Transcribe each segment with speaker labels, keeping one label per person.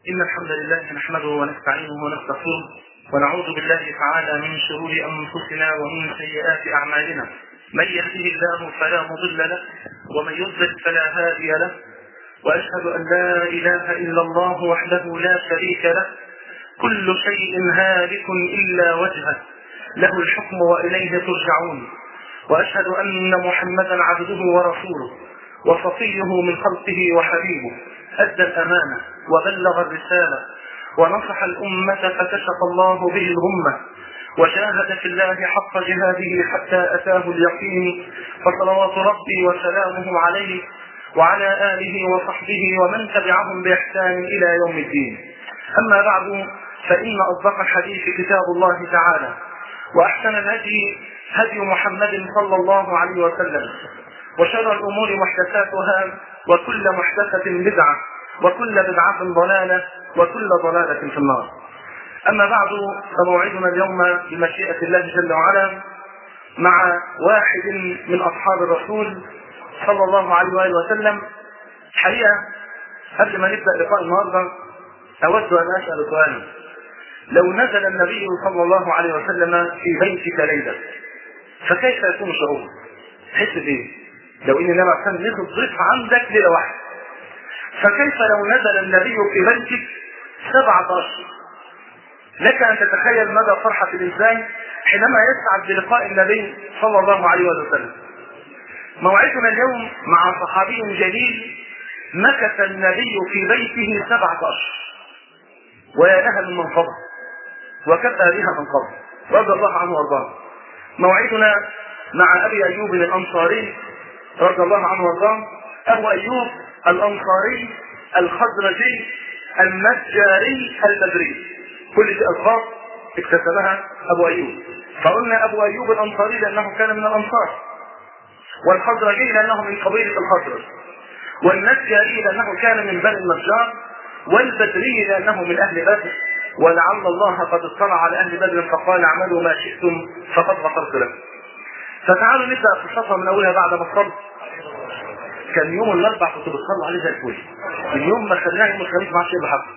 Speaker 1: إن الحمد لله نحمده ونستعينه ونستغفره ونعوذ بالله تعالى من شرور أنفسنا ومن سيئات أعمالنا من يهده الله فلا مضل له ومن يضلل فلا هادي له وأشهد أن لا إله إلا الله وحده لا شريك له كل شيء هالك إلا وجهه له الحكم وإليه ترجعون وأشهد أن محمدا عبده ورسوله وصفيه من خلقه وحبيبه أدى الأمانة وبلغ الرسالة ونصح الأمة فكشف الله به الغمة وجاهد في الله حق جهاده حتى أتاه اليقين فصلوات ربي وسلامه عليه وعلى آله وصحبه ومن تبعهم بإحسان إلى يوم الدين أما بعد فإن أصدق الحديث كتاب الله تعالى وأحسن الهدي هدي محمد صلى الله عليه وسلم وشر الأمور محدثاتها وكل محدثة بدعة وكل بدعة ضلالة وكل ضلالة في النار أما بعد فموعدنا اليوم بمشيئة الله جل وعلا مع واحد من أصحاب الرسول صلى الله عليه وآله وسلم حقيقة قبل ما نبدأ لقاء النهاردة أود أن أسأل سؤالا لو نزل النبي صلى الله عليه وسلم في بيتك ليلة فكيف يكون شعورك؟ تحس بإيه؟ لو إن النبي عليه نزل ضيف عندك ليلة واحدة فكيف لو نزل النبي في بيتك سبعة أشهر لك أن تتخيل مدى فرحة الإنسان حينما يسعد بلقاء النبي صلى الله عليه وسلم موعدنا اليوم مع صحابي جليل مكث النبي في بيته سبعة أشهر ويا لها من منقبة وكفى بها منقبة رضي الله عنه وارضاه موعدنا مع أبي أيوب الأنصاري رضي الله عنه وارضاه أبو أيوب الأنصاري الخزرجي النجاري البدري كل دي ألفاظ اكتسبها أبو أيوب فقلنا أبو أيوب الأنصاري لأنه كان من الأنصار والخزرجي لأنه من قبيلة الخزرج والنجاري لأنه كان من بني النجار والبدري لأنه من أهل بدر ولعل الله قد اطلع على أهل بدر فقال اعملوا ما شئتم فقد غفرت لكم فتعالوا نبدأ قصتها من أولها بعد ما صلت كان يوم الاربع كنت بتصلي عليه زي الفل اليوم ما خلاه يوم الخميس ما عادش يبقى حق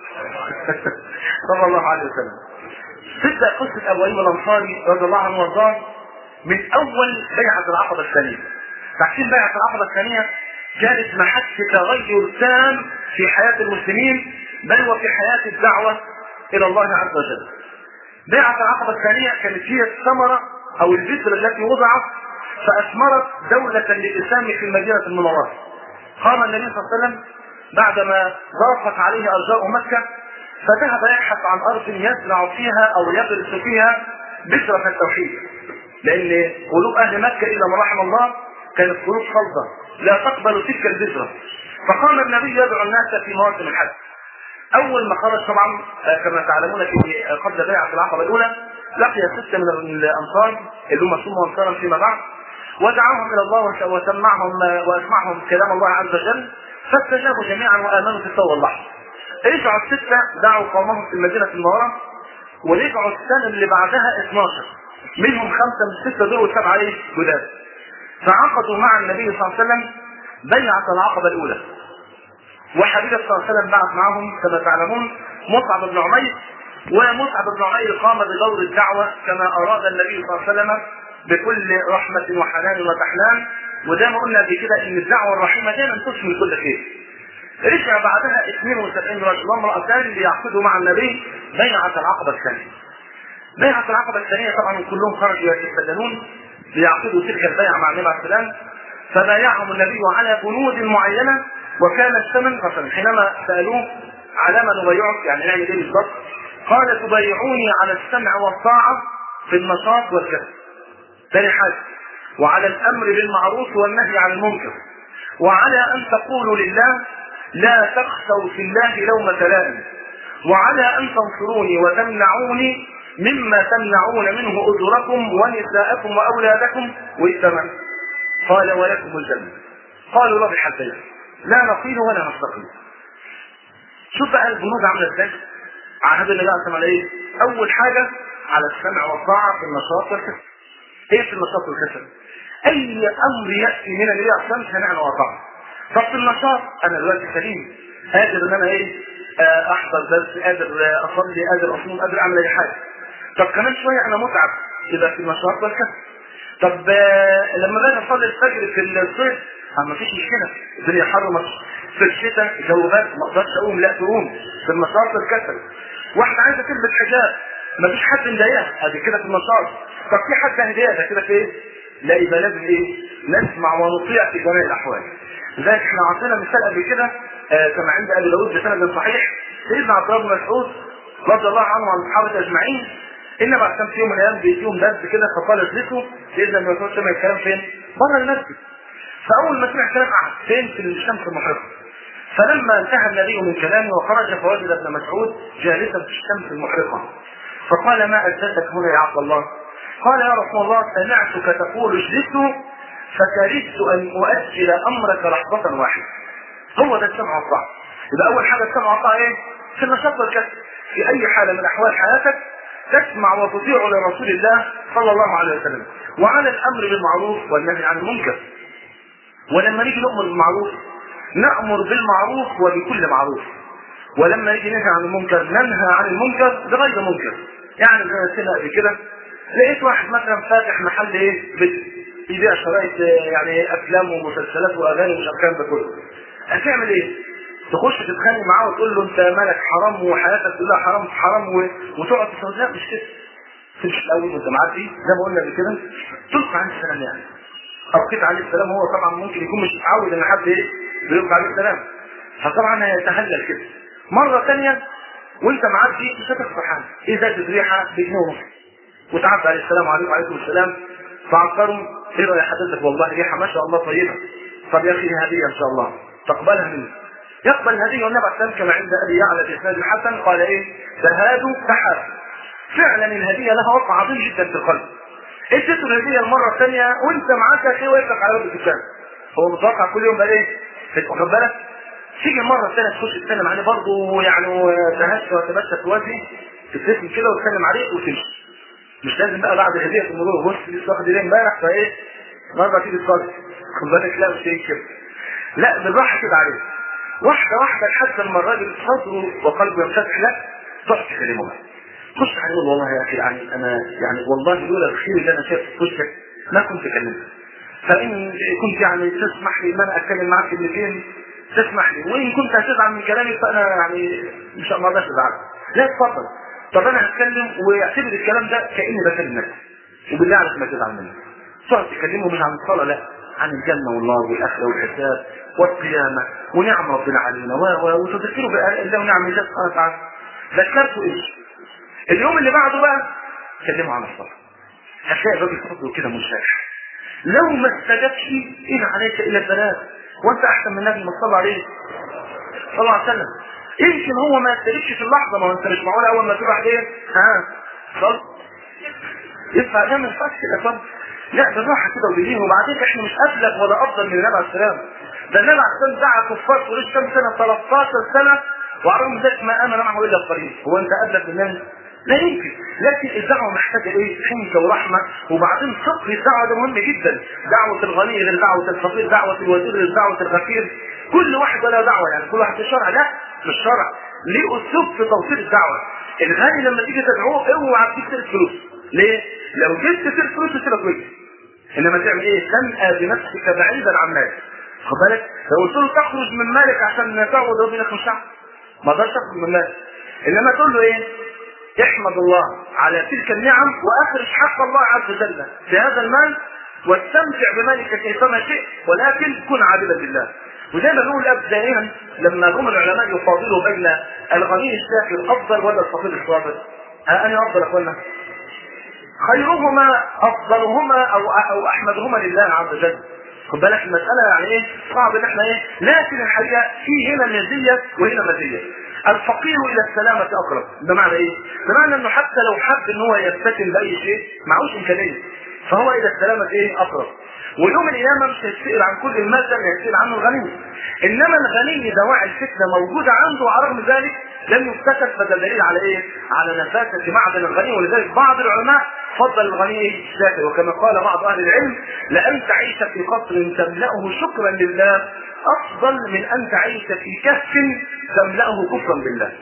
Speaker 1: صلى الله عليه وسلم تبدا قصه ابو ايوب الانصاري رضي الله عنه وارضاه من اول بيعه العقبه الثانيه تحسين بيعه العقبه الثانيه كانت محك تغير تام في حياه المسلمين بل وفي حياه الدعوه الى الله عز وجل بيعه العقبه الثانيه كانت هي الثمره او البذره التي وضعت فاثمرت دوله للاسلام في المدينه المنوره قام النبي صلى الله عليه وسلم بعدما ضاقت عليه ارجاء مكه فذهب يبحث عن ارض يزرع فيها او يغرس فيها بذره التوحيد لان قلوب اهل مكه الا ما رحم الله كانت قلوب صلبه لا تقبل تلك البذره فقام النبي يدعو الناس في مواسم الحج اول ما خرج طبعا كما تعلمون في قبل بيعه العقبه الاولى لقي سته من الانصار اللي هم سموا انصارا فيما بعد ودعاهم الى الله وسمعهم واسمعهم كلام الله عز وجل فاستجابوا جميعا وامنوا في التوبه اللحظه. رجعوا السته دعوا قومهم في المدينه المنوره ورجعوا السنه اللي بعدها 12 منهم خمسه من السته دول وسبعه ايه؟ جداد. فعقدوا مع النبي صلى الله عليه وسلم بيعه العقبه الاولى. وحبيب صلى الله عليه وسلم بعث معهم كما تعلمون مصعب بن عمير ومصعب بن عمير قام بدور الدعوه كما اراد النبي صلى الله عليه وسلم بكل رحمة وحنان وتحنان وزي ما قلنا قبل كده ان الدعوة الرحيمة دايما تشمل كل خير. رجع بعدها 72 رجل وامرأتان ليعقدوا مع النبي بيعة العقبة الثانية. بيعة العقبة الثانية طبعا كلهم خرجوا يتسللون ليعقدوا تلك البيعة مع النبي عليه السلام فبايعهم النبي على بنود معينة وكان الثمن مثلا حينما سألوه على ما نبايعك يعني نعمل ايه بالضبط؟ قال تبايعوني على السمع والطاعة في النشاط والكسب. ثاني حاجة وعلى الأمر بالمعروف والنهي عن المنكر وعلى أن تقولوا لله لا تخشوا في الله لومة لائم وعلى أن تنصروني وتمنعوني مما تمنعون منه أجركم ونساءكم وأولادكم والثمن قال ولكم الجنة قالوا ربح البيع لا نقيل ولا نستقيل شوف بقى البنود عامله ازاي عهد النبي عليه الصلاه ايه؟ اول حاجه على السمع والطاعه في النشاط والكسب ايه في النشاط والكسل؟ اي امر ياتي من النبي عليه الصلاه والسلام سمعنا وطعنا. طب في النشاط انا دلوقتي سليم قادر ان انا ايه آه، احضر درس قادر آه، اصلي قادر اصوم قادر اعمل اي حاجه طب كمان شويه انا متعب يبقى في النشاط والكسل طب آه، لما باجي اصلي الفجر في الصيف آه، مفيش مشكله الدنيا حر مصر في الشتاء الجو برد ما اقدرش اقوم لا تقوم في النشاط والكسل واحده عايزه تلبس حجاب مفيش حد مضايقها ادي كده في النشاط طب في حد هدايا كده في ايه؟ لا يبقى لازم ايه؟ نسمع ونطيع في جميع الاحوال لذلك احنا عطينا مثال قبل كده آه كما عند ابي داود بسند صحيح سيدنا عبد الله بن مسعود رضي الله عنه وعن الصحابه اجمعين انما كان في يوم من الايام بيديهم درس كده فقال اجلسوا سيدنا ابن مسعود سمع الكلام فين؟ بره المسجد فاول ما سمع الكلام قعد فين؟ في الشمس المحرقه فلما انتهى النبي من كلامه وخرج فوجد ابن مسعود جالسا في الشمس المحرقه فقال ما اجلسك هنا يا عبد الله؟ قال يا رسول الله سمعتك تقول اجلسوا فكرهت ان اؤجل امرك لحظه واحده هو ده السمع والطاعه يبقى اول حاجه السمع والطاعه ايه؟ في النشاط والكسل في اي حاله من احوال حياتك تسمع وتطيع لرسول الله صلى الله عليه وسلم وعلى الامر بالمعروف والنهي عن المنكر ولما نيجي نامر بالمعروف نامر بالمعروف وبكل معروف ولما نيجي ننهى عن المنكر ننهى عن المنكر بغير منكر يعني زي ما قلنا قبل كده لقيت واحد مثلا فاتح محل ايه يبيع شرايط يعني افلام ومسلسلات واغاني ومش الكلام ده كله هتعمل ايه؟ تخش تتخانق معاه وتقول له انت مالك حرام وحياتك كلها حرام في حرام و... وتقعد تقول لا مش كده تمشي الاول وانت معاه فيه زي ما قلنا قبل كده تلقى عليه السلام يعني ابقيت عليه السلام هو طبعا ممكن يكون مش متعود ان حد ايه بيلقى عليه السلام فطبعا هيتهلل كده مره ثانيه وانت معاه فيه مش هتخسر حاجه ازازه ريحه بجنيه ونص وتعدى عليه السلام عليكم وعليكم السلام فعقروا ايه رايك حضرتك والله ريحه ما شاء الله طيبه طب يا اخي هديه ان شاء الله تقبلها مني يقبل الهديه والنبي عليه السلام كما عند ابي يعلى في اسناد الحسن قال ايه تهادوا تحاب فعلا الهديه لها وقع عظيم جدا في القلب اديته الهديه المره الثانيه وانت معاك شيء ويفتح على باب الدكان هو متوقع كل يوم بقى ايه واخد بالك تيجي المره الثانيه تخش تسلم عليه برضه يعني تهش وتبسط وجهي تبتسم كده وتسلم عليه وتمشي مش لازم بقى بعد هديه في الموضوع بص لسه واخد ايديه امبارح فايه مره تيجي تصلي خد بالك لا مش هيك كده لا بالراحه كده عليه واحده واحده لحد لما الراجل صدره وقلبه ينفتح لك تقعد تكلمه بقى خش عليه يقول والله يا اخي يعني انا يعني والله لولا الخير اللي انا شايفه في وشك ما كنت كلمتك فان كنت يعني تسمح لي ان انا اتكلم معاك كلمتين تسمح لي وان كنت هتزعل من كلامي فانا يعني مش ما اقدرش ازعل لا اتفضل طب انا هتكلم واعتبر الكلام ده كاني بكلم نفسي وبالله عليك ما تزعل مني تقعد تكلمه مش عن الصلاه لا عن الجنه والنار والاخره والحساب والقيامه ونعم ربنا علينا و... و... وتذكره بالله ونعم الله سبحانه وتعالى ذكرته ايش؟ اليوم اللي بعده بقى كلمه عن الصلاه هتلاقي الراجل صدره كده منشرح لو ما استجابش ان عليك الا البلاغ وانت احسن من النبي ما صلى عليه صلى الله عليه وسلم يمكن هو ما يستجيبش في اللحظه ما هو انت مش معقول اول ما تروح دي ها صل يدفع ده ما ينفعش كده صل لا بالراحه كده وبالليل وبعدين احنا مش ابلغ ولا افضل من النبي عليه السلام ده النبي عليه السلام دعا كفار قريش كام سنه 13 سنه وعلى رغم ذلك ما امن معه الا القليل هو انت ابلغ من النبي لا يمكن لكن الدعوه محتاجه ايه حنكه ورحمه وبعدين فقه الدعوه ده مهم جدا دعوه الغني غير دعوه الفقير دعوه الوزير غير دعوه الغفير كل واحد ولا دعوه يعني كل واحد في الشرع لا في الشرع ليه اسلوب في توصيل الدعوه الغني لما تيجي تدعوه اوعى تجيب سيره فلوس ليه؟ لو جبت سيره فلوس تسيبك كويس انما تعمل ايه؟ تنأى بنفسك بعيدا عن مالك خد بالك لو قلت له تخرج من مالك عشان تعود ربنا مش ما اقدرش اخرج من مالك انما تقول له ايه؟ احمد الله على تلك النعم واخرج حق الله عز وجل في هذا المال واستمتع بمالك كيفما شئت ولكن كن عابدا لله وزي ما بنقول الاب دائما لما جم العلماء يفاضلوا بين الغني الشاكر افضل ولا الفقير الصابر انا افضل اخوانا خيرهما افضلهما او او احمدهما لله عز وجل خد بالك المساله يعني ايه صعب ان احنا ايه لكن الحقيقه في هنا مزيه وهنا مزيه الفقير الى السلامه اقرب بمعنى ايه؟ بمعنى انه حتى لو حب ان هو يفتتن باي شيء معهوش امكانيه فهو الى السلامه ايه؟ اقرب ويوم القيامه مش هيتسال عن كل المال ده هيتسال عنه الغني انما الغني دواعي الفتنه موجوده عنده وعلى رغم ذلك لم يفتكر فده دليل على ايه؟ على نفاسه معدن الغني ولذلك بعض العلماء فضل الغني الشاكر وكما قال بعض اهل العلم لان تعيش في قصر تملاه شكرا لله افضل من ان تعيش في كهف تملاه كفرا بالله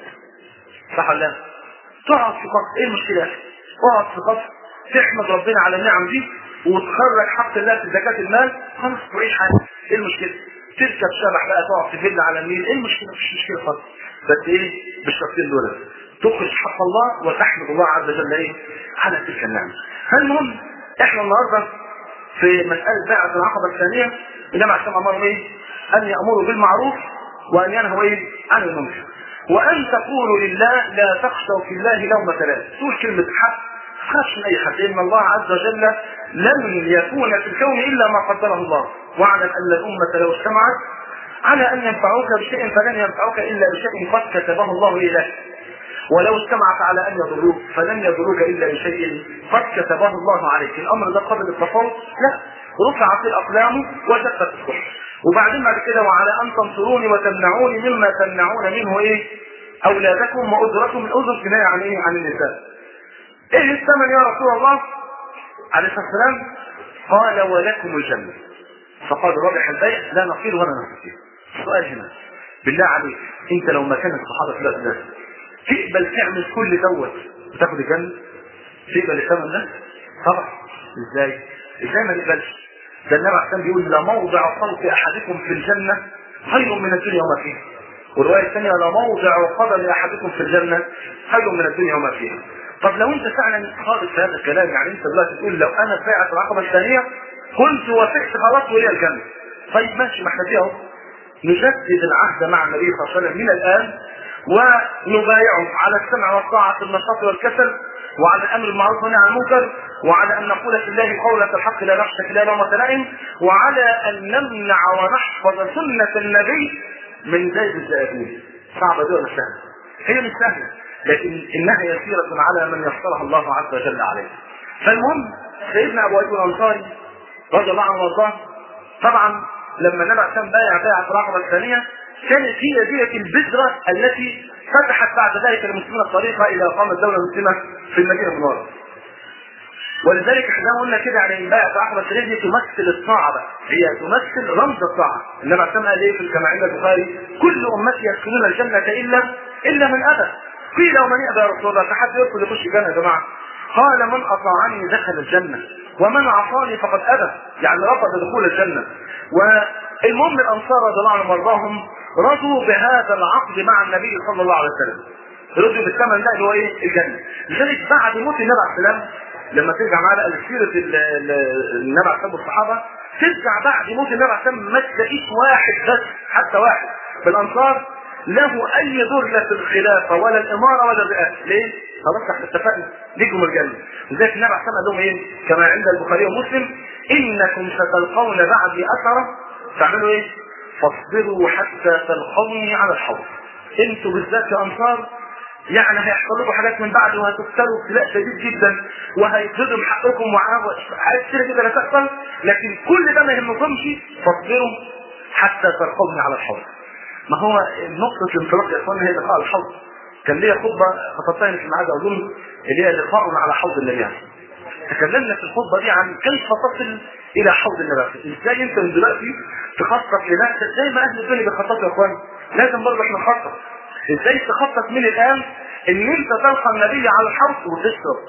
Speaker 1: صح ولا لا؟ تقعد في قصر ايه المشكله؟ اقعد في قصر تحمد ربنا على النعم دي وتخرج حق الله في زكاه المال خلاص تعيش حياتك ايه المشكله؟ تركب شبح بقى تقعد في فيلا على النيل ايه المشكله؟ مش مشكله خالص بس ايه بالشرطين دول تخرج حق الله وتحمد الله عز وجل ايه على تلك النعمه فالمهم احنا النهارده في مساله بيعه العقبه الثانيه انما عشان امرهم ايه؟ ان يامروا بالمعروف وان ينهوا ايه؟ عن المنكر وان تقولوا لله لا تخشوا في الله لومة لائم تقول كلمه حق خافش من اي حد ان الله عز وجل لن يكون في الكون الا ما قدره الله واعلم ان الامه لو اجتمعت على ان ينفعوك بشيء فلن ينفعوك الا بشيء قد كتبه الله اليك ولو اجتمعت على ان يضروك فلن يضروك الا بشيء قد كتبه الله عليك الامر ده قبل التفاوض لا رفعت الاقلام وجفت الصحف وبعدين بعد كده وعلى ان تنصروني وتمنعوني مما تمنعون منه ايه اولادكم واجركم الاجر كنايه عن ايه عن النساء ايه الثمن يا رسول الله عليه الصلاه والسلام قال ولكم الجنه فقال رابح البيع لا نصير ولا نستطيع السؤال هنا بالله عليك انت لو مكان الصحابه في الوقت ده تقبل تعمل كل دوت وتاخد الجنه تقبل الثمن ده طبعا ازاي ازاي ما نقبلش ده النبي عليه بيقول لموضع صوت احدكم في الجنه خير من الدنيا وما فيها والروايه الثانيه لموضع قدم احدكم في الجنه خير من الدنيا وما فيها طب لو انت فعلا خالص هذا الكلام يعني انت دلوقتي تقول لو انا فاعل العقبه الثانيه كنت وافقت خلاص ولي الجنه طيب ماشي ما احنا فيها اهو نجدد العهد مع النبي صلى الله عليه وسلم من الان ونبايعه على السمع والطاعه في النشاط والكسل وعلى الامر بالمعروف والنهي عن المنكر وعلى ان نقول في الله قولة الحق لا نخشى في الله لومة لائم وعلى ان نمنع ونحفظ سنة النبي من زيد الزائدين صعبة دي ولا سهلة؟ هي مش سهلة لكن انها يسيرة على من يسرها الله عز وجل عليه. فالمهم سيدنا ابو ايوب الانصاري رضي الله عنه وارضاه طبعا لما النبي عليه بايع بيعة الرقبة الثانية كانت هي دية البذرة التي فتحت بعد ذلك المسلمين الطريقة إلى إقامة الدولة المسلمة في المدينة المنورة. ولذلك احنا قلنا كده يعني البيعة الرقبة الثانية دي تمثل الطاعة بقى، هي تمثل رمز الطاعة. النبي عليه قال ايه في كما عند البخاري؟ كل أمتي يدخلون الجنة إلا إلا من أبى. قيل ومن يأبى يا رسول الله؟ فحد يدخل يخش الجنة يا جماعة. قال من أطاعني دخل الجنة ومن عصاني فقد أبى يعني رفض دخول الجنة والمهم الأنصار رضي الله عنهم وارضاهم رضوا بهذا العقد مع النبي صلى الله عليه وسلم رضوا بالثمن ده اللي هو ايه الجنة لذلك بعد موت النبي عليه السلام لما ترجع معانا سيرة النبي عليه الصحابة ترجع بعد موت النبي عليه السلام ما تلاقيش واحد بس حتى واحد في الأنصار له أي دور لا في الخلافة ولا الإمارة ولا الرئاسة ليه؟ خلاص احنا اتفقنا ليكم الجنة لذلك النبي عليه قال لهم ايه كما عند البخاري ومسلم انكم ستلقون بعدي اثرة تعملوا ايه فاصبروا حتى تلقوني على الحوض انتوا بالذات يا انصار يعني هيحصل لكم حاجات من بعد وهتبتلوا ابتلاء شديد جدا وهيتهضم حقكم وحاجات كتير جدا هتحصل لكن كل ده ما يهمكمش فاصبروا حتى تلقوني على الحوض ما هو نقطة الانطلاق يا اخوانا هي لقاء الحوض كان ليا خطبة خطبتها في الميعاد أظن اللي هي لقاؤنا على حوض النبي تكلمنا في الخطبة دي عن كيف تصل إلى حوض النبي إزاي أنت من دلوقتي تخطط لنفسك زي ما أهل الدنيا بيخططوا يا إخوان لازم برضه إحنا نخطط إزاي تخطط من الآن إن أنت تلقى النبي على الحوض وتشرب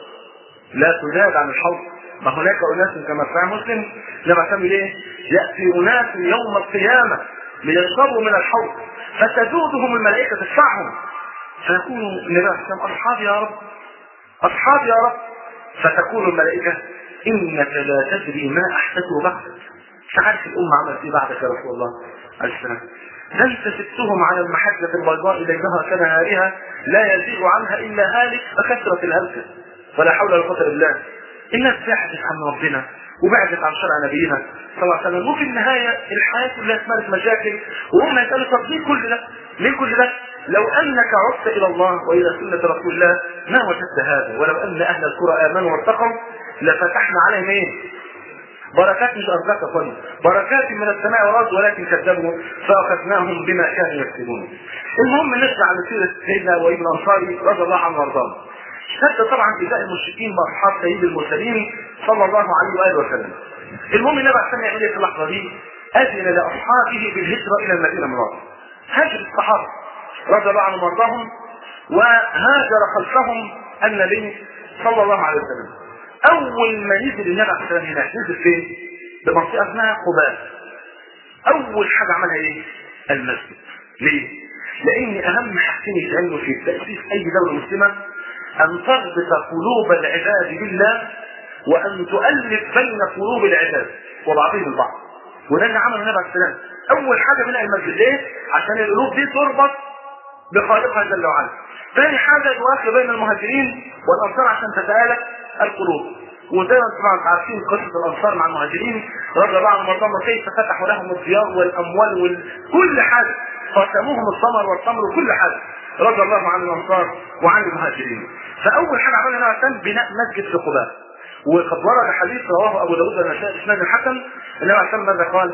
Speaker 1: لا تزاد عن الحوض ما هناك أناس كما في مسلم لما تعمل إيه؟ يأتي أناس يوم القيامة ليشربوا من الحوض فتزودهم الملائكة تدفعهم فيقول النبي عليه السلام اصحابي يا رب اصحابي يا رب فتقول الملائكه انك لا تدري ما احدثه بعدك مش عارف الامه عملت ايه بعدك يا رسول الله عليه السلام ده انت سبتهم على المحجة البيضاء ليلها كنهارها لا يزيغ عنها الا هالك فكثرة الهلكة ولا حول ولا قوة الا بالله الناس بعدت عن ربنا وبعدت عن شرع نبينا صلى الله عليه وسلم وفي النهاية الحياة كلها اتملت مشاكل وهم يسألوا طب ليه كل ده؟ ليه كل ده؟ لو انك عدت الى الله والى سنة رسول الله ما وجدت هذا ولو ان اهل القرى امنوا واتقوا لفتحنا عليهم ايه بركات مش ارزاق اخواني بركات من السماء والارض ولكن كذبوا فاخذناهم بما كانوا يكسبون المهم نرجع لسيرة سيدنا ابو ايوب الانصاري رضي الله عنه وارضاه اشتد طبعا إيذاء المشركين بأصحاب سيد المرسلين صلى الله عليه وآله وسلم المهم النبي عليه الصلاة يعمل ايه في اللحظة دي؟ أذن لأصحابه بالهجرة إلى المدينة المنورة هاجر الصحابة رضي الله عنهم وارضاهم وهاجر خلفهم النبي صلى الله عليه وسلم أول ما نزل النبي عليه الصلاة هناك نزل فين؟ بمنطقة اسمها قباء أول حاجة عملها إيه؟ المسجد ليه؟ لأن أهم حاجتين يتعملوا في تأسيس أي دولة مسلمة أن تربط قلوب العباد بالله وأن تؤلف بين قلوب العباد وبعضهم البعض وده اللي عمله النبي عليه السلام أول حاجة بناء المسجد ليه؟ عشان القلوب دي تربط بخالقها جل وعلا ثاني حاجة يوافق بين المهاجرين والأنصار عشان تتآلف القلوب وزي ما انتم عارفين قصة الأنصار مع المهاجرين رضي الله عنهم وارضاهم كيف فتحوا لهم الديار والأموال وكل حاجة قسموهم الثمر والتمر وكل حاجة رضي الله عن الأنصار وعن المهاجرين فأول حاجة عملها النبي عليه بناء مسجد في قباء وقد ورد حديث رواه أبو داود والنسائي إسناد الحسن النبي عليه ماذا قال؟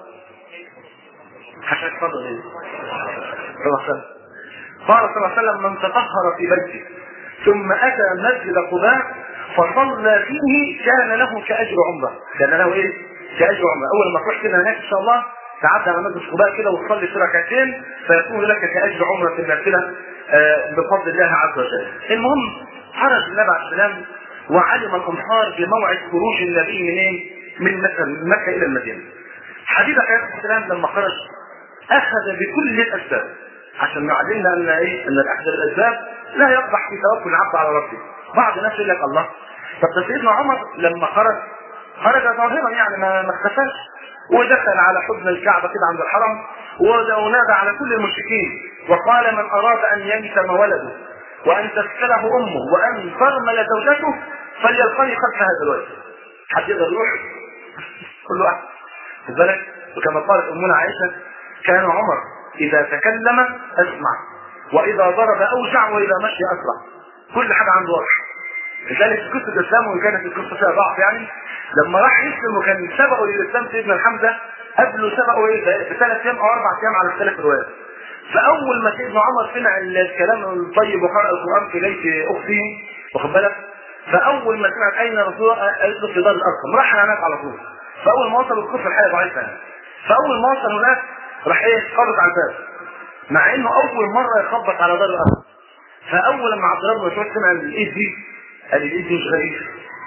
Speaker 1: حشاك تفضل ايه؟ صلى الله عليه وسلم قال صلى الله عليه وسلم من تطهر في بيته ثم أتى مسجد قباء فصلى فيه كان له كأجر عمرة كان له ايه؟ كأجر عمرة أول ما تروح كده هناك إن شاء الله تعدي على مسجد قباء كده وتصلي في ركعتين فيكون لك كأجر عمرة النافلة بفضل الله عز وجل. المهم خرج النبي عليه السلام وعلم الأنصار بموعد خروج النبي منين؟ من مكة من مكة إلى المدينة. حبيب عليه السلام لما خرج أخذ بكل الأسباب عشان يعلمنا أن إيه؟ أن الأخذ بالأسباب لا يقبح في توكل العبد على ربه. بعض الناس يقول لك الله طب سيدنا عمر لما خرج خرج ظاهرا يعني ما ما اختفاش ودخل على حضن الكعبة كده عند الحرم ونادى على كل المشركين وقال من أراد أن ينتم ولده وأن تسكله أمه وأن ترمل زوجته فليلقني خلف هذا الوجه حد يقدر يروح كل واحد خد بالك وكما قالت أمنا عائشة كان عمر إذا تكلم أسمع وإذا ضرب أوجع وإذا مشي أسرع كل حاجة عنده واضح لذلك في قصة الإسلام وإن كانت القصة فيها ضعف يعني لما راح يسلم وكان سبقه للإسلام سيدنا الحمزة قبله سبقه إيه بثلاث أيام أو أربع أيام على اختلاف الروايات فأول ما سيدنا عمر سمع الكلام الطيب وقرأ القرآن في بيت أخته واخد بالك فأول ما سمعت أين رسول الله قالت له في دار الأرقم راح هناك على طول فأول ما وصل القصة الحقيقة ضعيفة يعني فأول ما وصل هناك راح إيه خبط على الباب مع إنه أول مرة يخبط على دار الأرقم فأول لما عبد الله بن مسعود سمع الإيد دي قال الإيد دي مش غريب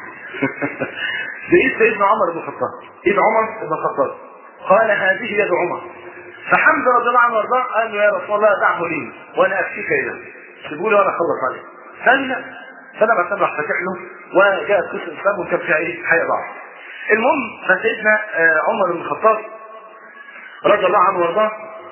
Speaker 1: بإيد سيدنا عمر بن الخطاب إيد عمر بن الخطاب قال هذه يد عمر فحمزة رضي الله عنه وارضاه قال له يا رسول الله دعه لي وانا اكفيك اليه سيبوا لي وانا اخلص عليه قال لا فانا بعد راح فاتح له وجاءت قصه الاسلام وكان فيها ايه حياه ضعف المهم فسيدنا عمر بن الخطاب رضي الله عنه وارضاه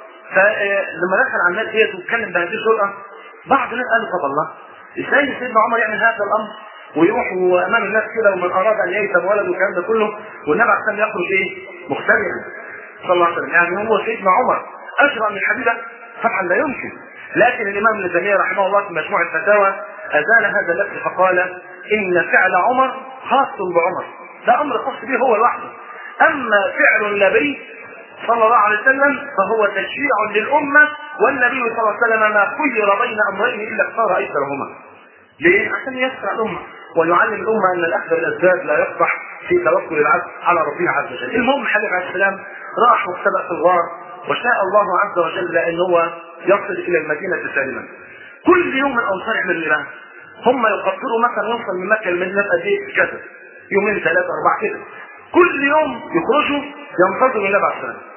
Speaker 1: فلما دخل على الناس ديت واتكلم بهذه الجرأة بعض الناس قالوا طب الله ازاي سيدنا عمر يعمل هذا الامر ويروح امام الناس كده ومن اراد ان ييتم ولده والكلام ده كله والنبي عليه السلام يخرج ايه؟ مختلفا صلى الله عليه وسلم يعني هو سيدنا عمر أشرع من حبيبه طبعا لا يمكن لكن الإمام ابن تيمية رحمه الله في مجموع الفتاوى أزال هذا اللفظ فقال إن فعل عمر خاص بعمر ده أمر خاص به هو لوحده أما فعل النبي صلى الله عليه وسلم فهو تشريع للأمة والنبي صلى الله عليه وسلم ما خير بين أمرين إلا اختار أيسرهما ليه؟ عشان يسرع الأمة ويعلم الأمة أن الأخذ بالأسباب لا يقبح في توكل العبد على ربه عز وجل المهم حبيب عليه السلام راح واختبأ في الغار وشاء الله عز وجل ان هو يصل الى المدينه سالما. كل يوم الانصار يعملوا ايه هم يقدروا مثلا يوصل من مكه للمدينه قد ايه كذا يومين ثلاثه اربعه كده. كل يوم يخرجوا ينتظروا النبي عليه السلام.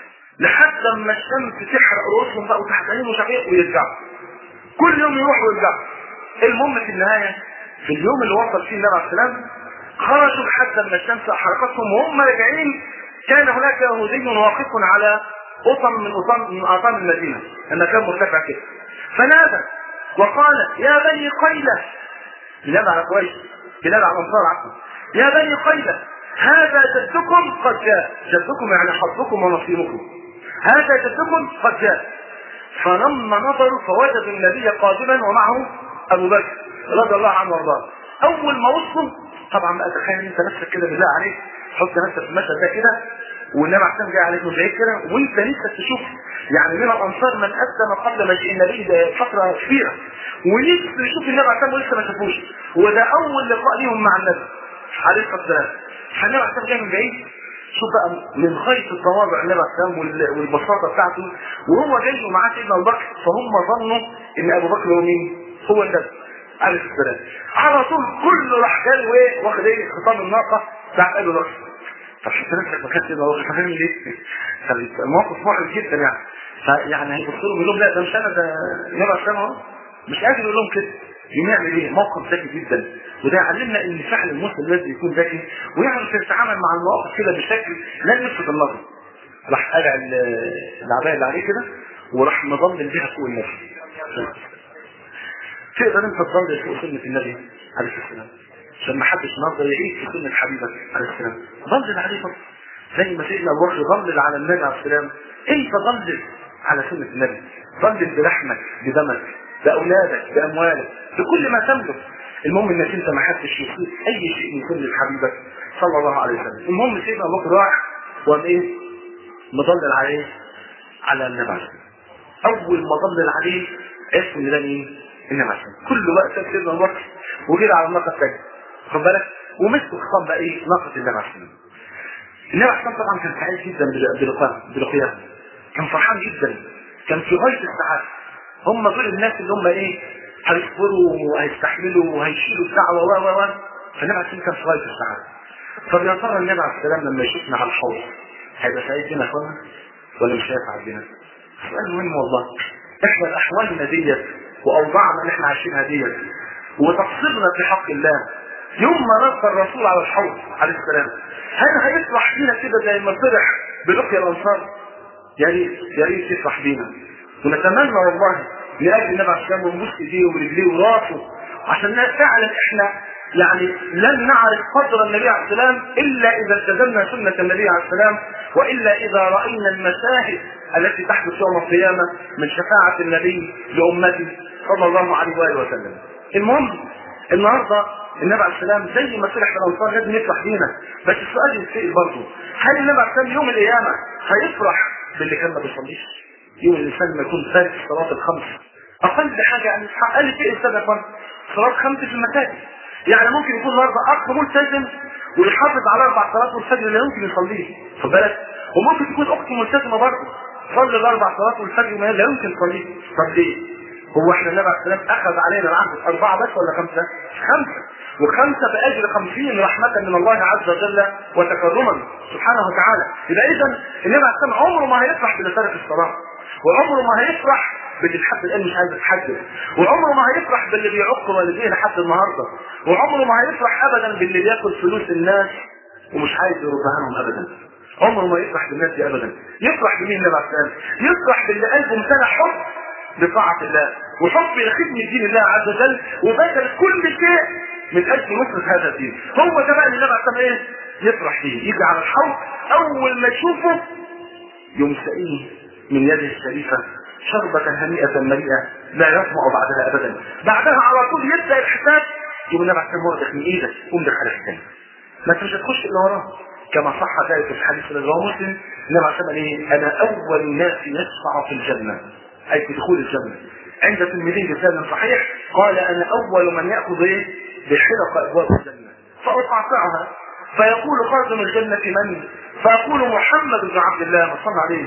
Speaker 1: لحد ما الشمس تحرق رؤوسهم بقوا تحتانين مش عارف ويرجعوا. كل يوم يروحوا ويرجعوا. المهم في النهايه في اليوم اللي وصل فيه النبي عليه السلام خرجوا لحد ما الشمس احرقتهم وهم راجعين كان هناك يهودي واقف على قطم من قطم من اقطام المدينه المكان مرتفع كده فنادى وقال يا بني قيلة بلاد على كويس بلاد على الانصار عفوا يا بني قيلة هذا جدكم قد جاء جدكم يعني حظكم ونصيبكم هذا جدكم قد جاء فلما نظروا فوجدوا النبي قادما ومعه ابو بكر رضي الله عنه وارضاه اول ما وصلوا طبعا بقى تخيل انت نفسك كده بالله عليك حط نفسك في المشهد ده كده والنبي عليه السلام جاي عليك من بعيد كده وانت نفسك تشوف يعني من الانصار من اسلم قبل مجيء النبي ده فتره كبيره ونفسه يشوف النبي عليه السلام ولسه ما شافوش وده اول لقاء ليهم مع النبي عليه الصلاه والسلام فالنبي عليه السلام جاي من بعيد شوف بقى من غايه التواضع النبي عليه السلام وال- والبساطه بتاعته وهو جاي ومعاه سيدنا ابو بكر فهم ظنوا ان ابو بكر هو مين؟ هو النبي عليه السلام على طول كله راح جاي وايه واخد ايه خطاب الناقه بتاعت ابو بكر طب شفت نفسك ما كانش يبقى واخد فاهم ليه؟ الموقف محرج جدا يعني فيعني هيبصوا له يقول لهم لا ده مش انا ده النبي عليه السلام اهو مش قادر يقول لهم كده يقوم يعمل ايه؟ موقف ذكي جدا وده يعلمنا ان فعل المسلم لازم يكون ذكي ويعرف يتعامل مع المواقف كده بشكل لا يلفت النظر راح قلع ال- العبايه اللي عليه كده وراح مضلل بيها فوق النبي تقدر انت تضلل فوق سنه النبي عليه الصلاه والسلام عشان ما حدش النهارده يعيش في سنه حبيبك عليه السلام ضلل عليه برضه زي ما سيدنا ابو بكر ضلل على النبي عليه السلام انت ضلل على سنه النبي ضلل بلحمك بدمك باولادك باموالك بكل ما تملك المهم انك انت ما حدش يصيب اي شيء من سنه حبيبك صلى الله عليه وسلم المهم سيدنا ابو بكر راح وقام ايه مضلل على ايه على النبي عليه السلام اول ما ضلل عليه اسم ان ده مين النبي عليه السلام كله بقى ساب سيدنا ابو بكر وجري على الناقه الثانيه خد بالك ومسكوا خصام بقى ايه ناقه النبي عليه السلام النبي عليه السلام طبعا كان سعيد جدا بل- بلقاء بلقياه كان فرحان جدا كان في غايه السعاده هم دول الناس اللي هم ايه هيصبروا وهيستحملوا وهيشيلوا الدعوه و و و فالنبي عليه السلام كان في غايه السعاده طب يا ترى النبي عليه السلام لما يشوفنا على الحوض هيبقى سعيد بينا يا اخوانا ولا مش هيسعد بينا؟ سؤال مهم والله احنا احوالنا ديت واوضاعنا اللي احنا عايشينها ديت وتقصيرنا في حق الله يوم ما نلقى الرسول على الحوض عليه السلام هل هيفرح بينا كده زي ما فرح بلقيا الانصار؟ يا ريت يا ريت يفرح بينا ونتمنى والله لاجل النبي عليه السلام ونبوس ايديه ورجليه وراسه عشان فعلا احنا يعني لن نعرف قدر النبي عليه السلام الا اذا التزمنا سنه النبي عليه السلام والا اذا راينا المشاهد التي تحدث يوم القيامه من شفاعه النبي لامته صلى الله عليه واله وسلم. المهم النهارده النبي عليه السلام زي ما فرح بالانصار لازم يفرح بينا بس السؤال يتسال برضه هل النبي عليه السلام يوم القيامه هيفرح باللي كان ما بيصليش؟ يوم الانسان ما يكون فارق الصلاه الخمس اقل حاجه يعني اقل شيء السبب فرق صلاه خمس في المساجد يعني ممكن يكون النهارده اخ ملتزم ويحافظ على اربع صلوات والفجر لا يمكن يصليه خد بالك وممكن تكون اخت ملتزمه برضه صلي الاربع صلوات والفجر ما لا يمكن تصليه طب ليه؟ هو احنا النبي عليه السلام اخذ علينا العهد اربعه بس ولا خمسه؟ خمسه وخمسه باجر خمسين رحمه من الله عز وجل وتكرما سبحانه وتعالى يبقى اذا النبي عليه السلام عمره ما هيفرح بنتارك الصلاه وعمره ما هيفرح باللي لحد الان مش عايز يتحدث وعمره ما هيفرح باللي بيعق والديه لحد النهارده وعمره ما هيفرح ابدا باللي بياكل فلوس الناس ومش عايز يردها لهم ابدا عمره ما يفرح بالناس دي ابدا يفرح بمين النبي عليه السلام يفرح باللي قلبه امتلأ حب بطاعة الله وحب لخدمة دين الله عز وجل وبذل كل شيء من اجل نصرة هذا الدين هو ده بقى اللي النبي عليه السلام ايه يفرح فيه يجي على الحوض اول ما يشوفه يوم سقيه من يده الشريفة شربة هنيئة مريئة لا يطمع بعدها ابدا بعدها على طول يبدا الحساب يقول النبي عليه السلام واخدك من ايدك قوم دخلك الجنة ما انت مش هتخش الا وراه كما صح ذلك في الحديث الذي رواه مسلم النبي عليه السلام قال ايه انا اول الناس يشفع في الجنة اي في دخول الجنة عند تلميذين بسند صحيح قال انا اول من ياخذ ايه بحلق ابواب الجنة فاقاطعها فيقول خازن الجنة من فيقول محمد بن عبد الله صلى عليه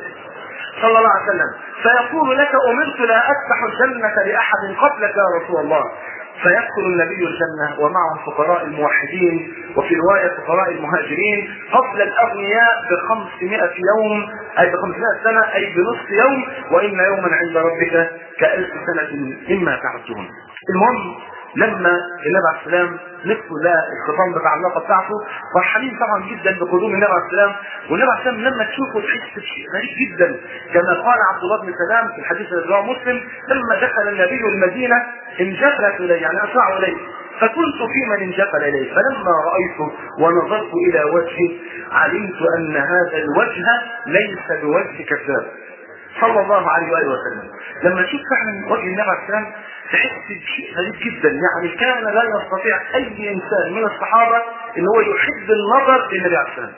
Speaker 1: صلى الله عليه وسلم فيقول لك امرت لا افتح الجنة لاحد قبلك يا رسول الله فيدخل النبي الجنة ومعهم فقراء الموحدين وفي رواية فقراء المهاجرين قبل الأغنياء بخمسمائة يوم أي بخمسمائة سنة أي بنصف يوم وإن يوما عند ربك كألف سنة مما تعدون المهم لما النبي عليه السلام نفسه لا الخطام بتاع الناقه بتاعته فرحانين طبعا جدا بقدوم النبي عليه السلام والنبي عليه السلام لما تشوفه تحس بشيء غريب جدا كما قال عبد الله بن سلام في الحديث الذي رواه مسلم لما دخل النبي المدينه انجفلت اليه يعني اسرع اليه فكنت في من انجفل اليه فلما رايته ونظرت الى وجهه علمت ان هذا الوجه ليس بوجه كذاب صلى الله عليه واله وسلم لما تشوف فعلا وجه النبي عليه السلام تحس بشيء غريب جدا يعني كان لا يستطيع اي انسان من الصحابه ان هو يحب النظر للنبي عليه السلام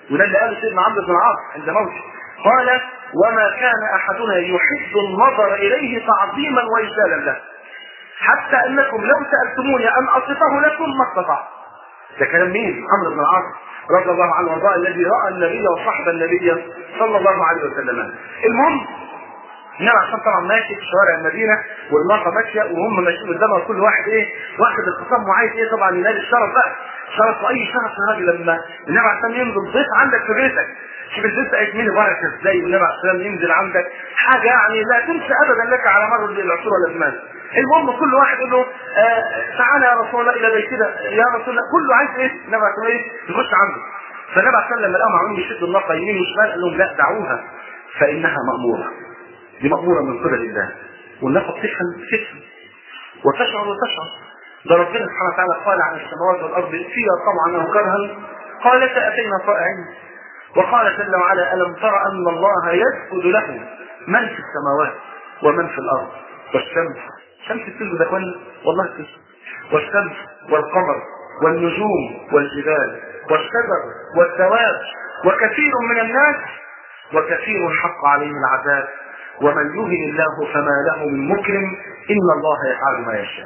Speaker 1: وده اللي قاله سيدنا عمرو بن العاص عند موته قال وما كان احدنا يحب النظر اليه تعظيما واجلالا له حتى انكم لو سالتموني ان اصفه لكم ما استطعت ده كلام مين؟ عمرو بن العاص رضي الله عنه وارضاه الذي راى النبي وصحب النبي صلى الله عليه وسلم. المهم النبي عشان طبعا ماشي في شوارع المدينه والمرأة ماشيه وهم ماشيين قدامها كل واحد ايه واخد الخصام وعايز ايه طبعا ينال الشرف بقى شرف واي شرف يا راجل لما النبي عشان ينزل ضيف عندك في بيتك شوف البيت بقت مين بركه ازاي والنبي عليه السلام ينزل عندك حاجه يعني لا تنسى ابدا لك على مر العصور والازمان المهم كل واحد يقول له آه تعالى يا رسول الله الى بيتنا يا رسول الله كله عايز ايه النبي عليه السلام ايه يخش عنده فالنبي عليه السلام لما لقاهم عمالين يشدوا الناقه يمين وشمال قال لهم لا دعوها فانها ماموره دي مأمورة من قبل الله والنفس تفهم تفهم وتشعر وتشعر ده ربنا سبحانه وتعالى قال عن السماوات والأرض فيها طبعا أو كرها قالت أتينا طائعين وقال جل وعلا ألم تر أن الله يسجد له من في السماوات ومن في الأرض والشمس شمس بتسجد يا اخوانا والله بتسجد والشمس والقمر والنجوم والجبال والشجر والدواب وكثير من الناس وكثير حق عليه العذاب ومن يهن الله فما له من مكرم إن الله يفعل ما يشاء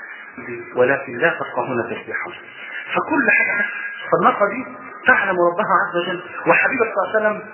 Speaker 1: ولكن لا تفقهون تسبيحهم فكل حاجة فالنقطة دي تعلم ربها عز وجل وحبيبك صلى الله عليه وسلم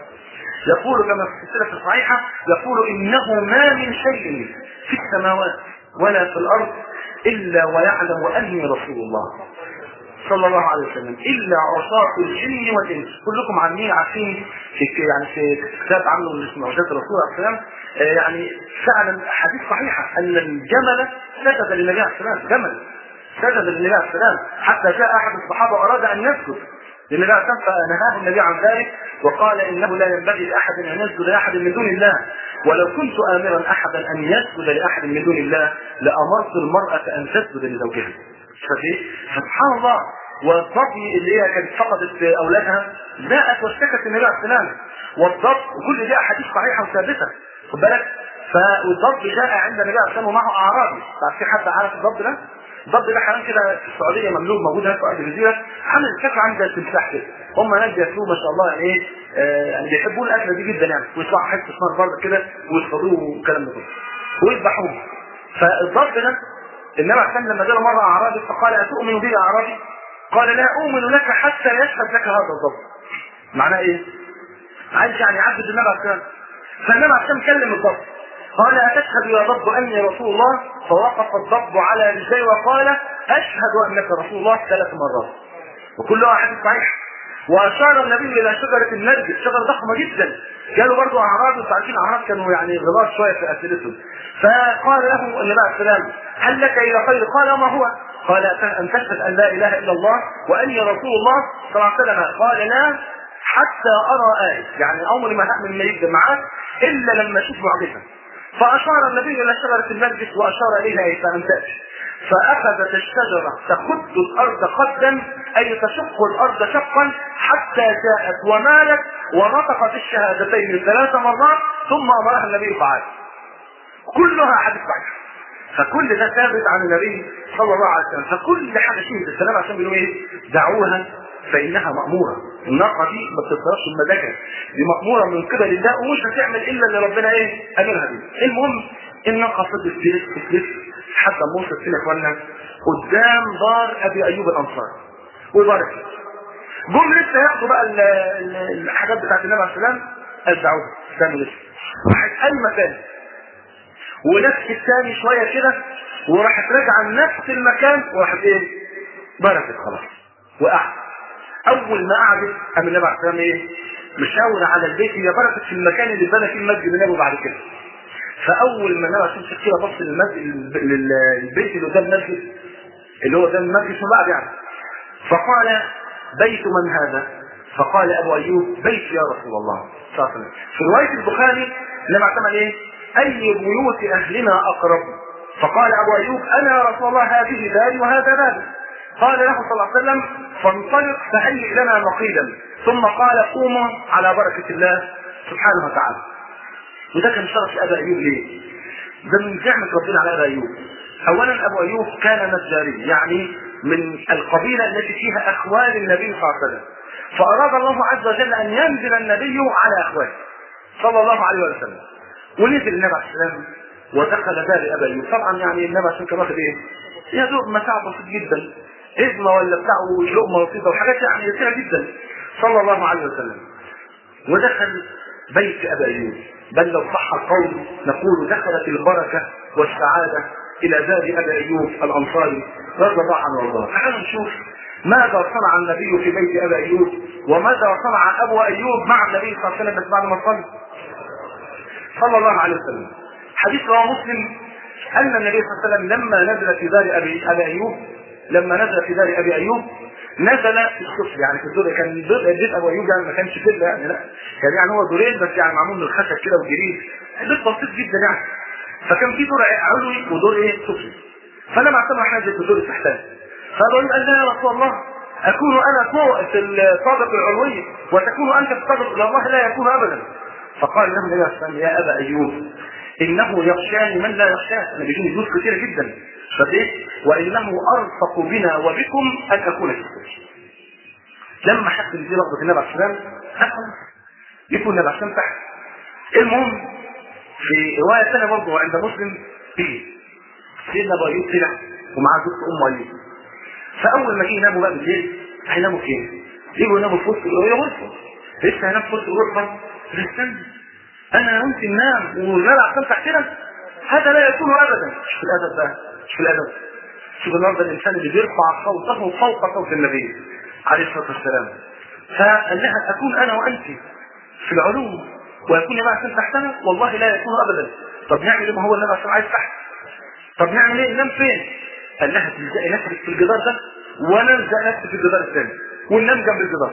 Speaker 1: يقول كما في السلسلة الصحيحة يقول إنه ما من شيء في السماوات ولا في الأرض إلا ويعلم أني رسول الله صلى الله عليه وسلم الا عصاة الجن والانس كلكم عاملين عارفين في يعني في كتاب عامله اسمه معجزات الرسول عليه السلام يعني فعلا حديث صحيحه ان الجمل سجد للنبي عليه السلام جمل سجد للنبي عليه السلام حتى جاء احد الصحابه واراد ان يسجد للنبي عليه السلام فنهاه النبي عن ذلك وقال انه لا ينبغي لاحد ان يسجد لاحد من دون الله ولو كنت امرا احدا ان يسجد لاحد من دون الله لامرت المراه ان تسجد لزوجها سبحان الله والضبي اللي هي كانت فقدت اولادها جاءت واشتكت النبي عليه السلام والضب وكل دي احاديث صحيحه وثابته خد بالك فالضب جاء عند النبي عليه السلام ومعه اعرابي طب في حد عارف الضب ده؟ الضب ده حيوان كده في السعوديه مملوك موجود هناك في ارض الجزيره عامل شكل عامل زي التمساح كده هم هناك بياكلوه ما شاء الله يعني ايه آه يعني بيحبوا الاكله دي جدا يعني ويطلعوا حته اسمها برضه كده ويصطادوه والكلام ده كله ويذبحوه فالضب ده النبي عليه السلام لما جاء مره اعرابي فقال اتؤمن بي يا اعرابي؟ قال لا أؤمن لك حتى يشهد لك هذا الضبط معناه إيه؟ عايز يعني يعبد النبي عليه السلام فالنبي عليه السلام كلم الضبط قال أتشهد يا ضب أني رسول الله فوقف الضب على رجليه وقال أشهد أنك رسول الله ثلاث مرات وكلها حديث صحيح وأشار النبي إلى شجرة النرجس شجرة ضخمة جدا كانوا برضو أعراب انتوا عارفين أعراب كانوا يعني غلاظ شوية في أسئلتهم فقال له النبي عليه السلام هل لك إلى خير قال ما هو قال أن تشهد أن لا إله إلا الله وأني رسول الله صلى الله عليه وسلم قال لا حتى أرى آية يعني عمري ما هأمن ما يبدأ معاك إلا لما أشوف معجزة فأشار النبي إلى شجرة النرجس وأشار إليها أي فأن تأتي فأخذت الشجرة تخد الأرض خدا أي تشق الأرض شقا حتى جاءت ومالت ونطقت الشهادتين ثلاث مرات ثم أمرها النبي فعل كلها حديث صحيح فكل ده ثابت عن النبي صلى الله عليه وسلم فكل حاجه شيء السلام عشان بيقولوا ايه دعوها فانها ماموره الناقه دي ما بتتصرفش بمزاجها دي ماموره من قبل الله ومش هتعمل الا اللي ربنا ايه امرها بيه المهم الناقه فضلت تلف تلف حتى ما وصلت فينا اخوانا قدام دار ابي ايوب الانصاري وبارك جم لسه ياخدوا بقى الحاجات بتاعت النبي عليه السلام الدعوه استنوا لسه راحت قايمه تاني ونفس الثاني شويه كده وراحت راجعه لنفس المكان وراحت ايه؟ بركت خلاص وقعت اول ما قعدت قام النبي عليه السلام ايه؟ مشاور على البيت هي بركت في المكان اللي بنى فيه المسجد النبوي بعد كده فاول ما النبي عليه السلام كده بص للمسجد للبيت اللي قدام المسجد اللي هو قدام المسجد شو بعد يعني فقال بيت من هذا؟ فقال ابو ايوب بيت يا رسول الله صلى الله عليه وسلم في روايه البخاري النبي عليه ايه؟ أي بيوت أهلنا أقرب فقال أبو أيوب أنا يا رسول الله هذه داري وهذا بابي قال له صلى الله عليه وسلم فانطلق فهيئ لنا مقيلا ثم قال قوموا على بركة الله سبحانه وتعالى وده كان شرف أبا أيوب ليه؟ ده من نعمة ربنا على أبا أيوب أولا أبو أيوب كان نجاري يعني
Speaker 2: من القبيله التي فيها اخوال النبي صلى الله عليه وسلم فاراد الله عز وجل ان ينزل النبي على اخواته صلى الله عليه وسلم ونزل النبي عليه السلام ودخل دار ابي ايوب طبعا يعني النبي عشان كان واخد ايه؟ يا دوب متاع بسيط جدا عزمه ولا بتاع لقمه بسيطه وحاجات يعني يسيره جدا صلى الله عليه وسلم ودخل بيت ابي ايوب بل لو صح القول نقول دخلت البركه والسعاده الى دار ابي ايوب الانصاري رضي الله عنه وارضاه تعالوا نشوف ماذا صنع النبي في بيت ابي ايوب وماذا صنع ابو ايوب مع النبي صلى الله عليه وسلم بس بعد ما صلى صلى الله عليه وسلم حديث رواه مسلم ان النبي صلى الله عليه وسلم لما نزل في دار ابي ابي ايوب لما نزل في دار ابي ايوب نزل في السفل يعني في الدور كان بيت بيت ابو ايوب يعني ما كانش فيلا يعني لا كان يعني هو دورين بس يعني معمول من الخشب كده وجريد بيت بسيط جدا يعني فكان في دور علوي ودور ايه سفلي فانا معتبر حاجه في الدور التحتاني فبقول قال لا يا رسول الله اكون انا فوق في الطابق العلوي وتكون انت في الطابق الى الله لا يكون ابدا فقال له النبي صلى الله عليه وسلم يا ابا ايوب انه يخشاني من لا يخشاه انا بيجيني دروس كثيره جدا فايه وانه ارفق بنا وبكم ان اكون في السجن لما حس ان دي لحظه النبي عليه السلام خلاص يكون النبي عليه السلام تحت المهم في روايه ثانيه برضه عند مسلم ايه سيدنا ابو ايوب طلع ومعاه زوجته ام ايوب فاول ما جه يناموا بقى بالليل هيناموا فين؟ يجوا يناموا في وسط يا غرفه لسه هينام في وسط الغرفه استنى انا وانت ننام ونلعب عشان تحتنا هذا لا يكون ابدا مش في الادب بقى مش في الادب شوف النهارده الانسان اللي بيرفع صوته فوق صوت النبي عليه الصلاه والسلام فقال لها اكون انا وانت في العلوم ويكون النبي عشان تحتنا والله لا يكون ابدا طب نعمل ايه ما هو النبي عشان عايز تحت طب نعمل ايه ننام فين قال لها تلزقي نفسك في الجدار ده وانا الزق نفسي في الجدار الثاني وننام جنب الجدار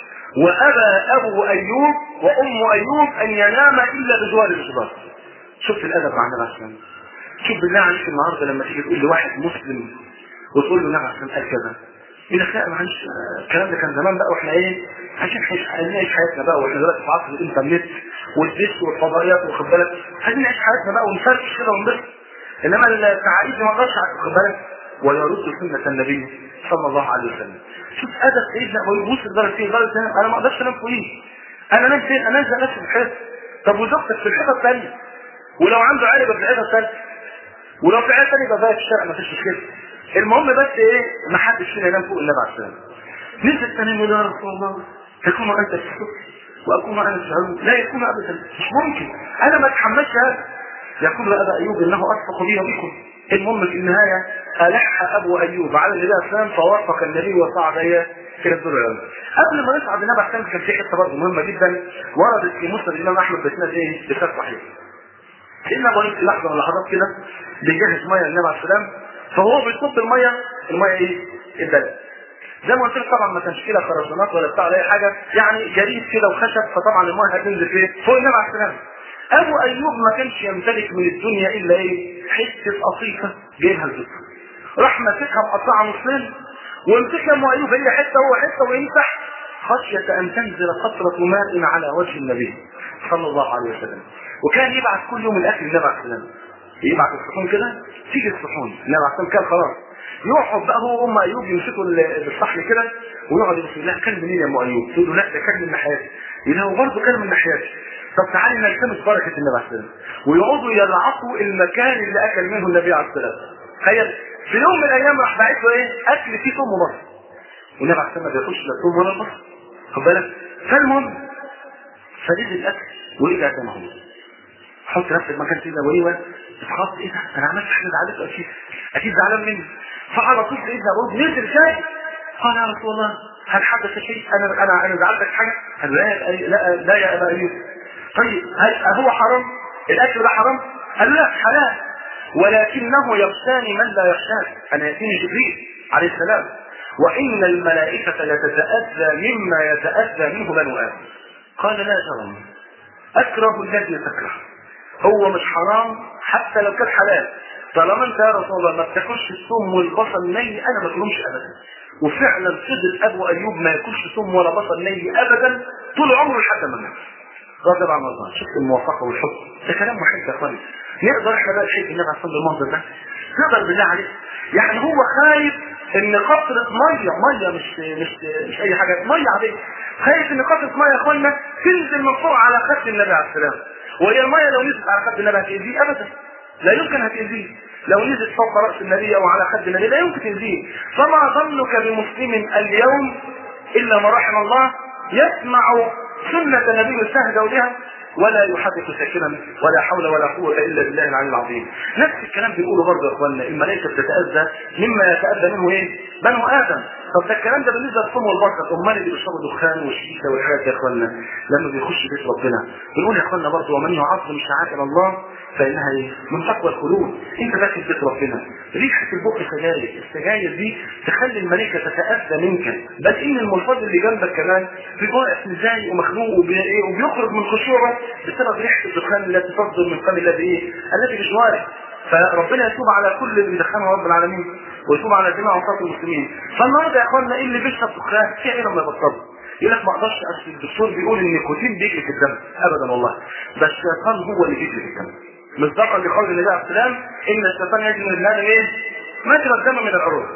Speaker 2: وابى ابو ايوب وام ايوب ان ينام الا بجوار الجدار شوف الادب مع النبي عليه الصلاه شوف بالله عليك النهارده لما تيجي تقول لواحد مسلم وتقول له النبي عليه الصلاه قال كذا يقول لك لا معلش الكلام ده كان زمان بقى واحنا ايه عشان نعيش حياتنا بقى واحنا دلوقتي في عصر الانترنت والدش والفضائيات واخد بالك عايزين نعيش حياتنا بقى ونفرش كده ونبسط انما التعاريف ما اقدرش واخد بالك ويرد سنه النبي صلى الله عليه وسلم شوف ادب سيدنا ابو يوسف درجه فيه درجه انا ما اقدرش انام فوقيه انا انام فين انا انزل نفسي في الحيط طب وزوجتك في الحيطه الثانيه ولو عنده عيال يبقى في الحيطه الثانيه ولو في عيال ثانيه يبقى في الشارع ما فيش مشكله المهم بس ايه ما حدش فينا ينام فوق النبي عليه السلام نزل ثاني يقول يا رسول الله تكون انت في السكر واكون انا في العلوم لا يكون ابدا مش ممكن انا ما اتحملش هذا يقول ابا ايوب انه ارفق بي وبكم المهم في النهايه الح ابو ايوب على النبي عليه السلام فوافق النبي وصعد الى الى الدور العلوي قبل ما نصعد النبي عليه السلام كان في حته برضه مهمه جدا وردت في مسند الامام احمد باسناد ايه؟ بسند صحيح سيدنا ابو ايوب في لحظه من اللحظات كده بيجهز ميه للنبي عليه السلام فهو بيصب الميه الميه ايه؟ الدلق زي ما قلت لك طبعا ما كانش كده خرسانات ولا بتاع ولا اي حاجه يعني جريد كده وخشب فطبعا الميه هتنزل فين؟ فوق النبي عليه السلام ابو ايوب ما كانش يمتلك من الدنيا الا ايه حته قصيفه جايبها الجثه راح ماسكها مقطعها نصين وامسكها ام ايوب هي حته هو حته ويمسح خشيه ان تنزل قطره ماء على وجه النبي صلى الله عليه وسلم وكان يبعث كل يوم الاكل النبي عليه السلام يبعث الصحون كده تيجي الصحون النبي عليه السلام كان خلاص يقعد بقى هو ام ايوب يمسكوا الصحن كده ويقعد يقول لا كان منين يا ام ايوب تقول له لا ده كان من ناحيتي يقول له برضه كان من ناحيتي طب تعالي نلتمس بركه النبي عليه السلام ويقعدوا يلعقوا المكان اللي اكل منه النبي عليه السلام تخيل في يوم من الايام راح باعت له ايه اكل فيه ثوم وبصل والنبي عليه السلام ما بياكلش لا ثوم ولا بصل خد بالك فالمهم فنزل الاكل ورجع زي ما هو حط نفسك مكان سيدنا ابو ايوه اتخاف ايه ده انا عملت حاجه زعلته اكيد اكيد زعلان مني فعلى طول سيدنا ابو نزل جاي قال يا رسول الله هل حدث شيء انا انا انا زعلتك حاجه؟ قال لا لا لا يا ابا ايوب طيب هل هو حرام؟ الاكل ده حرام؟ قال لا حلال ولكنه يخشاني من لا يخشاني انا ياتيني جبريل عليه السلام وان الملائكه لتتاذى مما يتاذى منه بنو ادم قال لا جرم اكره الذي تكره هو مش حرام حتى لو كان حلال طالما انت يا رسول الله ما بتاكلش الثوم والبصل ني انا ما اكلهمش ابدا وفعلا فضل ابو ايوب ما ياكلش ثوم ولا بصل ني ابدا طول عمره لحد ما مات رضي الله عنه شفت الموافقه والحب ده كلام محب يا اخواني نقدر احنا بقى نحب النبي عليه الصلاه المنظر ده نقدر بالله عليك يعني هو خايف ان قطره ميه ميه مش مش مش اي حاجه ميه عاديه خايف ان قطره ميه يا اخوانا تنزل من فوق على خد النبي عليه السلام وهي الميه لو نزلت على خد النبي هتاذيه ابدا لا يمكن هتاذيه لو نزلت فوق راس النبي او على خد النبي لا يمكن تاذيه فما ظنك بمسلم اليوم الا ما رحم الله يسمع سنه نبي سهده بها ولا يحدث ساكنا ولا حول ولا قوة إلا بالله العلي العظيم نفس الكلام بيقوله برضه يا إخواننا الملائكة بتتأذى مما يتأذى منه إيه؟ بنو آدم طب ده الكلام ده بالنسبة للصوم والبصر أمال اللي بيشربوا دخان والشيشة والحاجات يا إخواننا لما بيخش بيت ربنا بنقول يا إخواننا برضه ومن يعظم شعائر الله فإنها إيه؟ من تقوى القلوب أنت داخل بيت ربنا ريحة البق سجاير السجاير دي تخلي الملائكة تتأذى منك بل إن الملفظ اللي جنبك كمان بيكون متضايق ومخنوق وبي- وبيخرج من خشوعه بسبب ريحة الدخان التي تصدر من فم الذي إيه؟ الذي بجواره فربنا يتوب على كل اللي بيدخنه رب العالمين ويتوب على جميع اوساط المسلمين فالنهارده يا اخوانا ايه اللي بيشرب دخان في ايه لما يبطل يقول لك ما اقدرش اصل الدكتور بيقول ان النيكوتين بيجري في الدم ابدا والله ده الشيطان هو اللي بيجري في الدم مصداقا لقول النبي عليه السلام ان الشيطان يجري من الدم ايه؟ مجرى الدم من العروق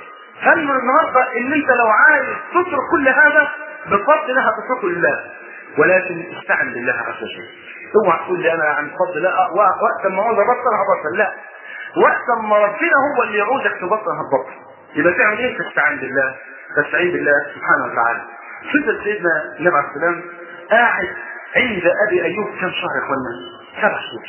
Speaker 2: فالنهارده ان انت لو عايز تترك كل هذا بفضل الله هتتركه لله ولكن استعن بالله عز وجل اوعى تقول لي انا عن فضل لا وقت ما عاوز ابطل هبطل لا وقت ما ربنا هو اللي يعوزك تبطل هتبطل يبقى تعمل ايه تستعين بالله تستعين بالله سبحانه وتعالى فضل سيدنا النبي عليه السلام قاعد عند ابي ايوب كم شهر يا اخوانا سبع شهور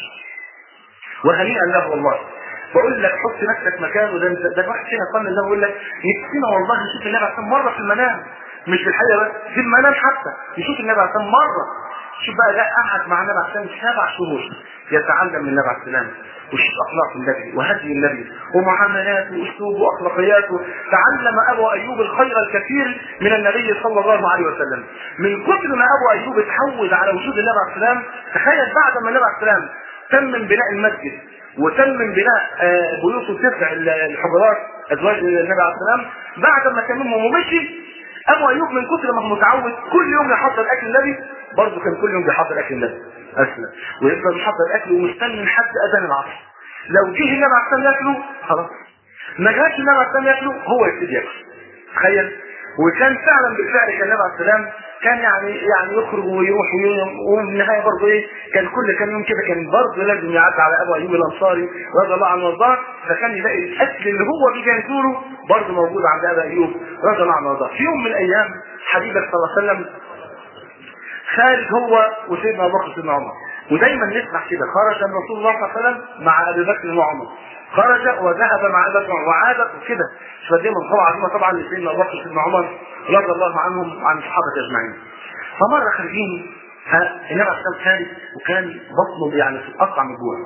Speaker 2: وهنيئا له والله بقول لك حط نفسك مكانه ده انت- ده الواحد فينا قال زي ما بقول لك نفسنا والله نشوف النبي عليه السلام مره في المنام مش في الحقيقه بس في المنام حتى نشوف النبي عليه السلام مره شوف بقى ده قعد مع النبي عليه السلام سبع شهور يتعلم من النبي عليه السلام وشوف اخلاق النبي وهدي النبي ومعاملاته واسلوبه واخلاقياته تعلم ابو ايوب الخير الكثير من النبي صلى الله عليه وسلم من كثر ما ابو ايوب اتعود على وجود النبي عليه السلام تخيل بعد ما النبي عليه السلام تم من بناء المسجد وتم من بناء آه، بيوت تسع الحجرات ازواج النبي عليه السلام بعد ما تممهم ومشي ابو ايوب من كثر ما هو متعود كل يوم يحضر اكل النبي برضه كان كل يوم بيحضر اكل النبي اسلم ويفضل يحضر اكل ومستني لحد اذان العصر لو جه النبي عليه السلام ياكله خلاص ما جاش النبي عليه السلام ياكله هو يبتدي ياكل تخيل وكان فعلا بالفعل كان النبي عليه السلام كان يعني يعني يخرج ويروح ويوم وفي النهايه برضه ايه كان كل كام يوم كده كان برضه لازم يعدي على ابو ايوب الانصاري رضي الله عنه وارضاه فكان يلاقي الاكل اللي هو بيجهزه له برضه موجود عند ابو ايوب رضي الله عنه وارضاه في يوم من الايام حبيبك صلى الله عليه وسلم خارج هو وسيدنا ابو بكر وسيدنا عمر ودايما نسمع كده خرج الرسول الله صلى الله عليه وسلم مع ابي بكر وعمر خرج وذهب مع ابي بكر وعاد وكده فدي منقبه عظيمه طبعا لسيدنا ابو بكر وسيدنا عمر رضي الله عنهم وعن الصحابه اجمعين فمره خارجين ها، النبي عليه الصلاه والسلام خارج وكان بطنه يعني في القطع من جوع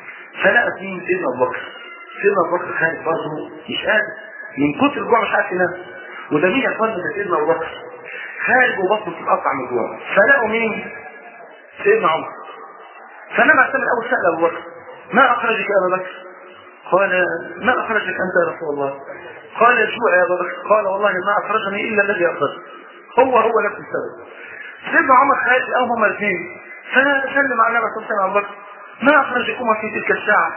Speaker 2: فلقى مين سيدنا ابو بكر سيدنا ابو بكر خارج برضه مش قادر من كتر الجوع مش عارف ينام وده مين يا اخوانا ده سيدنا ابو بكر خارج وبطنه في القطع من جوع فلقوا مين سيدنا عمر فالنبي عليه الصلاه اول سال ابو بكر ما اخرجك يا ابا بكر قال ما اخرجك انت يا رسول الله قال الجوع يا ابا بكر قال والله ما اخرجني الا الذي اخرجني هو هو نفس السبب سيدنا عمر خارج او هما الاثنين فسلم على النبي صلى الله عليه وسلم ابو بكر ما اخرجكما في تلك الساعه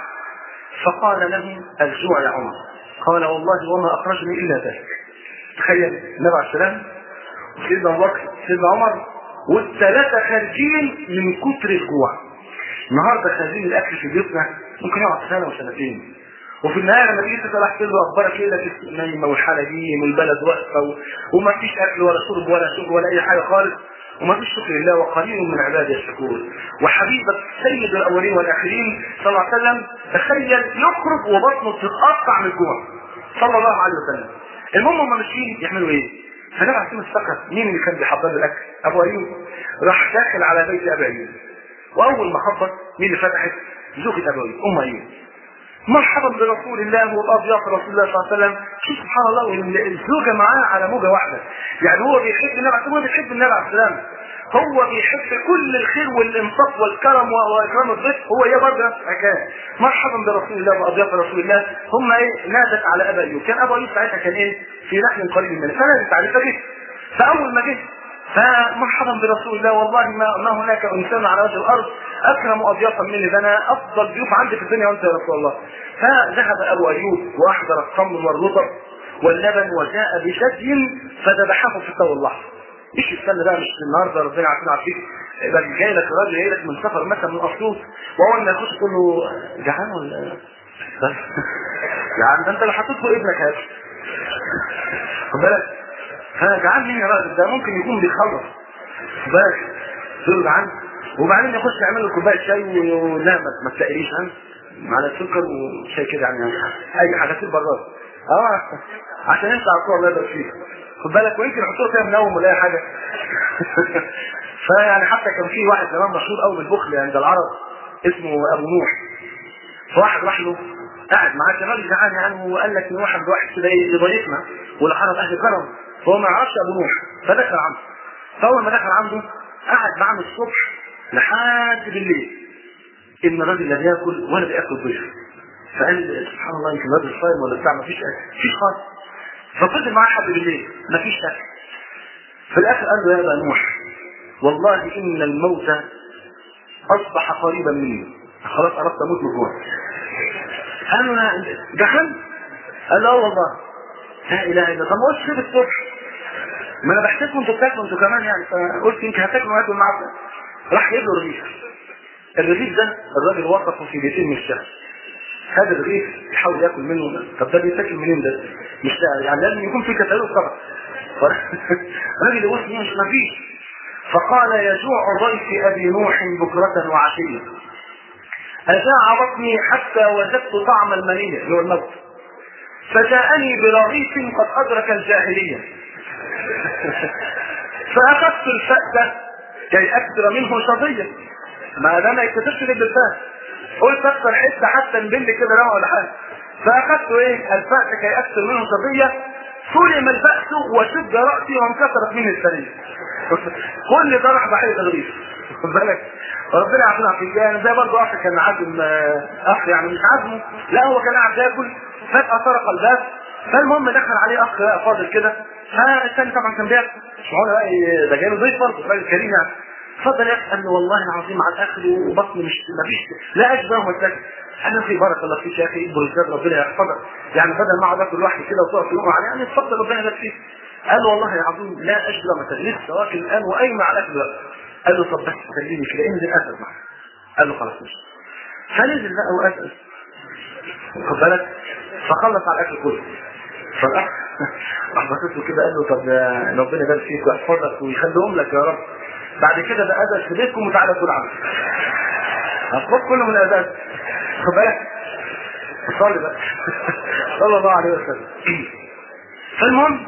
Speaker 2: فقال له الجوع يا عمر قال والله وما اخرجني الا ذلك تخيل النبي عليه السلام وسيدنا ابو بكر سيدنا عمر والثلاثه خارجين من كتر الجوع النهارده خارجين الاكل في بيوتنا ممكن يقعد سنه وسنتين وفي النهايه لما تيجي تسال احكي له اخبارك ايه لك نايمه والحلاجين والبلد واقفه و... وما فيش اكل ولا شرب ولا شرب ولا اي حاجه خالص وما فيش شكر لله وقليل من عباده الشكور وحبيبك سيد الاولين والاخرين صلى الله عليه وسلم تخيل يخرج وبطنه تتقطع من الجوع صلى الله عليه وسلم المهم هم ماشيين يعملوا ايه؟ فالنبي عليه الصلاه والسلام مين اللي كان بيحضر له الاكل؟ ابو ايوب راح داخل على بيت ابي ايوب واول ما خبط مين اللي فتحت؟ زوجة ابي ايوب ام ايوب مرحبا برسول الله وبأضياف رسول الله صلى الله عليه وسلم شوف سبحان الله الزوجة معاه على موجة واحدة يعني هو بيحب النبي عليه الصلاة بيحب النبي عليه السلام هو بيحب كل الخير والانفاق والكرم واكرام الضيف هو ايه برضه نفس الحكايه مرحبا برسول الله واضياف رسول الله هم ايه نادت على ابا ايوب كان ابا ايوب ساعتها كان ايه في نحل قريب منه فنادت عليه فجه فاول ما جه فمرحبا برسول الله والله ما, ما هناك انسان على وجه الارض اكرم اضيافا مني ده انا افضل ضيوف عندي في الدنيا وانت يا رسول الله فذهب ابو ايوب واحضر التمر والرطب واللبن وجاء بشدي فذبحه في الثور اللحظه مش يستنى بقى مش النهارده ربنا عارفين عارفين يبقى جاي لك راجل جاي لك من سفر مثلا من اسيوط واول ما يخش تقول له جعان ولا جعان ده انت اللي حطيت له ابنك هذا خد بالك فجعان مين يا راجل ده ممكن يكون بيخلص خد بالك تقول له جعان وبعدين يخش يعمل له كوبايه شاي ولا ما تساليش ها على السكر وشاي كده يعني اي حاجه في البراد اه عشان يطلع الصور الله يبارك فيك خد بالك ويمكن يحطوه فيها منوم ولا اي حاجه فيعني حتى كان في واحد زمان مشهور قوي بالبخل عند العرب اسمه ابو نوح فواحد راح له قاعد معاه كان راجل جعان يعني وقال لك نروح عند واحد كده يضيفنا والعرب اهل كرم فهو ما يعرفش ابو نوح فدخل عنده فاول ما دخل عنده قعد معاه من الصبح لحد بالليل ان الراجل لا بياكل ولا بياكل ضيف فقال سبحان الله يمكن الراجل صايم ولا بتاع ما فيش فيش خالص ففضل معاه حد بالليل ما فيش اكل في الاخر قال له يا ابا نوح والله ان الموت اصبح قريبا مني خلاص قربت اموت من الجوع قال له جحن قال له اه والله لا اله الا الله طب ما قلتش كده الصبح ما انا بحسبكم انتوا بتاكلوا انتوا كمان يعني فقلت يمكن هتاكلوا واكل معاكم راح جايب له رغيف الرغيف ده الراجل وقفه في بيتين من الشهر هذا الرغيف يحاول ياكل منه طب ده بيتاكل منين ده؟ مش ده يعني لازم يكون في كتالوج طبعا الراجل يقول مش ما فيش فقال يجوع ضيف ابي نوح بكرة وعشية أجاع بطني حتى وجدت طعم المنية اللي هو الموت فجاءني برغيف قد أدرك الجاهلية فأخذت الفأس كي أكثر منه شظية ما ده ما يكتسبش بالفأس قلت أكثر حتة حتى نبل كده روى ولا حاجة فأخذت إيه الفأس كي أكثر منه شظية سلم البأس وشد رأسي وانكسرت منه الثانية كل ده راح ضحية الرغيف خد بالك ربنا يعافينا في يعني زي برضه اخ كان عازم اخ يعني مش عازمه لا هو كان قاعد ياكل فجأة طرق الباب فالمهم دخل عليه اخ فاضل كده فالثاني طبعا كان بياكل مش معقول بقى ده جاي له ضيف برضه راجل كريم يعني اتفضل يا قال له والله العظيم على الاكل وبطني مش ما فيش لا اشبه ولا انا في بارك الله فيك يا اخي برزاد ربنا يحفظك يعني بدل ما اقعد اكل لوحدي كده وتقف تقوم عليه يعني اتفضل ربنا يبارك فيك قال له والله العظيم لا اشبه مثلا لسه واكل الان وقايم على الاكل بقى قال له طب بس خليني كده انزل اسال معاه قال له خلاص ماشي فنزل بقى واسال خد بالك فخلص على الاكل كله فالاخ راح بصيت له كده قال له طب ربنا يبارك فيك ويحفظك ويخليهم لك يا رب بعد كده بقى اذن في بيتكم وتعالى كل عنه هتخد كله من الاذان خد بالك صلي بقى صلى الله عليه وسلم فالمهم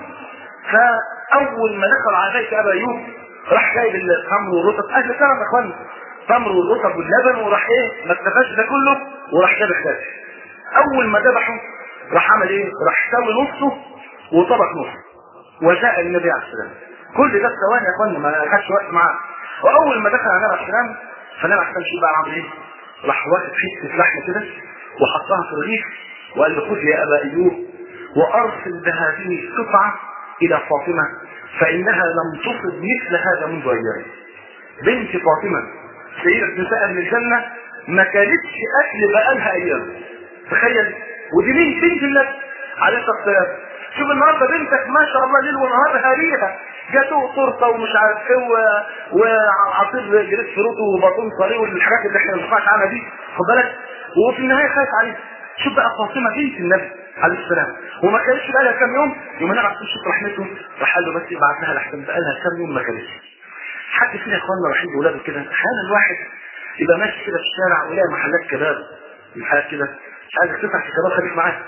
Speaker 2: فاول ما دخل على بيت ابا ايوب راح جايب التمر والرطب اهل كرم يا اخوانا تمر والرطب واللبن وراح ايه ما اكتفاش ده كله وراح ذبح ده اول ما ذبحه راح عمل ايه راح سوي نصه وطبق نصه وجاء النبي عليه السلام كل ده ثواني يا اخوانا ما خدش وقت معاه واول ما دخل على النبي عليه السلام فالنبي عليه السلام شو بقى عمل ايه راح واخد حته لحمه كده وحطها في الرغيف وقال له خذ يا ابا ايوب وارسل بهذه القطعه الى فاطمه فانها لم تصب مثل هذا منذ ايام بنت فاطمه سيدة نساء اهل الجنه ما كانتش اكل بقالها ايام تخيل ودي مين بنت النبي عليه الصلاه والسلام شوف النهارده بنتك ما شاء الله ليل ونهار هاريها جاتوه تورته ومش عارف ايه وعصير جريس فروت وبطون صريح والحاجات اللي احنا ما بنسمعش عنها دي خد بالك وفي النهايه خايف عليه شوف بقى فاطمه بنت النبي عليه السلام وما كانتش بقى لها كام يوم يوم انا عرفت شوف رحمته راح قال له بس ابعت لها لحسن بقى لها كام يوم ما كانتش حد فينا يا اخواننا رايحين باولاده كده احيانا الواحد يبقى ماشي كده في الشارع ويلاقي محلات كباب محلات كده مش عايز تفتح في كباب خليك معاه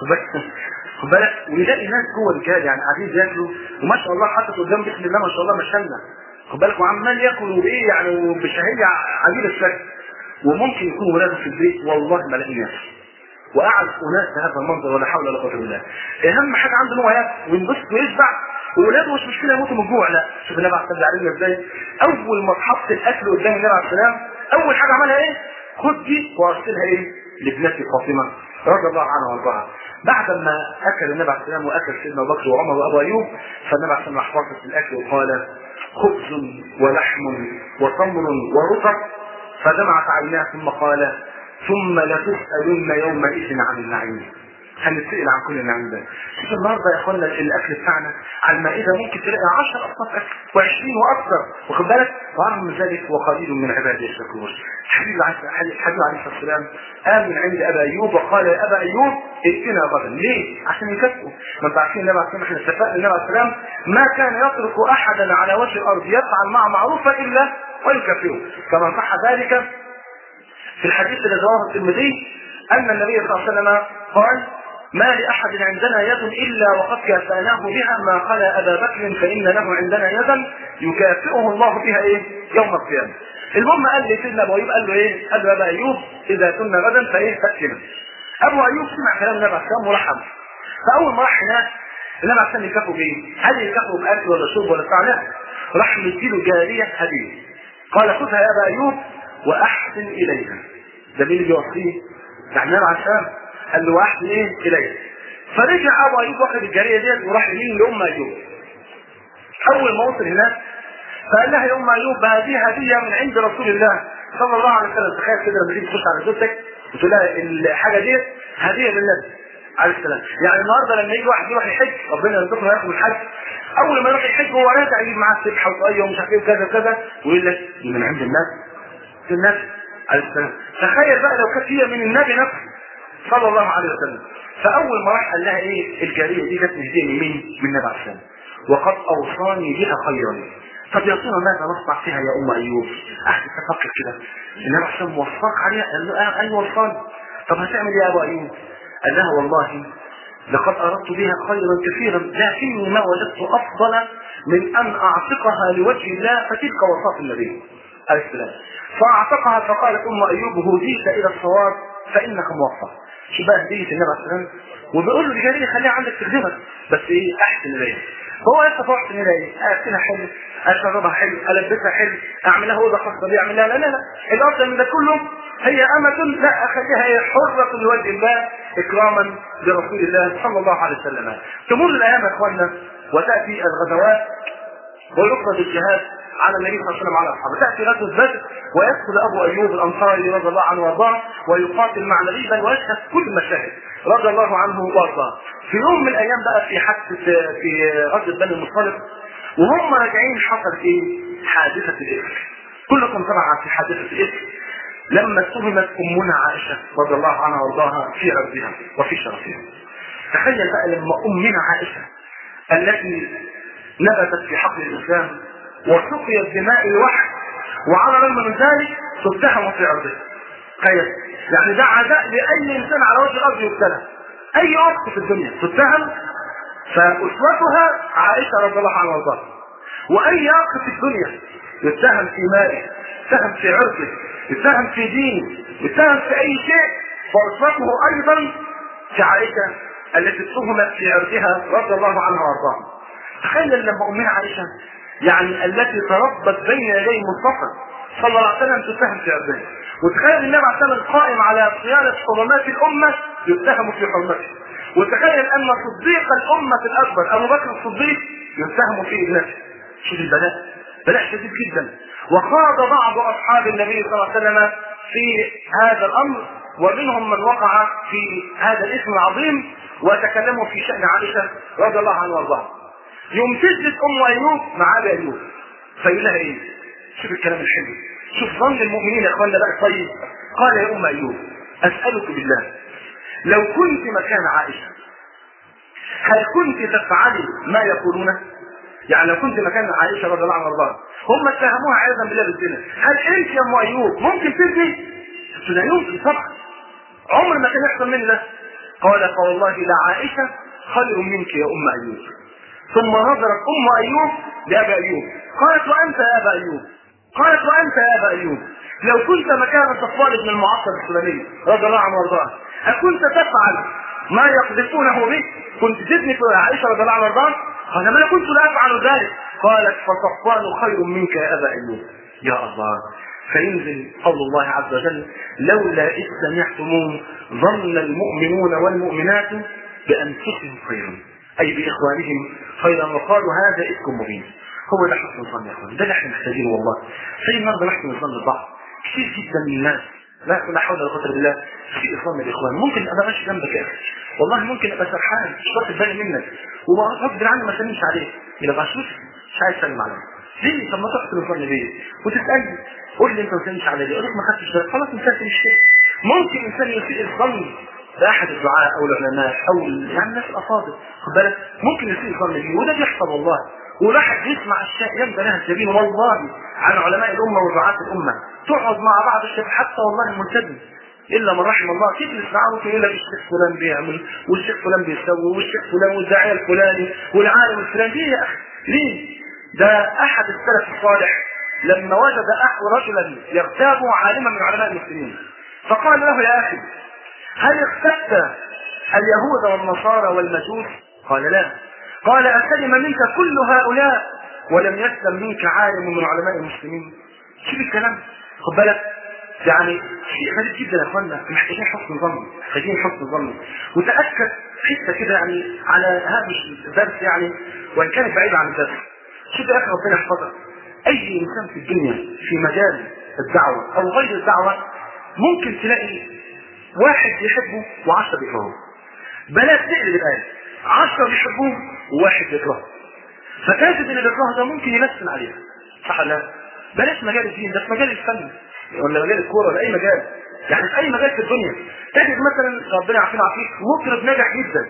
Speaker 2: خد بالك ويلاقي ناس جوه الرجال يعني قاعدين بياكلوا وما شاء الله حاطط قدام بسم الله ما شاء الله مشلنا خد بالك وعمال ياكل وبايه يعني وبشهيه عجيب الشكل وممكن يكون ولاده في البيت والله ما لاقي ناس واعرف اناس بهذا المنظر ولا حول ولا قوه الا بالله اهم حاجه عنده ان هو ياكل وينبسط ويشبع وولاده مش مشكله يموتوا من الجوع لا شوف النبي عليه الصلاه والسلام ازاي اول ما اتحط الاكل قدام النبي عليه السلام اول حاجه عملها ايه خد دي وارسلها ايه لابنتي فاطمه رضي الله عنها وارضاها بعد ما اكل النبي عليه السلام واكل سيدنا ابو بكر وعمر وابو ايوب فالنبي عليه السلام راح فاصل الاكل وقال خبز ولحم وتمر ورطب فدمعت عيناه ثم قال ثم لتسالن يومئذ عن النعيم هنتسأل عن كل اللي عندنا شوف النهارده يا اخوانا الاكل بتاعنا على المائده ممكن تلاقي 10 اصناف اكل و20 واكثر واخد بالك ورغم ذلك وقليل من عبادي الشكور حبيب حبيب عليه الصلاه والسلام قام من عند ابا ايوب وقال يا ابا ايوب ائتنا غدا ليه؟ عشان يكافئوا ما انتوا عارفين النبي عليه الصلاه والسلام احنا اتفقنا النبي عليه السلام ما كان يترك احدا على وجه الارض يفعل معه معروفا الا ويكافئه كما صح ذلك في الحديث الذي رواه الترمذي ان النبي صلى الله عليه وسلم قال ما لأحد عندنا يد إلا وقد كافأناه بها ما خلا أبا بكر فإن له عندنا يدا يكافئه الله بها إيه؟ يوم القيامة. المهم قال لي سيدنا أبو أيوب قال له إيه؟ قال له يا أبا أيوب إذا كنا غدا فإيه فأتنا. أبو أيوب سمع كلام النبي عليه السلام ورحم. فأول ما راح هناك النبي عليه السلام يكافئه بإيه؟ هل يكافئه بأكل ولا شرب ولا بتاع لا. راح مديله جارية هدية. قال خذها يا أبا أيوب وأحسن إليها. ده مين اللي بيوصيه؟ يعني النبي عليه السلام قال له واحد ايه اليه فرجع ابو ايوب واخد الجاريه ديت وراح يمين لام ايوب اول ما وصل هناك فقال لها يا ام ايوب هذه هديه من عند رسول الله صلى الله عليه وسلم تخيل كده لما تيجي تخش على زوجتك وتقول لها الحاجه ديت هديه من النبي عليه السلام يعني النهارده لما يجي واحد يروح يحج ربنا يرزقنا ياخد الحج اول ما يروح يحج هو راجع يجيب معاه سبحه وطاقيه ومش عارف ايه وكذا وكذا ويقول لك دي من عند النبي النبي عليه السلام تخيل بقى لو كانت هي من النبي نفسه صلى الله عليه وسلم فاول ما راح قال لها ايه الجاريه دي جت هديه من مين؟ من النبي عليه السلام وقد اوصاني بها خيرا طب يا ترى ماذا نصنع فيها يا ام ايوب؟ احد تفكر كده النبي عليه السلام وصاك عليها قال له آه ايوه وصاني طب هتعمل ايه يا ابو ايوب؟ قال لها والله لقد اردت بها خيرا كثيرا لكني ما وجدت افضل من ان اعتقها لوجه الله فتلك وصاة النبي عليه السلام فاعتقها فقالت ام ايوب هديت الى الصواب فانك موفق شو بقى هديه النبي عليه السلام وبيقول له الجاريه خليها عندك تخدمك بس ايه احسن اليها فهو يصف احسن اليها اكلها حلو اشربها حلو البسها حلو اعمل لها اوضه خاصه بي اعمل لها لا لا لا الافضل من ده كله هي امه لا اخليها هي حره لوجه الله اكراما لرسول الله صلى الله عليه وسلم تمر الايام يا اخواننا وتاتي الغزوات ويفرض الجهاد على النبي صلى الله عليه وسلم على اصحابه تاتي غزوه بدر ويدخل ابو ايوب الانصاري رضي الله عنه وارضاه ويقاتل مع النبي بل ويشهد كل المشاهد رضي الله عنه وارضاه في يوم من الايام بقى في حادثه في غزوه بني المصطلق وهم راجعين حصل ايه؟ حادثه الافك كلكم طبعا في حادثه الافك لما اتهمت امنا عائشه رضي الله عنها وارضاها في عرضها وفي شرفها تخيل بقى لما امنا عائشه التي نبتت في حقل الاسلام وسقيت دماء الوحي وعلى الرغم من ذلك تتهم في عرضه تخيل يعني ده عداء لاي انسان على وجه الارض يبتلى اي اخت في الدنيا تتهم فاسوتها عائشه رضي الله عنها وارضاها واي اخ في الدنيا يتهم في ماله يتهم في عرضه يتهم في دينه يتهم في اي شيء فاسوته ايضا في عائشه التي اتهمت في عرضها رضي الله عنها وارضاها تخيل لما امنا عائشه يعني التي تربت بين يدي مصطفى صلى الله عليه وسلم تتهم في عرضها وتخيل النبي عليه الصلاه والسلام القائم على صيانه حرمات الامه يتهم في حرمته وتخيل ان صديق الامه الاكبر ابو بكر الصديق يتهم في ابنته شوف البلاء بلاء شديد جدا وخاض بعض اصحاب النبي صلى الله عليه وسلم في هذا الامر ومنهم من وقع في هذا الاسم العظيم وتكلموا في شان عائشه رضي الله عنها وارضاها يوم تجلس ام ايوب مع ابي ايوب فيقول لها ايه؟ شوف الكلام الحلو شوف ظن المؤمنين يا اخوانا بقى طيب قال يا ام ايوب اسالك بالله لو كنت مكان عائشه هل كنت تفعلي ما يقولونه؟ يعني لو كنت مكان عائشه رضي الله عنها وارضاها هم اتهموها عياذا بالله بالزنا هل انت يا ام ايوب ممكن تزني؟ قلت لا يمكن طبعا عمر ما كان يحصل مني ده قال فوالله لعائشه خير منك يا ام ايوب ثم نظرت ام ايوب لابي ايوب قالت وانت يا ابا ايوب قالت وانت يا ابا ايوب لو كنت مكان صفوان بن المعطل السلمي رضي الله عنه وارضاه اكنت تفعل ما يقذفونه به كنت تبني في عائشه رضي الله عنها وارضاه قال ما كنت لا افعل ذلك قالت فصفوان خير منك يا ابا ايوب يا الله فينزل قول الله عز وجل لولا اذ سمعتموه ظن المؤمنون والمؤمنات بانفسهم خيرا اي باخوانهم خيرا وقالوا هذا افك مبين هو ده حسن الظن يا اخوان ده اللي احنا محتاجينه والله زي النهارده نحن نظن البعض كثير جدا من الناس لا لا حول ولا قوه الا بالله في اخوان من الاخوان ممكن ابقى ماشي جنبك يا اخي والله ممكن ابقى سرحان مش واخد بالي منك وغصب عني ما اسلمش عليك يبقى شوف مش عايز اسلم عليك ليه طب ما تحسن الظن بيا وتسالني قول لي انت ما سلمتش على ليه اقول لك ما خدتش بالك خلاص انسان مش كده ممكن انسان يسيء الظن باحد الدعاء او العلماء او يعني الناس الافاضل خد بالك ممكن يسيء الظن بيه وده بيحصل والله ولاحد يسمع اشياء ينبغي لها السبيل والله عن علماء الامه ودعاة الامه تقعد مع بعض الشيخ حتى والله الملتزم الا من رحم الله تجلس معاه ممكن يقول لك الشيخ فلان بيعمل والشيخ فلان بيسوي والشيخ فلان والداعيه الفلاني والعالم الفلاني ليه يا اخي؟ ليه؟ ده احد السلف الصالح لما وجد اخو رجلا يغتاب عالما من علماء المسلمين فقال له يا اخي هل اغتبت اليهود والنصارى والمجوس؟ قال لا قال أسلم منك كل هؤلاء ولم يسلم منك عالم من علماء المسلمين شوف الكلام خد بالك يعني شيء غريب جدا يا اخوانا محتاجين حسن ظن محتاجين حسن ظن وتاكد حته كده يعني على هامش الدرس يعني وان كانت بعيده عن الدرس شوف يا اخي ربنا يحفظك اي انسان في الدنيا في مجال الدعوه او غير الدعوه ممكن تلاقي واحد يحبه وعشرة بيكرهوه بلاش تقلب الايه عشرة بيحبوه وواحد بيكرهه فتجد اللي بيكرهه ده ممكن يلسن عليها صح ولا لا؟ بلاش مجال الدين ده في مجال الفن ولا مجال الكوره ولا اي مجال يعني في اي مجال في الدنيا تجد مثلا ربنا يعافينا ويعافيك مطرب ناجح جدا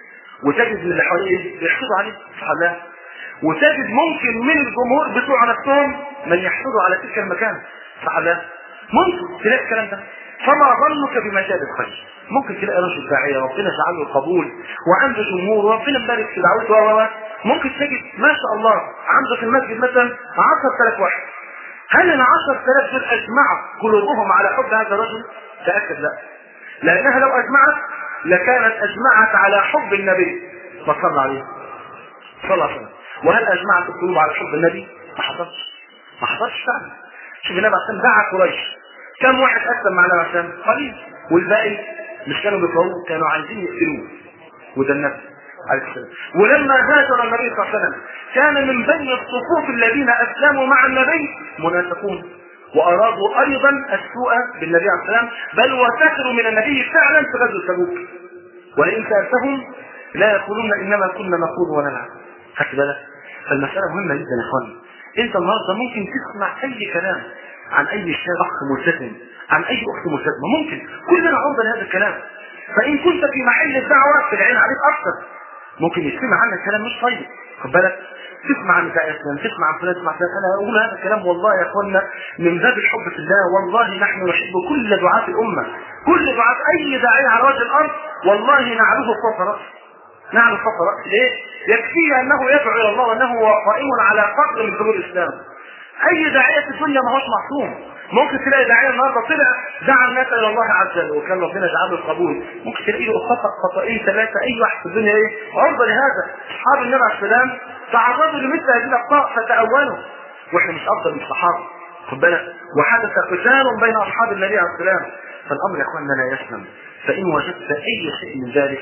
Speaker 2: وتجد من اللي حواليه بيحسدوا عليه صح ولا لا؟ وتجد ممكن من الجمهور بتوع نفسهم من يحسدوا على تلك المكان صح ولا لا؟ ممكن تلاقي الكلام ده فما ظنك بمجال الخير ممكن تلاقي رجل داعيه ربنا جعل له القبول وعنده جمهور وربنا مبارك في دعوته و ممكن تجد ما شاء الله عنده في المسجد مثلا 10000 واحد هل ال 10000 دول اجمعوا قلوبهم على حب هذا الرجل؟ تاكد لا لانها لو اجمعت لكانت اجمعت على حب النبي ما صلى عليه صلى الله عليه وسلم وهل اجمعت القلوب على حب النبي؟ ما حصلش ما حصلش فعلا شوف النبي عليه الصلاه دعا قريش كم واحد اسلم مع النبي عليه الصلاه قليل والباقي مش كانوا بيكرهوه كانوا عايزين يقتلوه وده النبي عليه السلام ولما هاجر النبي صلى الله عليه وسلم كان من بين الصفوف الذين اسلموا مع النبي منافقون وارادوا ايضا السوء بالنبي عليه السلام بل وسخروا من النبي فعلا في غزوه تبوك ولئن سالتهم لا يقولون انما كنا نقول ونلعب خدت بالك فالمساله مهمه جدا يا اخوان انت النهارده ممكن تسمع اي كلام عن اي شاب اخ ملتزم عن اي اخت ملتزمه ممكن كلنا عرضه لهذا الكلام فان كنت في محل الدعوه في العين عليك اكثر ممكن يسمع عنك كلام مش طيب خد بالك تسمع عن بتاع اسلام تسمع عن فلان تسمع فلان انا اقول هذا الكلام والله يا اخوانا من باب الحب في الله والله نحن نحب كل دعاة الامه كل دعاة اي داعيه على وجه الارض والله نعرفه فوق راسه نعرف فوق راسه ليه؟ يكفيه انه يدعو الى الله وانه قائم على قدر من حضور الاسلام اي داعيه في الدنيا ما هوش معصوم ممكن تلاقي داعيه النهارده طلع دعا الناس الى الله عز وجل وكان ربنا جعله القبول ممكن تلاقي له خطا خطأين ثلاثه اي واحد في الدنيا ايه عرضه لهذا اصحاب النبي عليه السلام تعرضوا لمثل هذه الاخطاء فتاولوا واحنا مش افضل من الصحابه خد بالك وحدث قتال بين اصحاب النبي عليه السلام فالامر يا اخواننا لا يسلم فان وجدت اي شيء من ذلك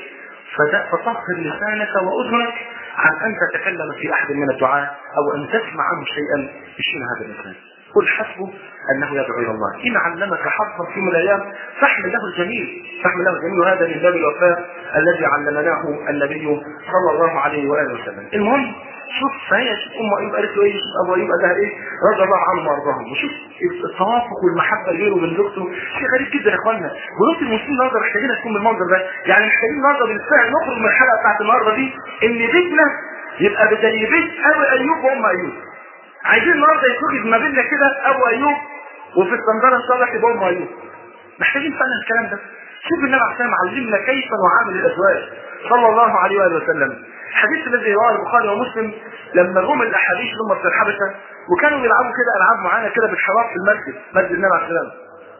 Speaker 2: فطهر لسانك واذنك عن ان تتكلم في احد من الدعاء او ان تسمع عنه شيئا يشين هذا الانسان قل حسبه انه يدعو الى الله ان علمك حظا في يوم من الايام فاحمل له الجميل فاحمل له الجميل وهذا من باب الوفاء الذي علمناه النبي صلى الله عليه واله وسلم المهم شوف فهي شوف ام ايوب قالت له ايه شوف ابو ايوب قال لها ايه رضي الله عنهم وارضاهم وشوف التوافق والمحبه بينه وبين زوجته شيء غريب جدا يا اخوانا ولوط المسلمين النهارده محتاجين تكون بالمنظر ده يعني محتاجين النهارده بالفعل نخرج من الحلقه بتاعت النهارده دي ان بيتنا يبقى زي بيت ابو ايوب وام ايوب عايزين النهارده يتوجد ما بيننا كده ابو ايوب وفي الصنداره ان شاء الله تبقى ام ايوب محتاجين فعلا الكلام ده شوف النبي عليه الصلاه علمنا كيف نعامل الازواج صلى الله عليه واله وسلم الحديث الذي رواه البخاري ومسلم لما جم الاحاديث ثم في الحبشه وكانوا بيلعبوا كده العاب معينه كده بالحراب في المسجد مسجد النبي عليه السلام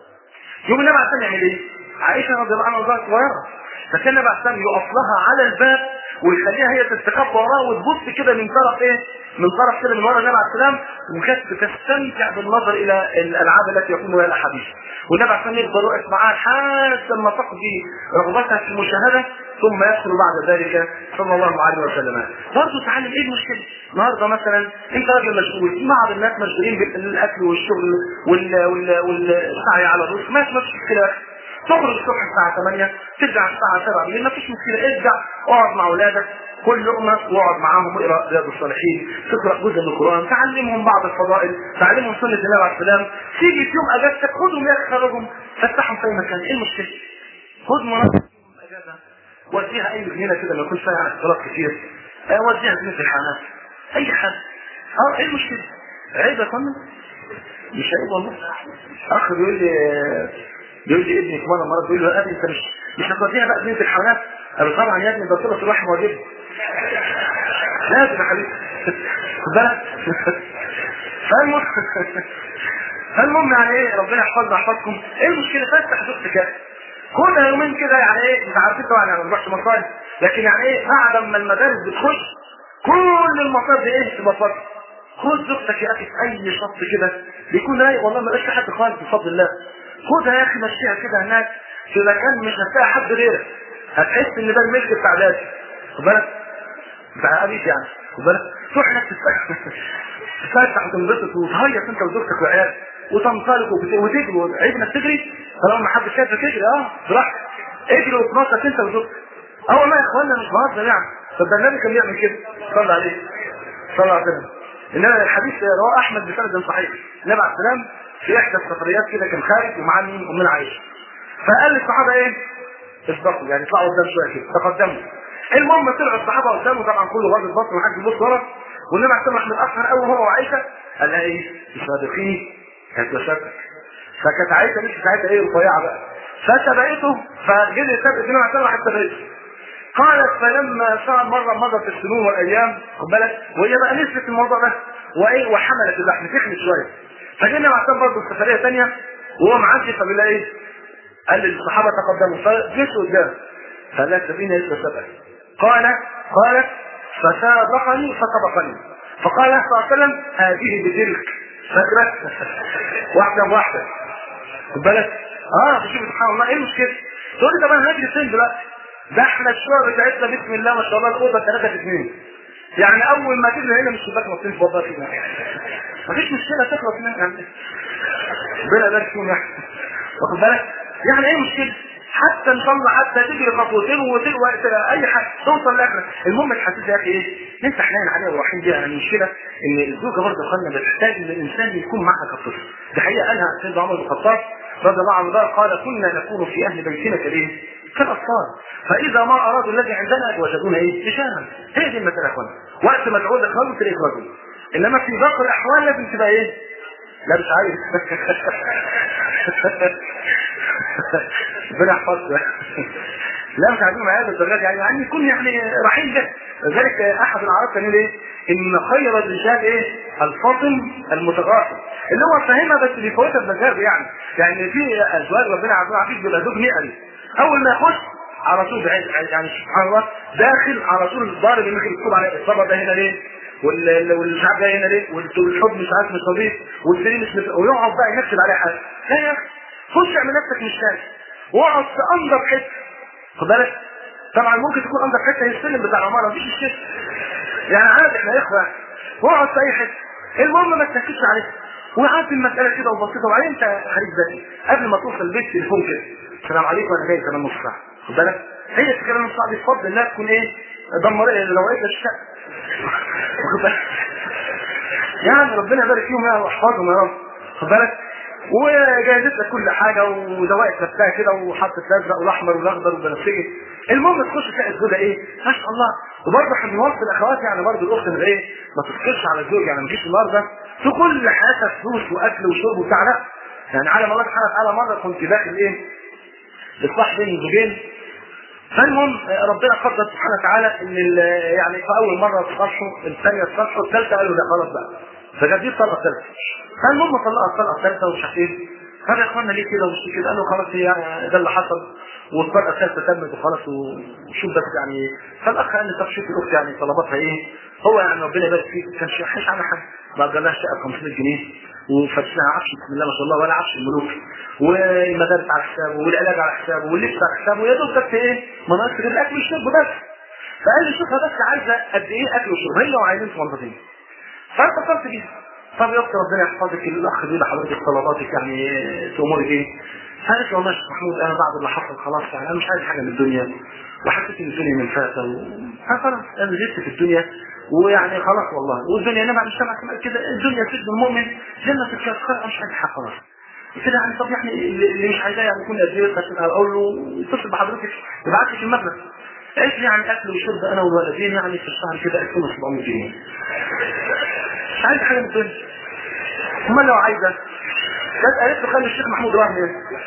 Speaker 2: يوم النبي عليه السلام يعمل ايه؟ عائشه رضي الله عنها وارضاها صغيره فكان النبي عليه السلام يقف لها على الباب ويخليها هي تستخبى وراه وتبص كده من طرف ايه؟ من طرف كده من ورا النبي عليه السلام وكانت بتستمتع بالنظر الى الالعاب التي يقوم بها الاحاديث والنبي عليه السلام يفضل واقف معاها لحد ما تقضي رغبتها في المشاهده ثم يدخل بعد ذلك صلى الله عليه وسلم برضه تعلم ايه المشكله النهارده مثلا انت راجل مشغول بعض الناس مشغولين بالاكل والشغل وال وال والسعي على الرزق ما ما فيش مشكله تخرج الصبح الساعه 8 ترجع الساعه 7 بالليل ما فيش مشكله ارجع اقعد مع اولادك كل لقمة واقعد معاهم واقرا رياض الصالحين تقرا جزء من القران تعلمهم بعض الفضائل تعلمهم سنه النبي عليه السلام تيجي في يوم اجازتك خدهم يا اخي خرجهم فتحهم في اي مكان ايه المشكله؟ خد مناسبه اجازه وديها اي جنينه كده ما يكونش فيها اختلاط كتير اه وديها جنينه الحيوانات اي حد اه ايه المشكله؟ عيب يا فندم مش عيب والله اخ بيقول لي بيقول لي ابني مره مره بيقول له يا ابني انت مش مش هتوديها بقى جنينه الحيوانات قال طبعا يا ابني ده صله الرحم واجب لازم يا حبيبي خد بالك فالمهم فالمهم يعني ايه ربنا يحفظنا يحفظكم ايه المشكله فتح زوجتك كده خدها يومين كده يعني ايه انت عارفين طبعا يعني ما بنروحش مصايف لكن يعني ايه بعد ما المدارس بتخش كل المصايف دي ايه تبقى فاضيه خد زوجتك يا اخي في اي شط كده بيكون رايق والله ما بقاش حد خالص بفضل الله خدها يا اخي مشيها كده هناك في مكان مش هتلاقي حد غيرك هتحس ان ده الملك بتاع ذاتك خد بالك بتاع ابيك يعني خد بالك تروح هناك تتفتح وتنبسط وتهيص انت وزوجتك وعيالك وتنطلق وتجري عيب انك تجري طالما ما حدش شايفك تجري اه براحتك اجري وتنطط انت وزوجتك اه والله يا اخوانا مش بهزر يعني طب ده النبي كان بيعمل كده صلى عليه صلى الله عليه وسلم انما الحديث رواه احمد بسند صحيح النبي عليه السلام في احدى السفريات كده كان خارج ومعاه مين امنا عائشه فقال للصحابه ايه اسبقوا يعني اطلعوا قدام شويه كده تقدموا المهم طلع الصحابه قدامه طبعا كله راجل بصر وحد يبص ورا والنبي عليه السلام راح متاخر قوي هو وعائشه قال لها ايه صادقين كانت مشاكل فكانت عائشه مش ساعتها ايه رفيعه بقى فسبقته فجري سبق النبي عليه السلام راح سبقته قالت فلما صار مرة مضت السنون والايام خد بالك وهي بقى نسبة الموضوع ده وايه وحملت اللحم تخنت شوية فجينا مع سام برضه السفرية ثانية وهو معدي فبيلاقي ايه قال للصحابة تقدموا فجيت قدام فلا تبين لسه سبق قال قالت فسابقني فسبقني فقال صلى الله عليه وسلم هذه بتلك فاكرة واحدة واحدة خد بالك اه شوف سبحان الله ايه المشكلة تقول لي طب انا هجري فين دلوقتي ده احنا الشغل بتاعتنا بسم الله ما شاء الله الاوضه 3 في 2 يعني اول ما تبني هنا مش شباك نصين في وضعها كده مفيش مشكله تخلص منها يعني ربنا يبارك فيهم يعني واخد بالك يعني ايه مشكله حتى ان شاء الله حتى تجري خطوتين وتلوى اي حاجه توصل لاخرك المهم الحديث يا اخي ايه انت حنين عليها ورحيم بيها يعني المشكله ان الزوجه برضه خلنا بتحتاج ان الانسان يكون معها كالطفل دي حقيقه قالها سيدنا عمر بن الخطاب رضي الله عنه قال كنا نكون في اهل بيتنا كالايه؟ كالاطفال فاذا ما ارادوا الذي عندنا وجدونا ايه؟ هشاما هي دي المساله يا اخوانا وقت ما تعود اخوانهم تلاقي اخوانهم انما في باقي الاحوال لازم تبقى ايه؟ لا مش عايز ربنا يحفظك لا مش عايزين معايا الدرجات يعني يعني يكون يعني رحيم ده لذلك احد العرب كان يقول ايه؟ ان خير الرجال ايه؟ الفاطن المتغافل اللي هو فاهمها بس بيفوتها بمزاجه يعني يعني في ازواج ربنا عز وجل بيبقى زوج نقري اول ما يخش على طول بعيد يعني سبحان الله داخل على طول ضارب اللي مكتوب عليه الصبر ده هنا ليه؟ والمش عارف ده هنا ليه؟ والحب مش عارف مش نظيف والسرير مش مش ويقعد بقى ينكد عليه حاجه لا يا اخي خش اعمل نفسك مش شايف واقعد في انضف حته خد بالك طبعا ممكن تكون انضف حته هي السلم بتاع العماره مفيش مشكله يعني عادي احنا اخوه واقعد في اي حته المهم ما تنكدش عليه وعارف المساله كده وبسيطه وبعدين انت خليك ذكي قبل ما توصل البيت تليفون كده السلام عليكم انا جاي كمان نص ساعه خد بالك هي الفكره نص ساعه دي بفضل الله تكون ايه دمر لو لقيت الشقه واخد بالك يعني ربنا يبارك فيهم يا واحفظهم يا رب خد بالك وجهزت لك كل حاجه وزوقت نفسها كده وحطت الازرق والاحمر والاخضر والبنفسجي المهم تخش تلاقي الزوجه ايه ما شاء الله وبرضه احنا بنوصي الاخوات يعني برضه الاخت من ايه ما تفكرش على الزوج يعني ما تجيش النهارده في كل حياتها فلوس واكل وشرب وبتاع لا يعني على الله سبحانه وتعالى مره كنت داخل ايه الاصلاح بين الزوجين فالمهم ربنا قدر سبحانه وتعالى ان يعني في اول مره تصالحوا الثانيه تصالحوا الثالثه قالوا ده خلاص بقى فجت دي الطلقه الثالثه فالمهم طلقها الطلقه الثالثه ومش عارف ايه طب يا اخوانا ليه كده ومش كده؟ قال له خلاص هي ده اللي حصل والطلقه الثالثه تمت وخلاص وشوف بس يعني فالاخ قال لي طب شوف الاخت يعني طلباتها ايه؟ هو يعني ربنا يبارك فيك كان شحيح على حاجه ما قالهاش شقه ب 500 جنيه وفتش لها عفش بسم الله ما شاء الله ولا عفش الملوك والمدارس على حسابه والعلاج على حسابه واللبس على حسابه يا دوب بس ايه مناقص غير الاكل والشرب بس فقال لي شوفها بس عايزه قد ايه اكل وشرب هي وعايزين في منطقتين فاتصلت بيها طب يا اختي ربنا يحفظك الاخ بيقول لحضرتك طلباتك يعني في امورك ايه؟ قالت له والله يا شيخ محمود انا بعد اللي حصل خلاص يعني انا مش عايز حاجه من الدنيا وحسيت ان الدنيا من فاتة و... خلاص انا زدت في الدنيا ويعني خلاص والله والدنيا انا بعد السبع سنوات كده الدنيا سجن المؤمن جنة الكافر انا مش عايز حاجه خلاص كده يعني طب يعني اللي مش عايزاه يعني يكون قد ايه عشان اقول له اتصل بحضرتك يبعت لك المبلغ قالت لي يعني اكل وشرب انا والولدين يعني في الشهر كده 2700 جنيه مش عايز حاجه من الدنيا امال لو عايزه جت قالت له خلي الشيخ محمود وهمي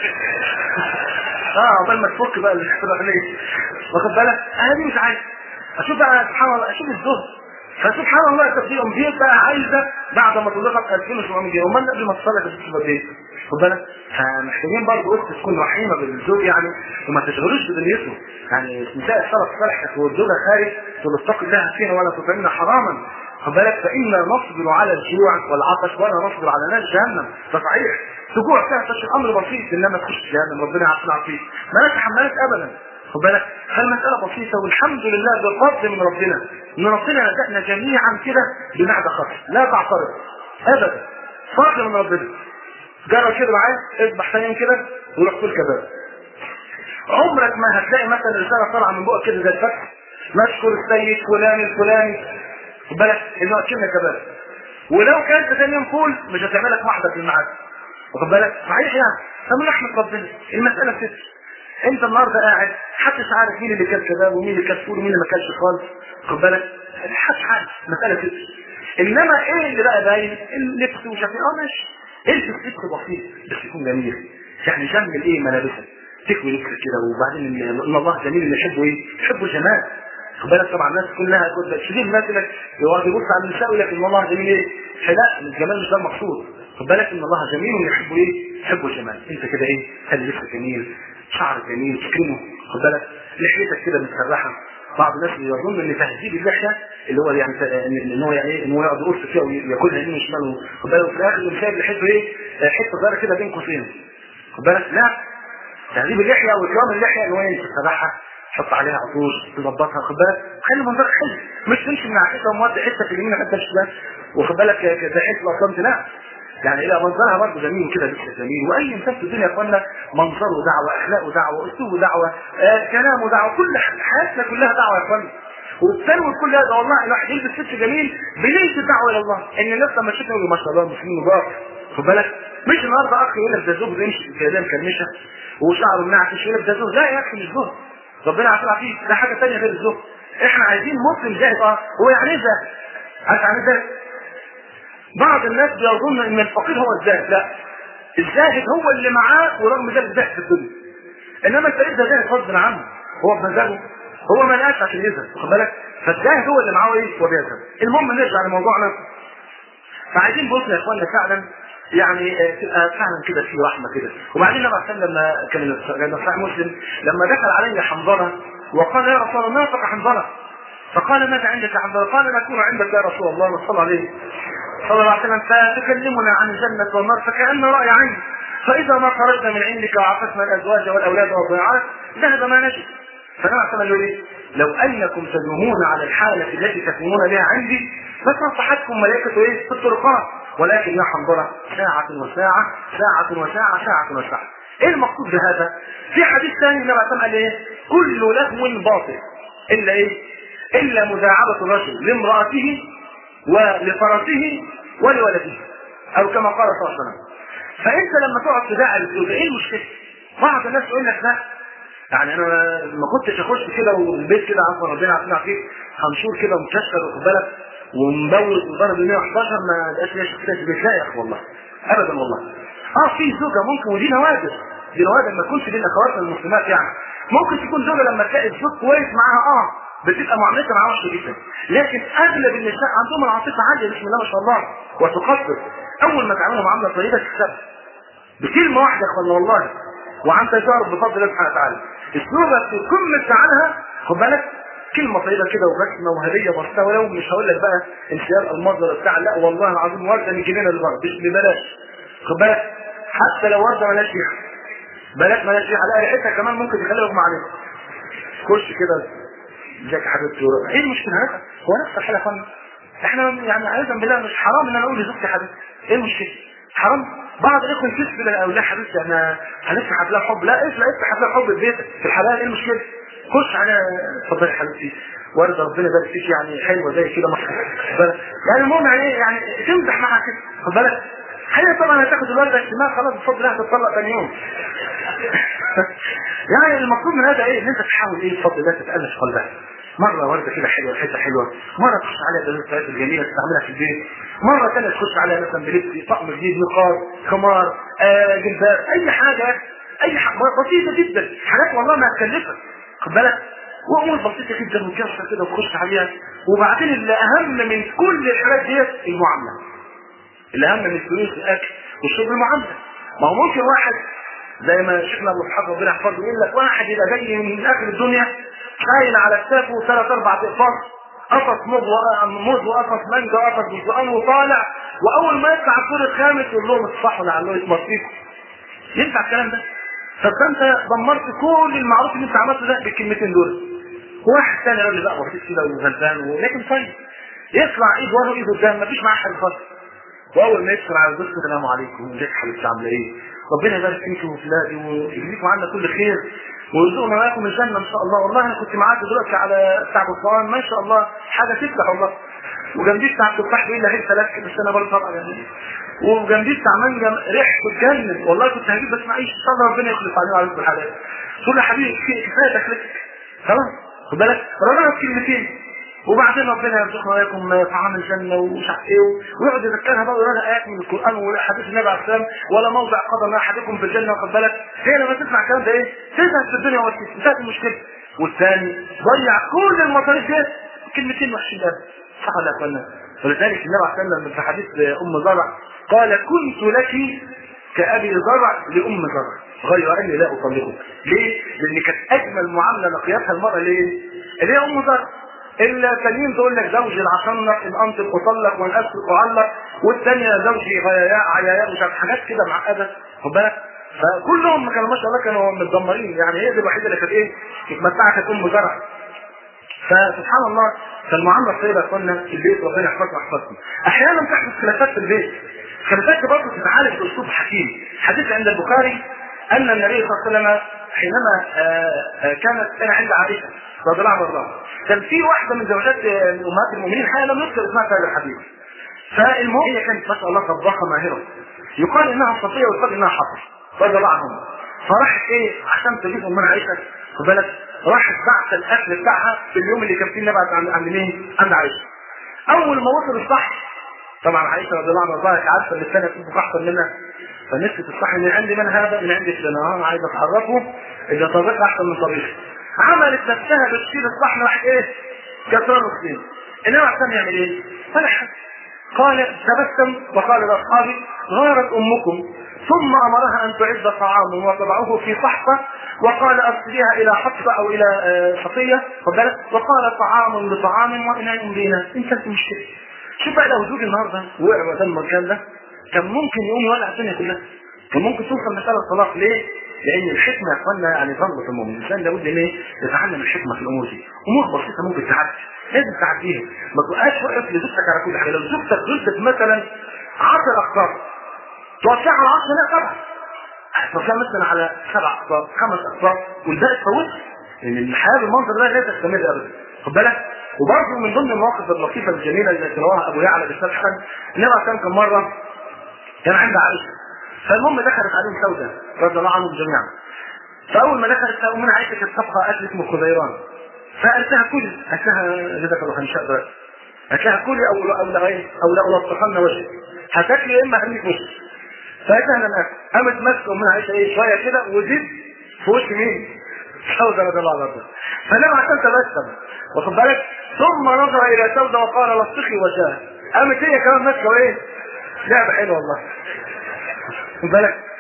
Speaker 2: اه عقبال ما تفك بقى الاغنيه واخد بالك انا دي مش عايز اشوف بقى سبحان الله اشوف الزهد فسبحان الله تبدي ام دي بقى عايزه بعد ما تطلقت 2700 جنيه امال قبل ما تصلي كانت بتشوف ايه خد بالك فمحتاجين برضه اخت تكون رحيمه بالزوج يعني وما تشغلوش بدنيته يعني نساء السلف الصالح والزوجه خارج تقول اتق الله فينا ولا تطعمنا حراما خد بالك فإنا نصبر على الجوع والعطش ولا نصبر على نار جهنم ده صحيح تجوع تهتش الأمر بسيط إنما تخش جهنم ربنا يعافينا فيه ما نتحملش أبدا خد بالك فالمسألة بسيطة والحمد لله بفضل من ربنا إن ربنا رزقنا جميعا كده بمعدة خطر لا تعترض أبدا فضل من ربنا جرب كده معايا اذبح ثاني يوم كده وروح كل كباب عمرك ما هتلاقي مثلا رسالة طالعة من بقك كده زي الفتح نشكر السيد فلان الفلاني خد بالك انه اكلنا كباب ولو كانت ثاني يوم فول مش هتعمل لك واحده في الميعاد واخد بالك صحيح يعني فمن رحمه ربنا المساله ست انت النهارده قاعد محدش عارف مين اللي كل كباب ومين اللي كل فول ومين اللي ما كلش خالص واخد بالك محدش عارف مساله ست انما ايه اللي بقى باين اللبس ومش عارف اه ماشي البس لبس بسيط بس يكون جميل يعني جمل ايه ملابسك تكوي لبسك كده وبعدين ان الله جميل اللي يحبه ايه؟ يحبه الجمال خد بالك طبعا الناس كلها كنت شديد مثلك يقعد يبص على النساء ويقول لك ان الله جميل ايه؟ لا الجمال مش ده المقصود خد بالك ان الله جميل ويحب ايه؟ يحب الجمال انت كده ايه؟ خلي لبسك جميل شعرك جميل تكرمه خد بالك لحيتك كده متسرحه بعض الناس يظن ان تهذيب اللحيه اللي هو يعني ان هو يعني ايه ان هو يقعد يقص فيها وياكلها يمين وشمال خد بالك وفي الاخر يقوم سايب لحيته ايه؟ حته صغيره كده بين قوسين خد بالك لا تهذيب اللحيه واكرام اللحيه ان هو يتسرحها تحط عليها عطور تظبطها خد بالك خلي منظرك حلو مش تمشي من حته ومودي حته في اليمين وحته في الشمال واخد بالك زي حته الاصنام لا يعني لا منظرها برضه جميل كده لسه جميل واي انسان في الدنيا يا اخوانا منظره دعوه اخلاقه دعوه اسلوبه دعوه آه كلامه دعوه كل حياتنا كلها دعوه يا اخوانا وبتنوي كل هذا والله الواحد يلبس لبس جميل بنيه الدعوه الى الله ان الناس لما تشوفه يقولوا ما شاء الله المسلمين نضاف خد بالك مش النهارده اخ يقول لك ده زوج بيمشي في كلام كرمشه وشعره منعكش يقول لك ده زوج لا يا اخي مش زوج ربنا يعافينا فيه ده حاجه ثانيه غير الزهد احنا عايزين مسلم زاهد اه هو يعني ايه زاهد عارف يعني ايه زاهد بعض الناس بيظن ان الفقير هو الزاهد لا الزاهد هو اللي معاه ورغم ذلك زاهد في الدنيا انما الفقير ده زاهد غصب عنه هو بمزاجه هو ما لقاش عشان يزهد واخد بالك فالزاهد هو اللي معاه ايه وبيزهد المهم نرجع لموضوعنا فعايزين بص يا اخوانا فعلا يعني تبقى فعلا كده في رحمه كده وبعدين النبي عليه لما كان كان صحيح مسلم لما دخل علي حنظله وقال يا رسول الله نافق حنظله فقال ماذا عندك حنظله؟ قال نكون عندك يا رسول الله وصلى عليه صلى الله عليه وسلم فتكلمنا عن الجنه والنار فكان راي عين فاذا ما خرجنا من عندك وعافسنا الازواج والاولاد والضيعات ذهب ما نجد فالنبي عليه الصلاه والسلام لو انكم تدومون على الحاله التي تكونون بها عندي لصافحتكم ملائكه ايه في الطرقات ولكن يا حنظلة ساعة وساعة ساعة وساعة ساعة وساعة ايه المقصود بهذا في حديث ثاني النبي عليه قال ايه كل لهو باطل الا ايه الا مداعبة الرجل لامرأته ولفرسه ولولده او كما قال صلى الله عليه وسلم فانت لما تقعد تداعي الزوجة ايه المشكلة بعض الناس يقول لك لا يعني انا ما كنتش اخش كده والبيت كده عفوا ربنا يعافينا فيك خمشور كده مكسر واخد بالك ومبوز وضرب 111 ما بقاش ليا شخصيه في البيت لا يا اخي والله ابدا والله اه في زوجه ممكن ودي نوادر دي نوادر ما تكونش بين اخواتنا المسلمات يعني ممكن تكون زوجه لما تلاقي الزوج كويس معاها اه بتبقى معاملتها معاها وحشه جدا لكن اغلب النساء عندهم العاطفه عاليه بسم الله ما شاء الله وتقدر اول ما تعملوا معامله طيبه تكسب بكلمه واحده يا اخوانا والله وعن تجارب بفضل الله سبحانه وتعالى السوره في قمه عنها خد بالك كلمه طيبه كده ورسمه وهديه بسيطه ولو مش هقول لك بقى انسياب المصدر بتاع لا والله العظيم ورده من جنينه لبره مش ببلاش خد بالك حتى لو ورده مالهاش ريحه بلاش مالهاش ريحه لا ريحتها كمان ممكن تخلي يغمى عليك خش كده ازيك يا حبيبتي ايه المشكله هذا هو نفس الحاله يا فندم احنا يعني عايزا بالله مش حرام ان انا اقول لزوجتي حبيبتي ايه المشكله حرام بعض الاخوه يكسب او لا حبيبتي انا هنفتح حفله حب لا افتح افتح حفله حب في بيتك في الحلال ايه المشكله خش على اتفضلي يا حبيبتي ورد ربنا يبارك فيك يعني حلوه زي كده مصر يعني المهم يعني ايه يعني تمزح معاها كده خد بالك هي طبعا هتاخد الورده اجتماع خلاص بفضل الله هتطلق ثاني يوم يعني المفروض من هذا ايه ان انت تحاول ايه بفضل الله تتالف قلبها مرة وردة كده حلوة حتة حلوة مرة تخش عليها بلبس الحاجات الجميلة تستعملها في البيت مرة ثانية تخش عليها مثلا بلبس طقم جديد نقاب خمار آه جلباب أي حاجة أي حاجة بسيطة جدا حاجات والله ما هتكلفك خد بالك وأمور بسيطة جدا وكشفة كده وتخش عليها وبعدين اللي أهم من كل الحاجات ديت المعاملة اللي أهم من الفلوس الأكل والشرب المعاملة ما هو ممكن واحد زي ما شيخنا ابو اسحاق ربنا يحفظه يقول لك واحد يبقى جاي من اخر الدنيا شايل على كتافه ثلاث اربع اقفاص قفص موز موز وقفص مانجا وقفص برتقال وطالع واول ما يطلع الدور الخامس يقول لهم اصفحوا لعله يتمصيكم ينفع الكلام ده؟ طب انت دمرت كل المعروف اللي انت عملته ده بالكلمتين دول واحد ثاني راجل بقى بسيط كده وغلبان ولكن طيب يطلع ايد ورا وايد قدام مفيش معاه حاجه خالص واول ما يدخل على الدكتور السلام عليكم ازيك حبيبتي عامله ايه؟ ربنا يبارك فيكم وفي بلادي ويجزيكم عنا كل خير ويرزقنا معاكم الجنه ان شاء الله والله انا كنت معاك دلوقتي على بتاع بطلان ما شاء الله حاجه تفتح والله وجنبي بتاع التفاح بيقول لي هي ثلاث بس انا برضه طبعا يعني وجنبي بتاع مانجا ريحته تجنن والله كنت هجيب بس معيش ان شاء الله ربنا يخلف علينا وعليكم الحلال تقول له يا حبيبي كفايه تكلفتك خلاص خد بالك رجعت كلمتين وبعدين ربنا يرزقنا واياكم طعام الجنه ومش عارف ايه ويقعد يذكرها بقى ويقرا ايات من القران وحديث النبي عليه السلام ولا موضع قدم احدكم في الجنه واخد بالك هي لما تسمع الكلام ده ايه تزهد في الدنيا وانتهت المشكله والثاني ضيع كل المصاريف ديت كلمتين وحشين ده صح ولا يا اخوانا ولذلك النبي عليه السلام في حديث ام زرع قال كنت لك كابي زرع لام زرع غير اني لا اطلقك ليه؟ لان كانت اجمل معامله لقيتها المراه ليه؟ اللي هي ام زرع الا تانيين تقول لك زوجي العشنق ان انطق اطلق وان اسلك اعلق والثانيه زوجي غياياء عياياء مش عارف حاجات كده معقده خد بالك فكلهم كانوا ما شاء الله كانوا متدمرين يعني هي دي الوحيده اللي كانت ايه متمتعه كانت ام زرع فسبحان الله فالمعامله الطيبه يا اخوانا في البيت ربنا يحفظنا ويحفظكم احيانا تحدث خلافات في البيت خلافات برضه تتعالج باسلوب حكيم حديث عند البخاري ان النبي صلى الله عليه وسلم حينما كانت كان عند عائشه رضي الله عنها كان في واحده من زوجات امهات المؤمنين حاجه لم يذكر اسمها في هذا الحديث فالمهم هي كانت ما شاء الله طباخه ماهره يقال انها صفيه ويقال انها حفص رضي الله عنهم فراحت ايه عشان تجيب امنا عائشه خد بالك راحت بعت الاكل بتاعها في اليوم اللي كان فيه النبي عند عند مين؟ عند عائشه اول ما وصل الصح طبعا عائشه رضي الله عنها كانت عارفه ان الثانيه تطبخ احسن منها فنسيت الصح من عندي من هذا من عندك لنا انا عايز اتعرفه اللي طبخها احسن من طبيخي عملت نفسها بتشيل الصحن راح ايه كسران الصين انما عشان يعمل ايه فلح قال تبسم وقال لاصحابي غارت امكم ثم امرها ان تعد طعاما وتضعه في صحفه وقال ارسليها الى حفصه او الى صفيه بالك وقال طعام لطعام واناء بنا انت المشكله شوف بقى لو زوج النهارده وقع قدام المكان ده كان ممكن يقوم يولع الدنيا كلها كان ممكن توصل مساله الطلاق ليه؟ لان الحكمه يا اخوانا يعني ضربه المؤمن الانسان لابد ان ايه يتعلم الحكمه في الامور دي امور بسيطه ممكن تعدي لازم تعديها ما تبقاش واقف لزوجتك على كل حاجه لو زوجتك غلطت مثلا 10 اخطاء توقعها على 10 لا طبعا توقعها مثلا على سبع اخطاء خمس اخطاء والباقي تفوتها لان الحياه بالمنظر ده لا تستمر ابدا خد بالك وبرضه من ضمن المواقف اللطيفه الجميله اللي رواها ابو يعلى بالسبب حسن النبي كان كم مره كان عند عائشه فالمهم دخلت عليهم سودة رضي الله عنهم جميعا فاول ما دخلت امنا عائشه كانت طبخه اكل اسمه خزيران فقالت لها كلي قالت لها جزاك الله خير شاء دلوقتي قالت لها كلي او او لا او لا الطحن وجهك هتاكلي يا اما هخليك وشك فقالت لها انا اكل قامت ماسكه امنا عائشه ايه شويه كده وزيد في وش مين؟ سودة رضي الله عنها فلما عشان تبسم واخد بالك ثم نظر الى سودة وقال لصقي وجهها قامت هي كمان ماسكه ايه؟ لعبه حلوه والله خد بالك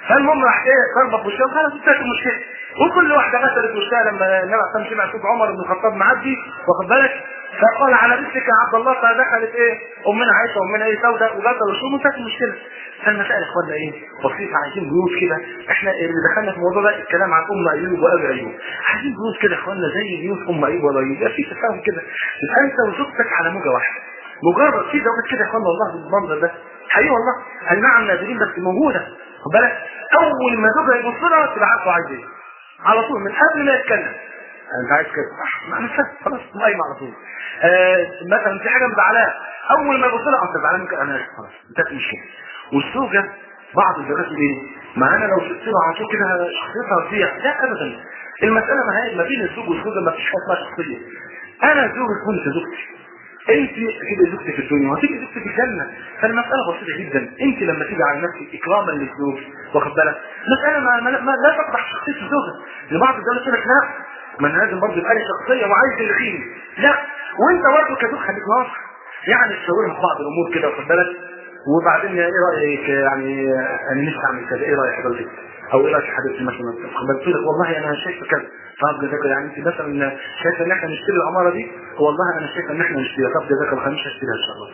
Speaker 2: فالمهم راح ايه ضربه في وشها خلاص انتهت المشكله وكل واحده غسلت وشها لما النبي عليه الصلاه سمع صوت عمر بن الخطاب معدي واخد بالك فقال على رزقك يا عبد الله فدخلت ايه امنا عائشه وامنا ايه سوداء وغسل وشهم وانتهت المشكله فالمسائل يا اخوانا ايه بسيطه عايزين بيوت كده احنا اللي دخلنا في الموضوع ده الكلام عن ام ايوب وابي ايوب عايزين بيوت كده يا اخوانا زي بيوت ام ايوب وابي ايوب في تفاهم كده يبقى انت وزوجتك على موجه واحده مجرد في زوجات كده يا اخوانا والله بالمنظر ده حقيقي والله اي نعم نادرين بس موجوده خد بالك اول ما زوجها يبص لها تبقى عارفه عايز ايه على طول من قبل ما يتكلم انت عايز كده ما انا فاهم خلاص قايم على طول آه مثلا في حاجه مزعلاه اول ما يبص لها انت زعلان ممكن انا آسف، خلاص انتهت المشكله والزوجه بعض الزوجات يقول ايه ما انا لو سبت له على طول كده شخصيتها تضيع لا ابدا المساله ما هي ما بين الزوج والزوجه ما فيش حاجه اسمها شخصيه انا زوجك وانت زوجتي انت هتبقى زوجتي في الدنيا وهتبقى زوجتي في الجنه فالمساله بسيطه جدا انت لما تيجي على نفسك اكراما للزوج واخد بالك مساله ما, ما, ما لا تقبح شخصيه الزوجه لبعض الدول يقول لك لا ما انا لازم برضه يبقى لي شخصيه وعايز الخير لا وانت برضه كزوج خليك ناصح يعني تشاورها في بعض الامور كده واخد بالك وبعدين ايه رايك يعني انا نفسي اعمل كذا ايه رايك حضرتك او ايه رايك حضرتك مثلا قلت لك والله انا شايفه كذا طب جزاك يعني انت مثلا شايفه ان احنا نشتري العماره دي والله انا شايفه ان احنا نشتريها طب جزاك الله خير مش هشتريها ان شاء الله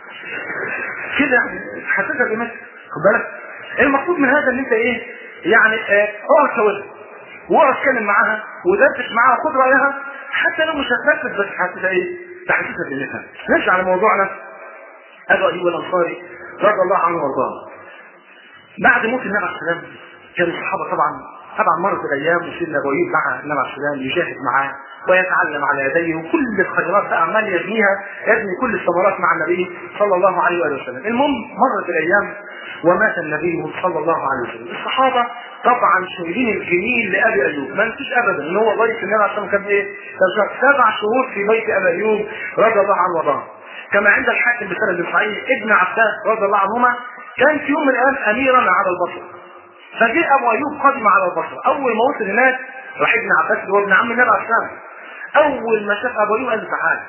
Speaker 2: كده يعني حسيتها بنفسك خد بالك المقصود من هذا ان انت ايه يعني اه اقعد شاورها واقعد اتكلم معاها ودردش معاها خد رايها حتى لو مش هتنفذ بس حاسسها ايه تحسسها بقيمتها نرجع لموضوعنا ابو ايوب الانصاري رضي الله عنه وارضاه بعد موت النبي عليه السلام كان الصحابه طبعا طبعا مرت الايام وسيدنا ابو ايوب مع النبي عليه السلام يجاهد معاه ويتعلم على يديه وكل الخيرات بقى عمال يبنيها يبني كل الثمرات مع النبي صلى الله عليه واله وسلم المهم مرت الايام ومات النبي صلى الله عليه وسلم الصحابه طبعا شايلين الجميل لابي ايوب ما نسيش ابدا ان هو ضيف النبي عليه السلام كان ايه كان سبع شهور في بيت ابي ايوب رضي الله عنه وارضاه كما عند الحاكم بسند صحيح ابن عباس رضي الله عنهما كان في يوم من الايام اميرا على البصره فجاء ابو ايوب قدم على البصره اول ما وصل هناك راح ابن عباس اللي هو ابن عم النبي عليه السلام اول ما شاف ابو ايوب قال له تعالى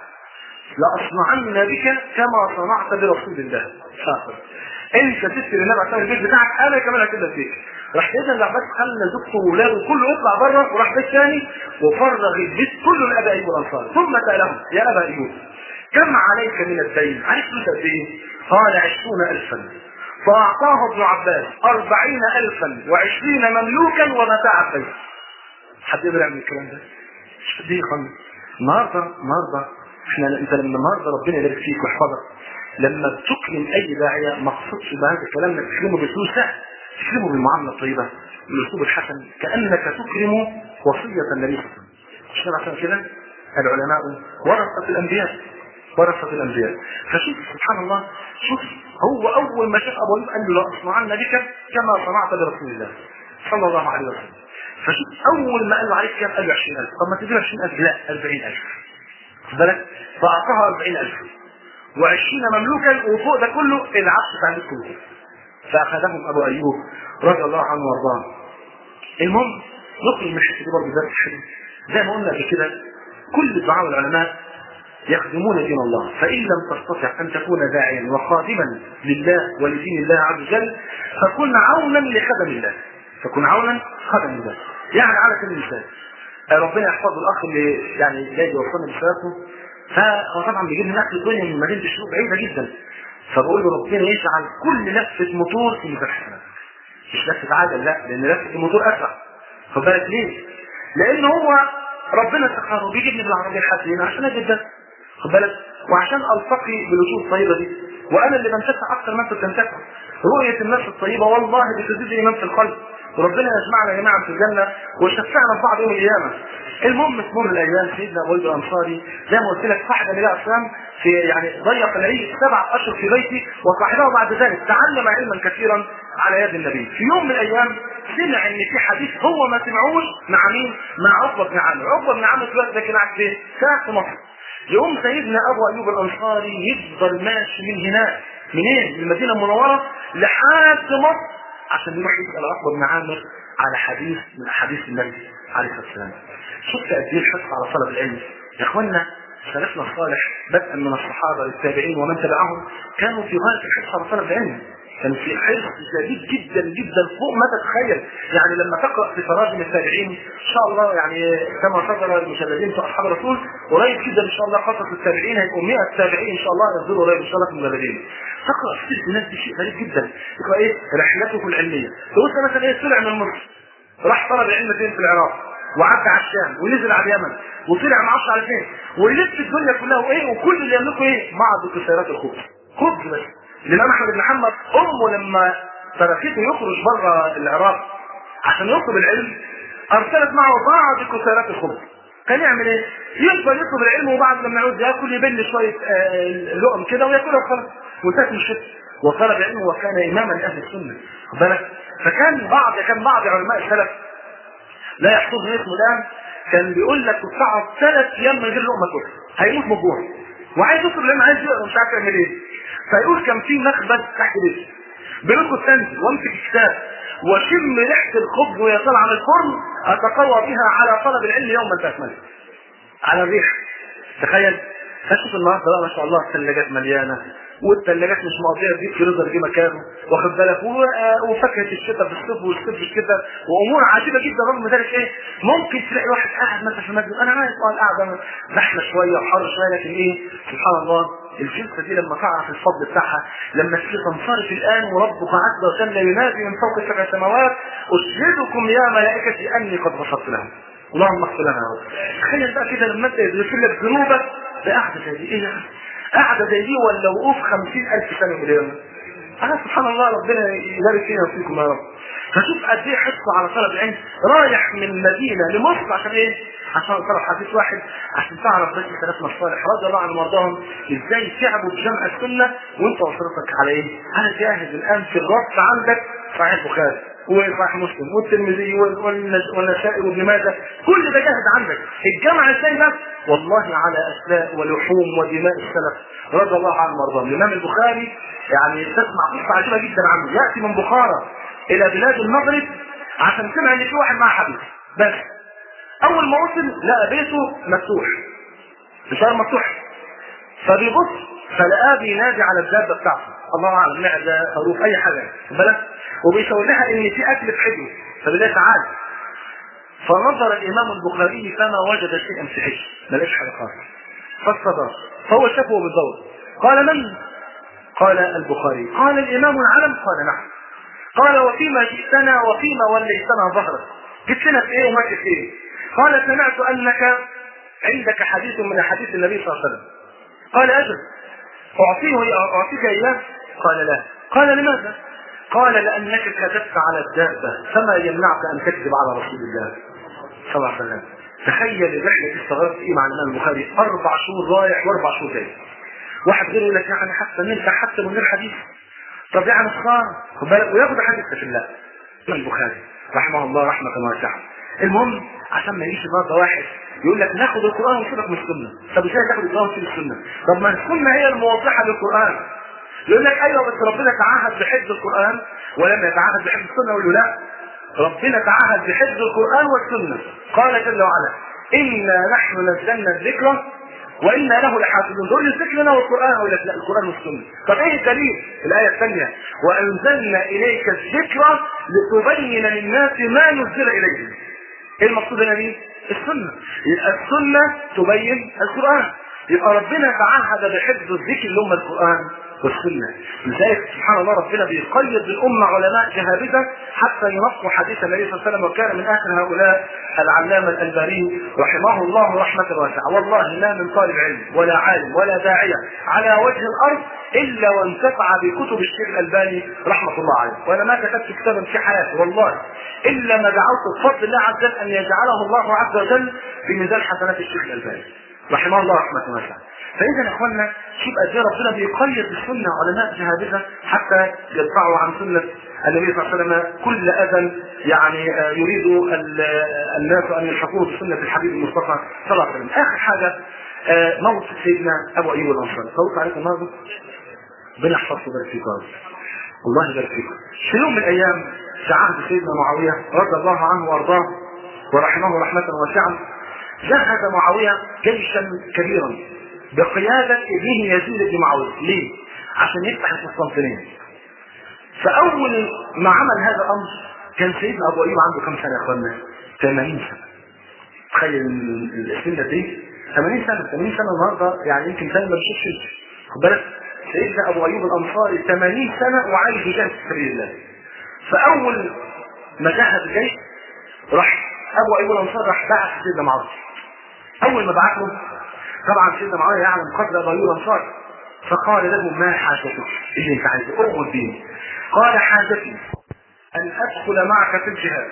Speaker 2: لاصنعن بك كما صنعت برسول الله شاطر انت سبت للنبي عليه السلام البيت بتاعك انا كمان هكذا فيك راح سيدنا ابن عباس خلى زوجته واولاده كله يطلع بره وراح بيت ثاني وفرغ البيت كله لابي ايوب الانصاري ثم سالهم يا ابا ايوب كم عليك من الدين؟ عليك فلوس قد ايه؟ قال عشرون ألفا فأعطاه ابن عباس أربعين ألفا وعشرين مملوكا ومتاع البيت حد يقدر يعمل الكلام ده؟ مش دي خالص النهارده النهارده احنا انت لما النهارده ربنا يبارك فيك ويحفظك لما بتكرم اي داعيه ما اقصدش بهذا الكلام انك تكرمه بفلوس لا تكرمه بالمعامله الطيبه بالاسلوب الحسن كانك تكرم وصيه النبي صلى الله عليه وسلم مش كده عشان كده العلماء ورثه الانبياء ورثة الأنبياء فشوف سبحان الله شوف هو أول ما شاف أبو أيوب قال له لأصنعن بك كما صنعت لرسول الله صلى الله عليه وسلم فشوف أول ما قال له عليك كام قال له 20000 طب ما تديله 20000 لا 40000 خد بالك فأعطاها 40000 و20 مملوكا وفوق ده كله العبد بتاع البيت كله فأخذهم أبو أيوب رضي الله عنه وارضاه المهم نخرج من الحته دي برضه درس حلو زي ما قلنا قبل كده كل الدعاء العلماء يخدمون دين الله فإن لم تستطع أن تكون داعيا وخادما لله ولدين الله عز وجل فكن عونا لخدم الله فكن عونا خدم الله يعني على سبيل المثال ربنا يحفظ الأخ اللي يعني جاي يوصلنا بشبابه فهو طبعا بيجيب من أكل الدنيا من مدينة الشروق بعيدة جدا فبقول له ربنا يجعل كل لفة موتور في ميزان حسنات مش لفة عجل لا لأن لفة الموتور أسرع خد بالك ليه؟ لأن هو ربنا سخره بيجيبني بالعربية الحاسين عشان أجد ده خد بالك وعشان التقي بالوجوه الطيبه دي وانا اللي بنتفع اكثر ما انت بتنتفع رؤيه الناس الطيبه والله بتزيد ايمان في القلب وربنا يجمعنا جميعا في الجنه ويشفعنا في بعض يوم القيامه المهم في مر الايام سيدنا ابو ايوب الانصاري زي ما قلت لك صاحب النبي عليه السلام في يعني ضيق العيد سبع اشهر في بيته وصاحبه بعد ذلك تعلم علما كثيرا على يد النبي في يوم من الايام سمع ان في حديث هو ما سمعوش مع مين؟ مع عقبه بن عامر، عقبه بن عامر في الوقت ده كان قاعد فين؟ ساعه في مصر يقوم سيدنا ابو ايوب الانصاري يفضل ماشي من هناك منين؟ من المدينه المنوره لحد مصر عشان يروح يسال عقبه بن عامر على حديث من احاديث النبي عليه الصلاه والسلام. شفت قد ايه الحرص على طلب العلم؟ يا اخوانا سلفنا الصالح بدءا من الصحابه للتابعين ومن تبعهم كانوا في غايه الحرص على طلب العلم. كان في حرص شديد جدا جدا فوق ما تتخيل يعني لما تقرا في تراجم التابعين ان شاء الله يعني كما صدر المشاهدين في اصحاب الرسول قريب جدا ان شاء الله قصص التابعين هيكون 100 تابعين ان شاء الله ينزلوا قريب ان شاء الله في المجلدين تقرا سيره الناس دي شيء غريب جدا تقرا ايه رحلته العلميه تقول مثلا ايه طلع من مصر راح طلب العلم فين في العراق وعدى على الشام ونزل على اليمن وطلع ما اعرفش على فين ويلف الدنيا كلها وايه وكل اللي يملكه ايه بعض كسيرات الخبز خبز بس الامام احمد بن محمد امه لما تركته يخرج بره العراق عشان يطلب العلم ارسلت معه بعض كسيرات الخبز كان يعمل ايه؟ يفضل يطلب العلم وبعد لما يعود ياكل يبل شويه آه لقم كده وياكلها وخلاص وانتهت مش وطلب العلم وكان اماما لاهل السنه خد بالك فكان بعض كان بعض علماء السلف لا يحفظني اسمه الان كان بيقول لك تقعد ثلاث ايام من غير لقمه تاكل هيموت من الجوع وعايز يطلب العلم عايز يقرا مش عارف يعمل ايه فيقول كان في مخبز تحت بيتي بيقول كنت انزل وامسك الكتاب واشم ريحه الخبز وهي طالعه من الفرن اتقوى بها على طلب العلم يوما باكمله على الريح تخيل فشوف النهارده بقى ما شاء الله الثلاجات مليانه والثلاجات مش مقضيه تجيب فريزر جه مكانه واخد بالك وفاكهه الشتاء في الصيف والصيف في الشتاء وامور عجيبه جدا رغم ذلك ايه ممكن تلاقي واحد قاعد مثلا في المسجد انا عارف اه القعده زحمه شويه وحر شويه لكن ايه سبحان الله الجلسه دي لما تعرف الفضل بتاعها لما تيجي تنصرف الان وربك عز وجل ينادي من فوق سبع سماوات اشهدكم يا ملائكتي اني قد غفرت لهم اللهم اغفر لنا يا رب تخيل بقى كده لما انت يغفر لك ذنوبك بقعده زي دي ايه يعني قاعدة زي دي ولا وقوف خمسين ألف سنة من اليوم أنا سبحان الله ربنا يبارك فينا وفيكم يا رب فشوف قد ايه حرصه على طلب العلم رايح من المدينة لمصر عشان ايه؟ عشان طلب حديث واحد عشان تعرف بس سلفنا الصالح رضي الله عنهم وارضاهم ازاي تعبوا بجمع السنة وانت وصلتك على ايه؟ انا جاهز الان في الربط عندك صحيح البخاري وصحيح مسلم والترمذي والنسائي وابن ماجه كل ده جاهز عندك الجمع ازاي بس والله على اسماء ولحوم ودماء السلف رضي الله عنهم وارضاهم الامام البخاري يعني تسمع قصه عجيبه جدا عنه ياتي من بخارى الى بلاد المغرب عشان سمع ان في واحد معاه حديث بس اول ما وصل لقى بيته مفتوح الشارع مفتوح فبيبص فلقاه بينادي على الدابه بتاعته الله اعلم معده خروف اي حاجه بالك وبيشاور لها ان في اكل في حجره فبالله تعالى فنظر الامام البخاري فما وجد شيئا في حجره ما لقاش حاجه خالص فاستدار فهو شافه بالدور قال من قال البخاري قال الامام العلم قال نعم قال وفيما جئتنا وفيما وليتنا ظهرك جئت لنا في ايه وما في ايه قال سمعت انك عندك حديث من حديث النبي صلى الله عليه وسلم قال اجل اعطيه اعطيك اياه قال لا قال لماذا قال لانك كذبت على الدابه فما يمنعك ان تكذب على رسول الله صلى الله عليه وسلم تخيل الرحله دي استغرقت ايه مع الامام البخاري اربع شهور رايح واربع شهور جاي واحد غيره يقول لك يعني حتى نرجع حتى من غير حديث طب يعني خساره خد بالك وياخد حديث في الله البخاري رحمه الله رحمه واسعه المهم عشان ما يجيش النهارده واحد يقول لك ناخد القران ونسيبك من السنه طب ازاي تاخد القران ونسيب السنه طب ما السنه هي الموضحه للقران يقول لك ايوه بس ربنا تعهد بحفظ القران ولم يتعهد بحفظ السنه يقول له لا ربنا تعهد بحفظ القران والسنه قال جل وعلا انا نحن نزلنا الذكر وانا له لحافظون دول الذكر لنا والقران اقول لك لا القران والسنه طب ايه الدليل الايه الثانيه وانزلنا اليك الذكر لتبين للناس ما نزل اليهم ايه المقصود هنا مين السنه يبقى السنه تبين القران يبقى ربنا تعهد بحفظ الذكر اللي هم القران والسنه لذلك سبحان الله ربنا بيقيد الامه علماء جهابذه حتى ينصوا حديث النبي صلى الله عليه وسلم وكان من اخر هؤلاء العلامه الالباني رحمه الله رحمه واسعه والله ما من طالب علم ولا عالم ولا داعيه على وجه الارض الا وانتفع بكتب الشيخ الالباني رحمه الله عليه وانا ما كتبت كتابا في حياتي والله الا ما دعوت بفضل الله عز وجل ان يجعله الله عز وجل في ميزان حسنات الشيخ الالباني رحمه الله رحمه واسعه فاذا يا اخوانا شوف قد ايه ربنا بيقيد السنه علماء جهابذه حتى يدفعوا عن سنه النبي صلى الله عليه وسلم كل اذى يعني يريد الناس ان يلحقوه بسنه الحبيب المصطفى صلى الله عليه وسلم. اخر حاجه موت سيدنا ابو ايوب الانصاري، فوت عليكم النهارده؟ ربنا يحفظكم ويبارك فيكم الله يبارك فيكم. في يوم من الايام في عهد سيدنا معاويه رضي الله عنه وارضاه ورحمه رحمه واسعه جهز معاويه جيشا كبيرا بقيادة ابنه يزيد بن معاوية، ليه؟ عشان يفتح القسطنطينية. فاول ما عمل هذا الامر كان سيدنا ابو ايوب عنده كم سنه يا اخوانا 80 سنه تخيل السن ده ايه 80 سنه 80 سنه النهارده يعني يمكن ثاني ما بيشوفش خد بالك سيدنا ابو ايوب الانصاري 80 سنه وعايش يجاهد في سبيل الله فاول ما جهز الجيش راح ابو ايوب الانصاري راح بعث سيدنا معاويه اول ما بعت له طبعا سيدنا معاويه يعلم قدر ابو ايوب الانصاري فقال له ما حاجتك اللي انت عايزه ارغب بيه قال حاجتي ان ادخل معك في الجهاد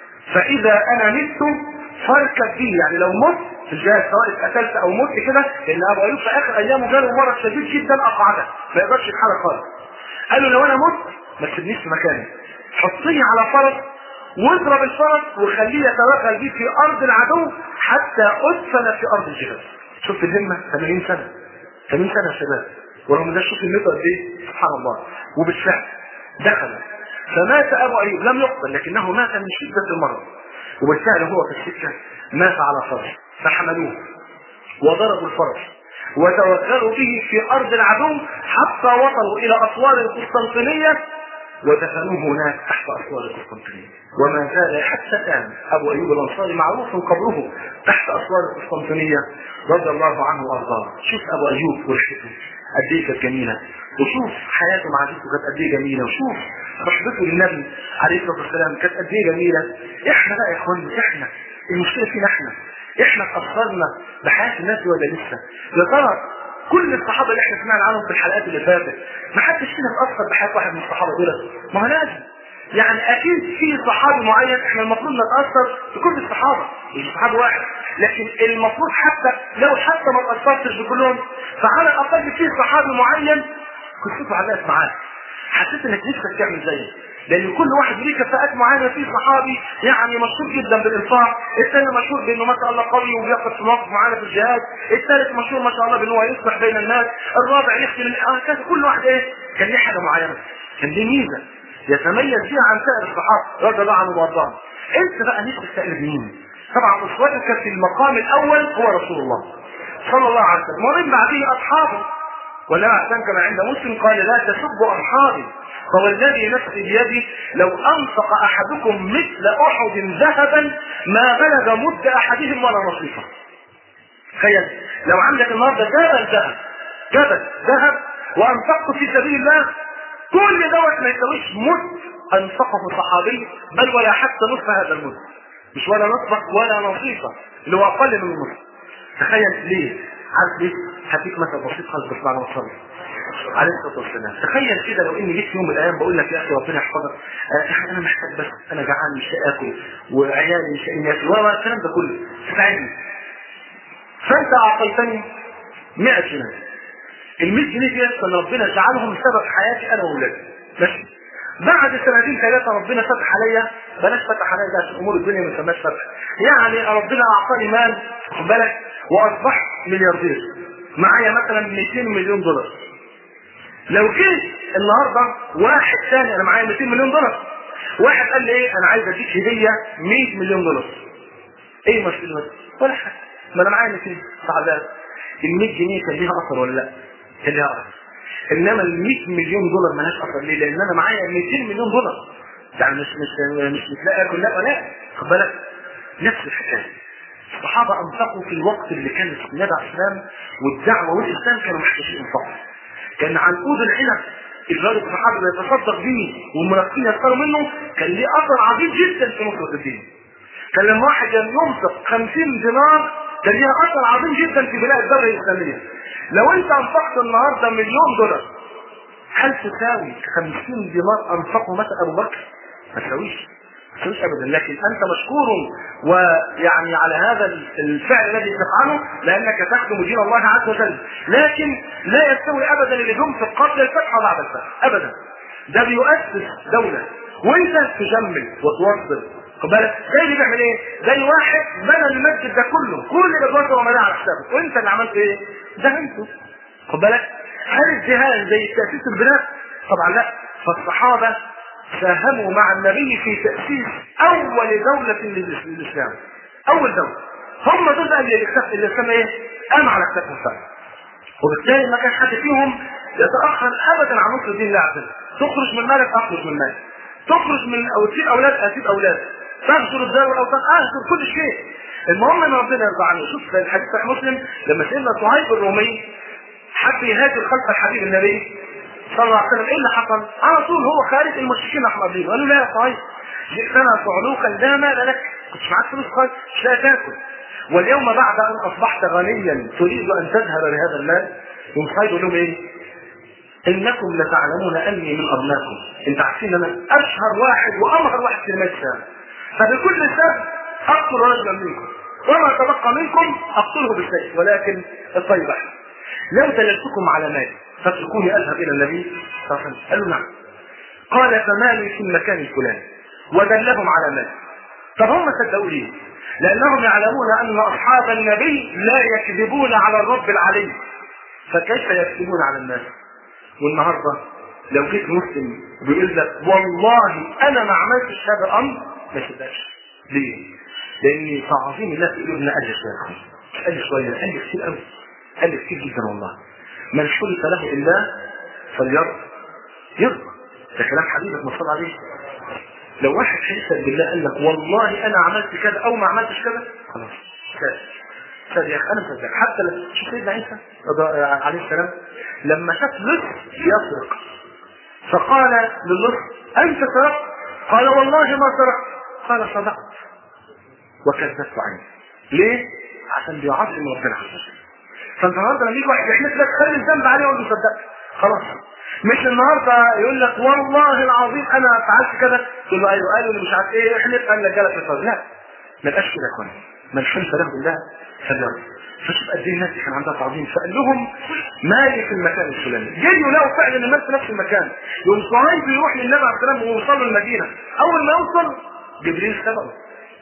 Speaker 2: فاذا انا مت فاركب بي يعني لو مت في الجهاد سواء اتقتلت او مت كده لان ابو ايوب في اخر ايامه جاله مرض شديد جدا اقعده ما يقدرش يتحرك خالص قال له لو انا مت ما تسيبنيش في مكاني حطني على فرس واضرب الفرس وخليه يتوغل بيه في ارض العدو حتى ادفن في ارض الجهاد شوف الهمه 80 سنه 80 سنه يا شباب ورغم ده شوف المدة قد ايه سبحان الله وبالفعل دخل فمات ابو ايوب لم يقتل لكنه مات من شده المرض وبالفعل هو في السكه مات على فرس فحملوه وضربوا الفرس وتوغلوا به في ارض العدو حتى وصلوا الى اسوار القسطنطينيه ودفنوه هناك تحت اسوار القسطنطينيه وما زال حتى الان ابو ايوب الانصاري معروف قبره تحت اسوار القسطنطينيه رضي الله عنه وارضاه شوف ابو ايوب ورحلته قد ايه كانت جميله وشوف حياته مع جده كانت قد ايه جميله وشوف صحبته للنبي عليه الصلاه والسلام كانت قد ايه جميله احنا بقى يا اخوانا احنا المشكله فينا احنا احنا اتاثرنا بحياه الناس ولا لسه يا ترى كل الصحابه اللي احنا سمعنا عنهم في الحلقات اللي فاتت ما حدش فينا اتاثر بحياه واحد من الصحابه دول ما هو لازم يعني اكيد في صحابي معين احنا المفروض نتاثر بكل الصحابه مش صحابي واحد لكن المفروض حتى لو حتى ما تاثرتش بكلهم فعلى الاقل في صحابي معين قصته علقت معاك حسيت انك نفسك تعمل زيه لان كل واحد ليه كفاءات معينه في صحابي يعني مشهور جدا بالانفاق الثاني مشهور بانه ما شاء الله قوي وبيقف في مواقف معينه في الجهاد الثالث مشهور ما شاء الله بانه هو يصلح بين الناس الرابع يخدم هكذا كل واحد ايه كان ليه حاجه معينه كان ليه ميزه يتميز فيها عن سائر الصحابه رضي الله عنهم وارضاهم انت بقى نفسك تقلد مين طبعا اسوتك في المقام الاول هو رسول الله صلى الله عليه وسلم ومن بعده اصحابه ولما احسن كما عند مسلم قال لا تسبوا اصحابي فوالذي نفسي بيدي لو انفق احدكم مثل احد ذهبا ما بلغ مد احدهم ولا نصيفه تخيل لو عندك النهارده جبل ذهب جبل ذهب وانفقته في سبيل الله كل دوت ما يساويش مد انفقه صحابي بل ولا حتى نصف هذا المد مش ولا نصفه ولا نصيفه اللي هو اقل من النصف تخيل ليه عارف ليه هديك مثل بسيط خالص بس بعد ما تصلي عليه الصلاه والسلام تخيل كده لو اني جيت يوم من الايام بقول لك يا اخي ربنا يحفظك آه يا اخي انا محتاج بس انا جعان مش اكل وعيالي مش لاقيين ياكلوا والكلام ده كله تساعدني فانت اعطيتني 100 جنيه ال 100 جنيه دي اصلا ربنا جعلهم سبب حياتي انا واولادي ماشي بعد سنتين ثلاثه ربنا فتح عليا بلاش فتح عليا ده عشان امور الدنيا ما تسماش فتح يعني ربنا اعطاني مال خد بالك واصبحت ملياردير معايا مثلا 200 مليون دولار لو جيت النهارده واحد ثاني انا معايا 200 مليون دولار واحد قال لي ايه انا عايز اديك هديه 100 مليون دولار ايه مشكلة ولا حاجه ما انا معايا 200 سعدات ال 100 جنيه كان ليها اثر ولا لا؟ كان ليها اثر انما ال 100 مليون دولار مالهاش اثر ليه؟ لان انا معايا 200 مليون دولار يعني مش مش مش مش لاقي اكل لا ولا خد بالك نفس الحكايه الصحابة أنفقوا في الوقت اللي كان النبي عليه السلام والدعوة والإسلام كانوا محتاجين إنفاق. كان عنقود العنب الرجل الصحابي بيتصدق به والمنافقين يسخروا منه كان ليه أثر عظيم جدا في نصرة الدين. كان لما واحد كان ينفق 50 دينار كان ليها أثر عظيم جدا في بناء الدولة الإسلامية. لو أنت أنفقت النهارده مليون دولار هل تساوي 50 دينار أنفقه مثلا أبو بكر؟ ما تساويش. مش ابدا لكن انت مشكور ويعني على هذا الفعل الذي تفعله لانك تخدم دين الله عز وجل لكن لا يستوي ابدا اللي ينفق قبل الفتح وبعد الفتح ابدا ده بيؤسس دوله وانت تجمل وتوصل خد بالك زي اللي بيعمل ايه؟ زي واحد بنى المسجد ده كله كل الادوات ومناها على حسابك وانت اللي عملت ايه؟ دهنته خد بالك هل الدهان زي تاسيس البناء؟ طبعا لا فالصحابه ساهموا مع النبي في تأسيس أول دولة للإسلام أول دولة هم دول بقى اللي الاكتاف الإسلام إيه؟ قام على كتافهم فعلا وبالتالي ما كان حد فيهم يتأخر أبدا عن نصر دين الله عز وجل تخرج من مالك اخرج من مالك تخرج من او تسيب اولاد اسيب اولاد تهجر الدار والاوطان اهجر كل شيء المهم ان ربنا يرضى عنه شوف في الحديث صحيح مسلم لما سيدنا صهيب الرومي حب يهاجر خلف الحبيب النبي صلى الله عليه وسلم ايه اللي حصل؟ على طول هو خارج المشركين احمرين قالوا لا يا صهيب جئتنا صعلوكا لا مال لك كنتش معاك فلوس خالص مش لاقي تاكل واليوم بعد ان اصبحت غنيا تريد ان تذهب بهذا المال يوم صهيب يقول لهم ايه؟ انكم لتعلمون اني من ابناكم انت عارفين انا اشهر واحد وامهر واحد في المجلس فبكل سبب اقتل رجلا منكم وما تبقى منكم اقتله بالسيف ولكن الطيب احسن لو دللتكم على مالي فاتركوني اذهب الى النبي صلى الله عليه وسلم قالوا نعم قال فمالي في المكان الفلاني ودلهم على مالي طب هم صدقوا ليه؟ لانهم يعلمون ان اصحاب النبي لا يكذبون على الرب العلي فكيف يكذبون على الناس؟ والنهارده لو جيت مسلم بيقول لك والله انا ما عملتش هذا الامر ما تصدقش ليه؟ لان تعظيم الله في قلوبنا قل شويه قل شويه قل كتير قوي قل كتير جدا والله من حدث له الا فليرضى يرضى ده كلام حبيبك ما صلى عليه لو واحد حلف بالله قال لك والله انا عملت كذا او ما عملتش كذا خلاص كذا كذا يا اخي انا مصدق حتى لو شوف سيدنا عيسى عليه السلام لما شاف لص يسرق فقال للص انت سرقت قال والله ما سرقت قال صدقت وكذبت عني ليه؟ عشان بيعظم ربنا عز وجل فانت النهارده لما يجي واحد يحلف لك خلي الذنب عليه وانت صدقت خلاص مش النهارده يقول لك والله العظيم انا فعلت كذا تقول له ايوه قالوا مش عارف ايه احلف قال لك جالك الفضل لا ما يبقاش كده يا اخوانا من حلف له بالله فليرضى فشوف قد ايه الناس كان عندها تعظيم فقال لهم مالي في المكان الفلاني جريوا لقوا فعلا الناس في نفس المكان يوم صهيب يروح للنبي عليه السلام ويوصلوا المدينه اول ما يوصل جبريل سبقه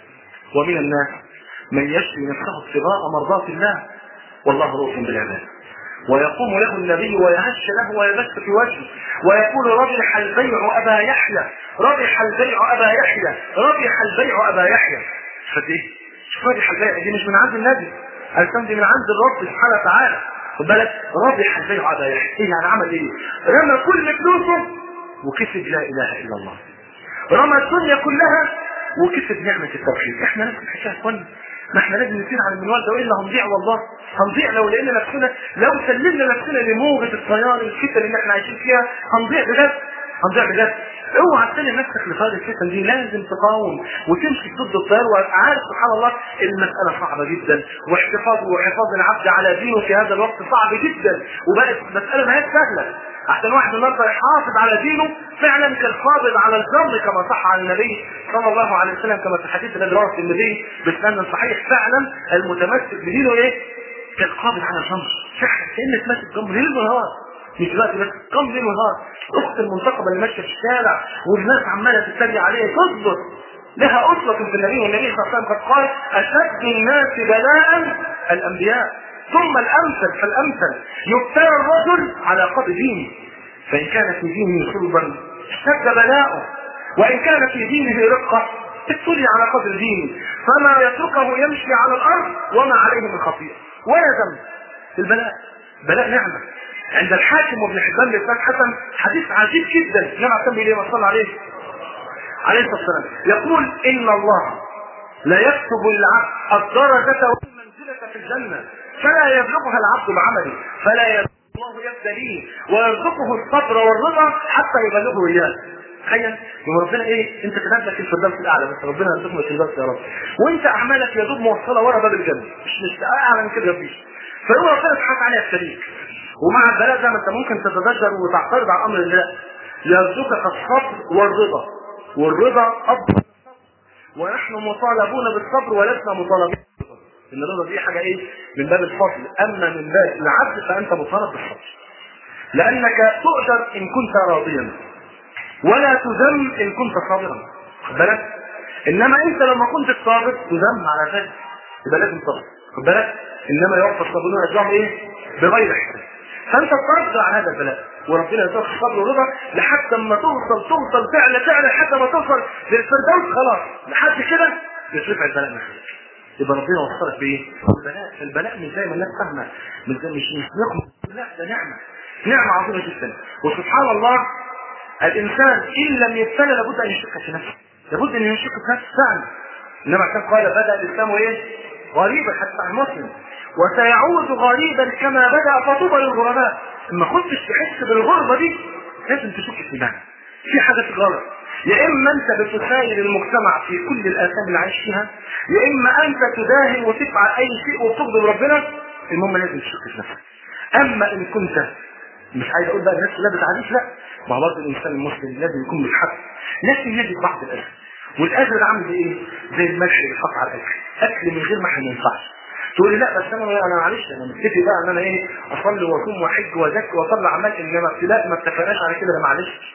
Speaker 2: ومن الناس من يشري نفسه ابتغاء مرضات الله والله رؤوف بالعباد ويقوم له النبي ويهش له ويبث في وجهه ويقول ربح البيع ابا يحيى ربح البيع ابا يحيى ربح البيع ابا يحيى فدي شوف ربح البيع دي مش من عند النبي الكلام دي من عند الرب سبحانه وتعالى خد بالك ربح البيع ابا يحيى ايه يعني عمل ايه؟ رمى كل فلوسه وكسب لا اله الا الله رمى الدنيا كلها وكسب نعمة التوحيد احنا نفس الحكاية يا اخوانا ما احنا لازم نسير عن المنوال ده والا هنضيع والله هنضيع لو لقينا نفسنا لو سلمنا نفسنا لموجة التيار الفتن اللي احنا عايشين فيها هنضيع بجد هنضيع بجد اوعى تسلم نفسك لهذه الفتن دي لازم تقاوم وتمشي ضد التيار وعارف سبحان الله المسألة صعبة جدا واحتفاظ وحفاظ العبد على دينه في هذا الوقت صعب جدا وبقت مسألة ما هي سهلة احسن واحد النهارده يحافظ على دينه فعلا كالقابض على الجمر كما صح عن النبي صلى الله عليه وسلم كما في الحديث الذي رواه الترمذي بسند صحيح فعلا المتمسك بدينه ايه؟ كالقابض على الجمر فعلا كانك ماسك جمر ليل ونهار مش دلوقتي بس قم ليل ونهار اخت المنتقبه اللي ماشيه في الشارع والناس عماله تتريق عليها تصبر لها أسوة في النبي والنبي صلى الله عليه وسلم قد قال أشد الناس بلاء الأنبياء ثم الأمثل فالأمثل يبتلى الرجل على قدر دينه فإن كان في دينه صلبا اشتد بلاؤه وإن كان في دينه رقة ابتلي على قدر دينه فما يتركه يمشي على الأرض وما عليه من خطيئة ولا ذنب البلاء بلاء نعمة عند الحاكم وابن حبان بن حسن حديث عجيب جدا النبي عليه الصلاه والسلام عليه عليه الصلاه والسلام يقول ان الله لا يكتب للعبد الدرجه والمنزله في الجنه فلا يبلغها العبد بعمله فلا يبلغ الله يبتليه ويرزقه الصبر والرضا حتى يبلغه اياه تخيل يوم ربنا ايه انت كتبت لك الفردوس الاعلى بس ربنا يرزقنا الفردوس يا رب وانت اعمالك يا دوب موصله ورا باب الجنه مش مش اعلى من كده مفيش فهو ربنا سبحانه وتعالى يبتليك ومع البلاء ده ما انت ممكن تتضجر وتعترض على امر الله يرزقك الصبر والرضا والرضا افضل ونحن مطالبون بالصبر ولسنا مطالبين بالصبر ان الرضا دي حاجه ايه من باب الفضل اما من باب العبد فانت مطالب بالصبر لانك تؤجر ان كنت راضيا ولا تذم ان كنت صابرا خد بالك انما انت لما كنت صابر تذم على ذلك يبقى لازم تصبر خد بالك انما يوفى الصابرون اجرهم ايه بغير حساب فانت تصبر على هذا البلاء وربنا يرزقك الصبر والرضا لحد ما توصل توصل تعلى تعلى لحد ما توصل للفردوس خلاص لحد كده يترفع البلاء من عليك يبقى ربنا وصلك بايه؟ البلاء البلاء مش زي ما الناس فاهمه مش زي مش مش نقمه لا ده نعمه نعمه عظيمه جدا وسبحان الله الانسان ان لم يبتلى لابد ان يشك في نفسه لابد ان يشك في نفسه فعلا انما كان قال بدا الاسلام ايه غريبا حتى عن مسلم وسيعود غريبا كما بدا فطوبى للغرباء ما كنتش تحس بالغربه دي لازم تشك في ايمانك في حاجه غلط يا اما انت بتساير المجتمع في كل الاثام اللي عايش فيها يا اما انت تداهن وتفعل اي شيء وتغضب ربنا المهم لازم تشك في نفسك اما ان كنت مش عايز اقول بقى الناس كلها بتعريف لا ما هو برضه الانسان المسلم لازم يكون متحقق لكن يجد بعض الاذى والاذى ده عامل زي ايه؟ زي الملح اللي بيتحط على الاكل اكل من غير ما ما ينفعش تقول لي لا بس انا انا معلش انا متفق بقى ان انا ايه اصلي واصوم واحج وازكي واطلع اعمال انما ابتلاء ما اتفقناش على كده انا معلش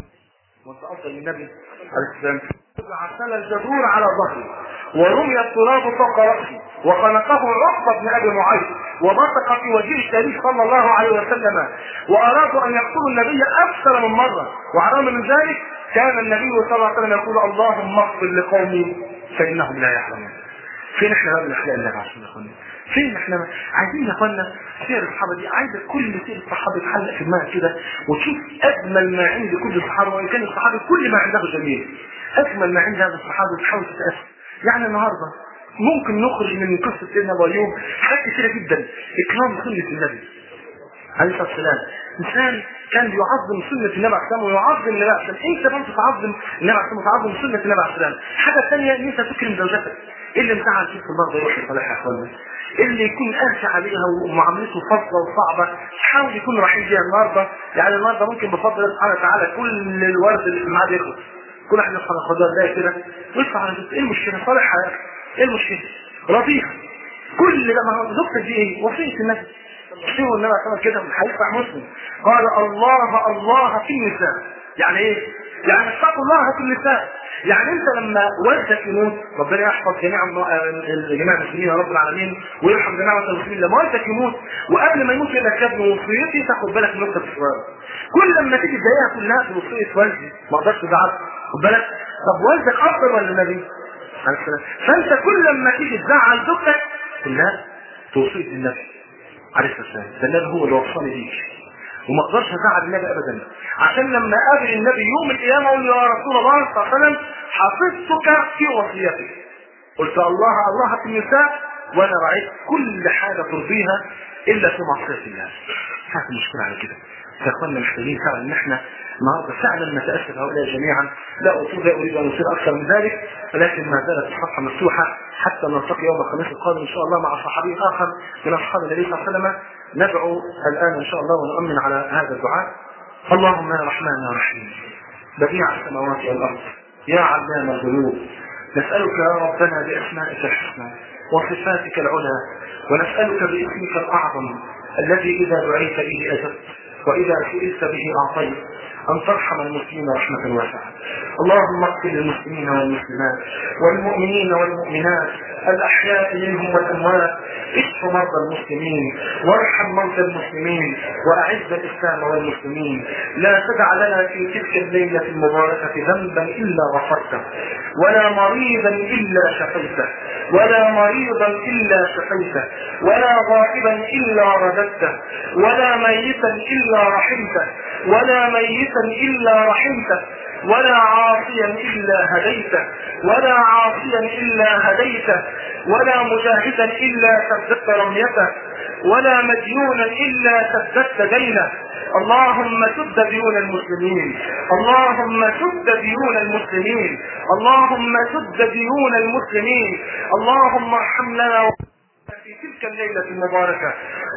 Speaker 2: وانت افضل من النبي عليه السلام عسل الجبور على ظهري ورمي التراب فوق راسي وخنقه عقبه بن ابي معيط وبصق في وجه الشريف صلى الله عليه وسلم وارادوا ان يقتلوا النبي اكثر من مره وعلى من ذلك كان النبي صلى الله عليه وسلم يقول اللهم اغفر لقومي فانهم لا يعلمون فين احنا بقى من اخلاق الله عشان يا اخوانا فين احنا عايزين يا اخوانا سير الصحابه دي عايزه كل سير الصحابه يتحلق في دماغك كده وتشوف اجمل ما عند كل الصحابه وان كان الصحابي كل ما عنده جميل اجمل ما عند هذا الصحابي وتحاول تتاسف يعني النهارده ممكن نخرج من قصه سيدنا ابو ايوب حاجات كثيره جدا اكرام سنه النبي عليه الصلاه والسلام انسان كان بيعظم سنه النبي عليه الصلاه والسلام ويعظم النبي عليه الصلاه والسلام انت برضه تعظم النبي عليه الصلاه والسلام وتعظم سنه النبي عليه الصلاه والسلام الحاجه الثانيه ان انت تكرم زوجتك اللي مساعد فيك في المرضى يروح لصالحها يا اخوانا اللي يكون قاسي عليها ومعاملته فظه وصعبه حاول يكون رحيم بيها النهارده يعني النهارده ممكن بفضل الله سبحانه وتعالى كل الورد اللي في الميعاد يخلص كل واحد يدخل الخضار ده كده ويدفع على زوجته ايه المشكله صالحها يا اخي ايه المشكله رضيها كل ده ما هو زوجتك دي ايه وصيه النبي شوفوا النبي صلى الله كده من حديث مسلم قال الله الله في النساء يعني ايه؟ يعني اتقوا الله في النساء يعني انت لما والدك يموت ربنا يحفظ جميع جميع المسلمين يا رب العالمين ويرحم جميع المسلمين لما والدك يموت وقبل ما يموت يقول لك يا ابني وصيتي تاخد بالك من نقطه الصغيره كل لما تيجي تضايقها كلها في وصيه والدي ما اقدرش تزعل خد بالك طب والدك افضل ولا النبي؟ عليه السلام فانت كل لما تيجي تزعل زوجتك كلها في وصيه النبي عليه الصلاه والسلام ده النبي هو اللي وصاني بيك وما اقدرش ازعل النبي ابدا عشان لما اقابل النبي يوم القيامه اقول له يا رسول الله صلى الله عليه وسلم حفظتك في وصيتك قلت الله الله في النساء وانا رايت كل حاجه ترضيها الا في معصيه الله كانت المشكله على كده فاخواننا محتاجين فعلا ان احنا النهارده فعلا نتاسف هؤلاء جميعا لا اطيب لا اريد ان اصير اكثر من ذلك ولكن ما زالت الصفحه مفتوحه حتى نلتقي يوم الخميس القادم ان شاء الله مع صحابي اخر من اصحاب النبي صلى الله عليه وسلم ندعو الان ان شاء الله ونؤمن على هذا الدعاء اللهم يا رحمن يا رحيم بديع السماوات والارض يا علام الغيوب نسالك يا ربنا باسمائك الحسنى وصفاتك العلى ونسالك باسمك الاعظم الذي اذا دعيت به اجبت واذا سئلت به اعطيت أن ترحم المسلمين رحمة واسعة اللهم اغفر للمسلمين والمسلمات والمؤمنين والمؤمنات الأحياء منهم والأموات اشف مرضى المسلمين وارحم موتى المسلمين وأعز الإسلام والمسلمين لا تدع لنا في تلك الليلة المباركة ذنبا إلا غفرته ولا مريضا إلا شفيته ولا مريضا إلا شفيته ولا غائبا إلا رددته ولا ميتا إلا رحمته ولا ميتا إلا رحمته ولا عاصيا إلا هديته ولا عاصيا إلا هديته ولا مجاهدا إلا سددت رميته ولا مديونا إلا سددت دينه اللهم سد ديون المسلمين اللهم سد ديون المسلمين اللهم سد ديون المسلمين اللهم ارحم لنا في تلك الليلة المباركة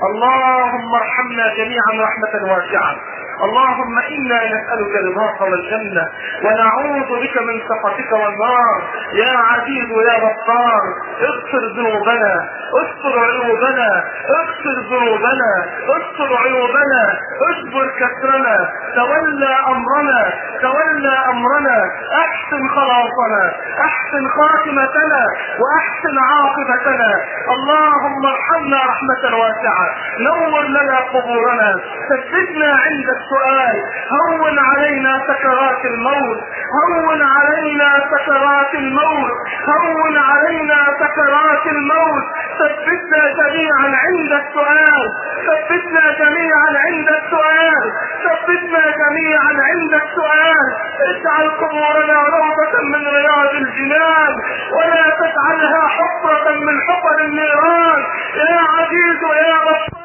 Speaker 2: اللهم ارحمنا جميعا رحمة واسعة اللهم إنا نسألك رضاك والجنة ونعوذ بك من سخطك والنار يا عزيز يا غفار اغفر ذنوبنا استر عيوبنا اغفر ذنوبنا استر عيوبنا اجبر كسرنا تولى أمرنا تولى أمرنا احسن خلاصنا احسن خاتمتنا واحسن عاقبتنا اللهم ارحمنا رحمة واسعة نور لنا قبورنا ثبتنا عند السؤال هون علينا سكرات الموت هون علينا سكرات الموت هون علينا سكرات الموت ثبتنا جميعا عند السؤال ثبتنا جميعا عند السؤال ثبتنا جميعا عند السؤال اجعل قبورنا روضة من رياض الجنان ولا تجعلها حفرة من حفر النيران يا عزيز يا غفار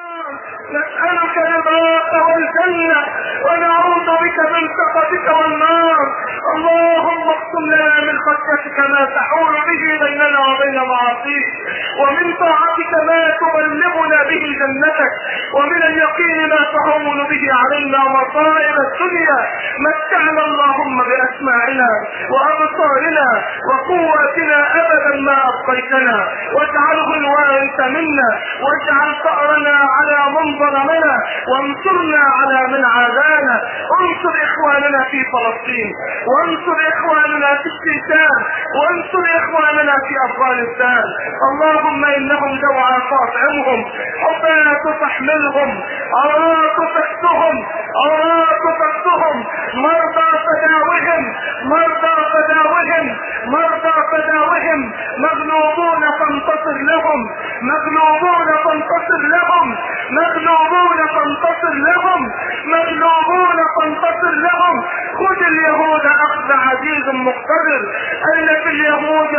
Speaker 2: نسألك رضاك والجنة ونعوذ بك من سخطك والنار اللهم اقسم لنا من خشيتك ما تحول به بيننا وبين معاصيك ومن طاعتك ما تبلغنا به جنتك ومن اليقين ما تهون به علينا مصائب الدنيا متعنا اللهم باسماعنا وابصارنا وقواتنا ابدا ما ابقيتنا واجعله الوارث منا واجعل ثارنا على من ظلمنا وانصرنا على من عادانا انصر اخواننا في فلسطين وانصر اخواننا في الشيشان وانصر اخواننا في افغانستان اللهم انهم جوعى فاطعمهم حفاة تحملهم عراق تكسهم عراق تكسهم مرضى فداوهم مرضى فداوهم مرضى فداوهم مغلوبون فانتصر لهم مغلوبون فانتصر لهم مغلوبون فانتصر لهم مغلوبون فانتصر لهم خذ اليهود اخذ عزيز مقتدر اين في اليهود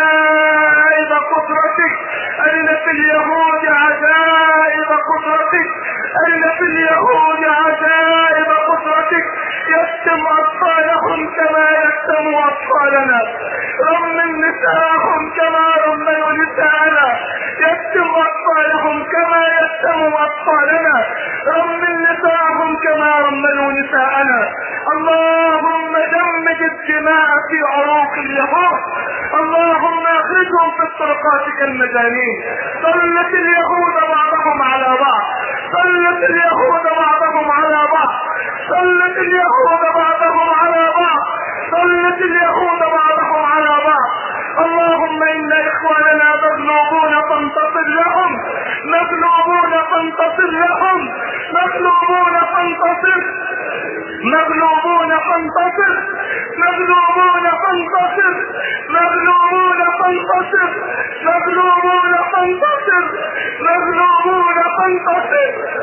Speaker 2: عجائب قدرتك اين في اليهود عجائب قدرتك اين في اليهود عجائب قدرتك يشتم اطفالهم كما يشتم اطفالنا رمم نساءهم كما رموا نساءنا يشتم اطفالهم كما يشتم اطفالنا رمم نساءهم كما رملوا نساءنا اللهم دمج الدماء في عروق اليهود اللهم اخرجهم في الطرقات كالمجانين سلت اليهود بعضهم على بعض سلت اليهود بعضهم على بعض سلت اليهود بعضهم على بعض سلت اليهود بعضهم على بعض اللهم ان اخواننا مغلوبون فانتصر لهم مغلوبون فانتصر لهم مغلوبون فانتصر مغلوبون فانتصر مغلوبون فانتصر مغلوبون فانتصر مغلوبون فانتصر مغلوبون فانتصر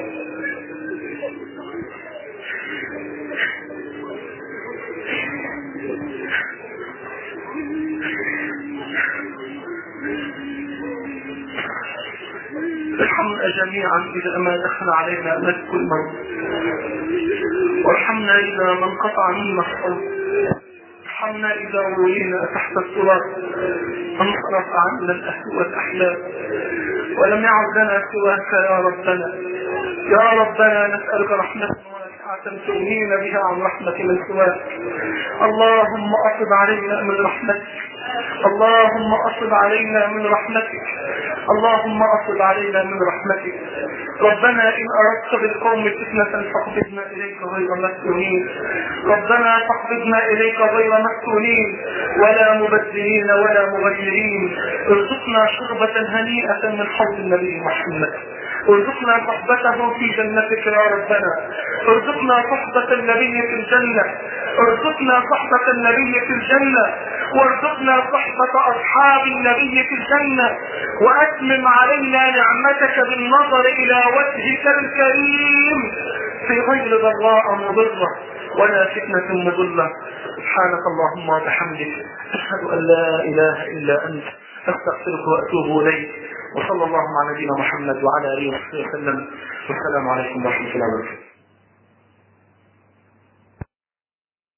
Speaker 1: ارحمنا جميعا اذا ما دخل علينا ملك الموت وارحمنا اذا ما انقطع منا الصوت ارحمنا اذا روينا تحت التراب انصرف عنا الاهل والاحلام ولم يعد لنا سواك يا ربنا يا ربنا نسالك رحمه واسعه تغنينا بها عن رحمه من سواك اللهم افض علينا من رحمتك اللهم أصب علينا من رحمتك اللهم أصب علينا من رحمتك ربنا إن أردت بالقوم فتنة فاقبضنا إليك غير مفتونين ربنا فاقبضنا إليك غير مفتونين ولا مبدلين ولا مغيرين ارزقنا شربة هنيئة من حوض النبي محمد ارزقنا صحبته في جنتك يا ربنا ارزقنا صحبة النبي في الجنة ارزقنا صحبة النبي في الجنة وارزقنا صحبة أصحاب النبي في الجنة وأتمم علينا نعمتك بالنظر إلى وجهك الكريم في غير ضراء مضرة ولا فتنة مضلة سبحانك اللهم وبحمدك أشهد أن لا إله إلا أنت أستغفرك وأتوب إليك وصلى الله على نبينا محمد وعلى آله وصحبه وسلم والسلام عليكم ورحمة الله وبركاته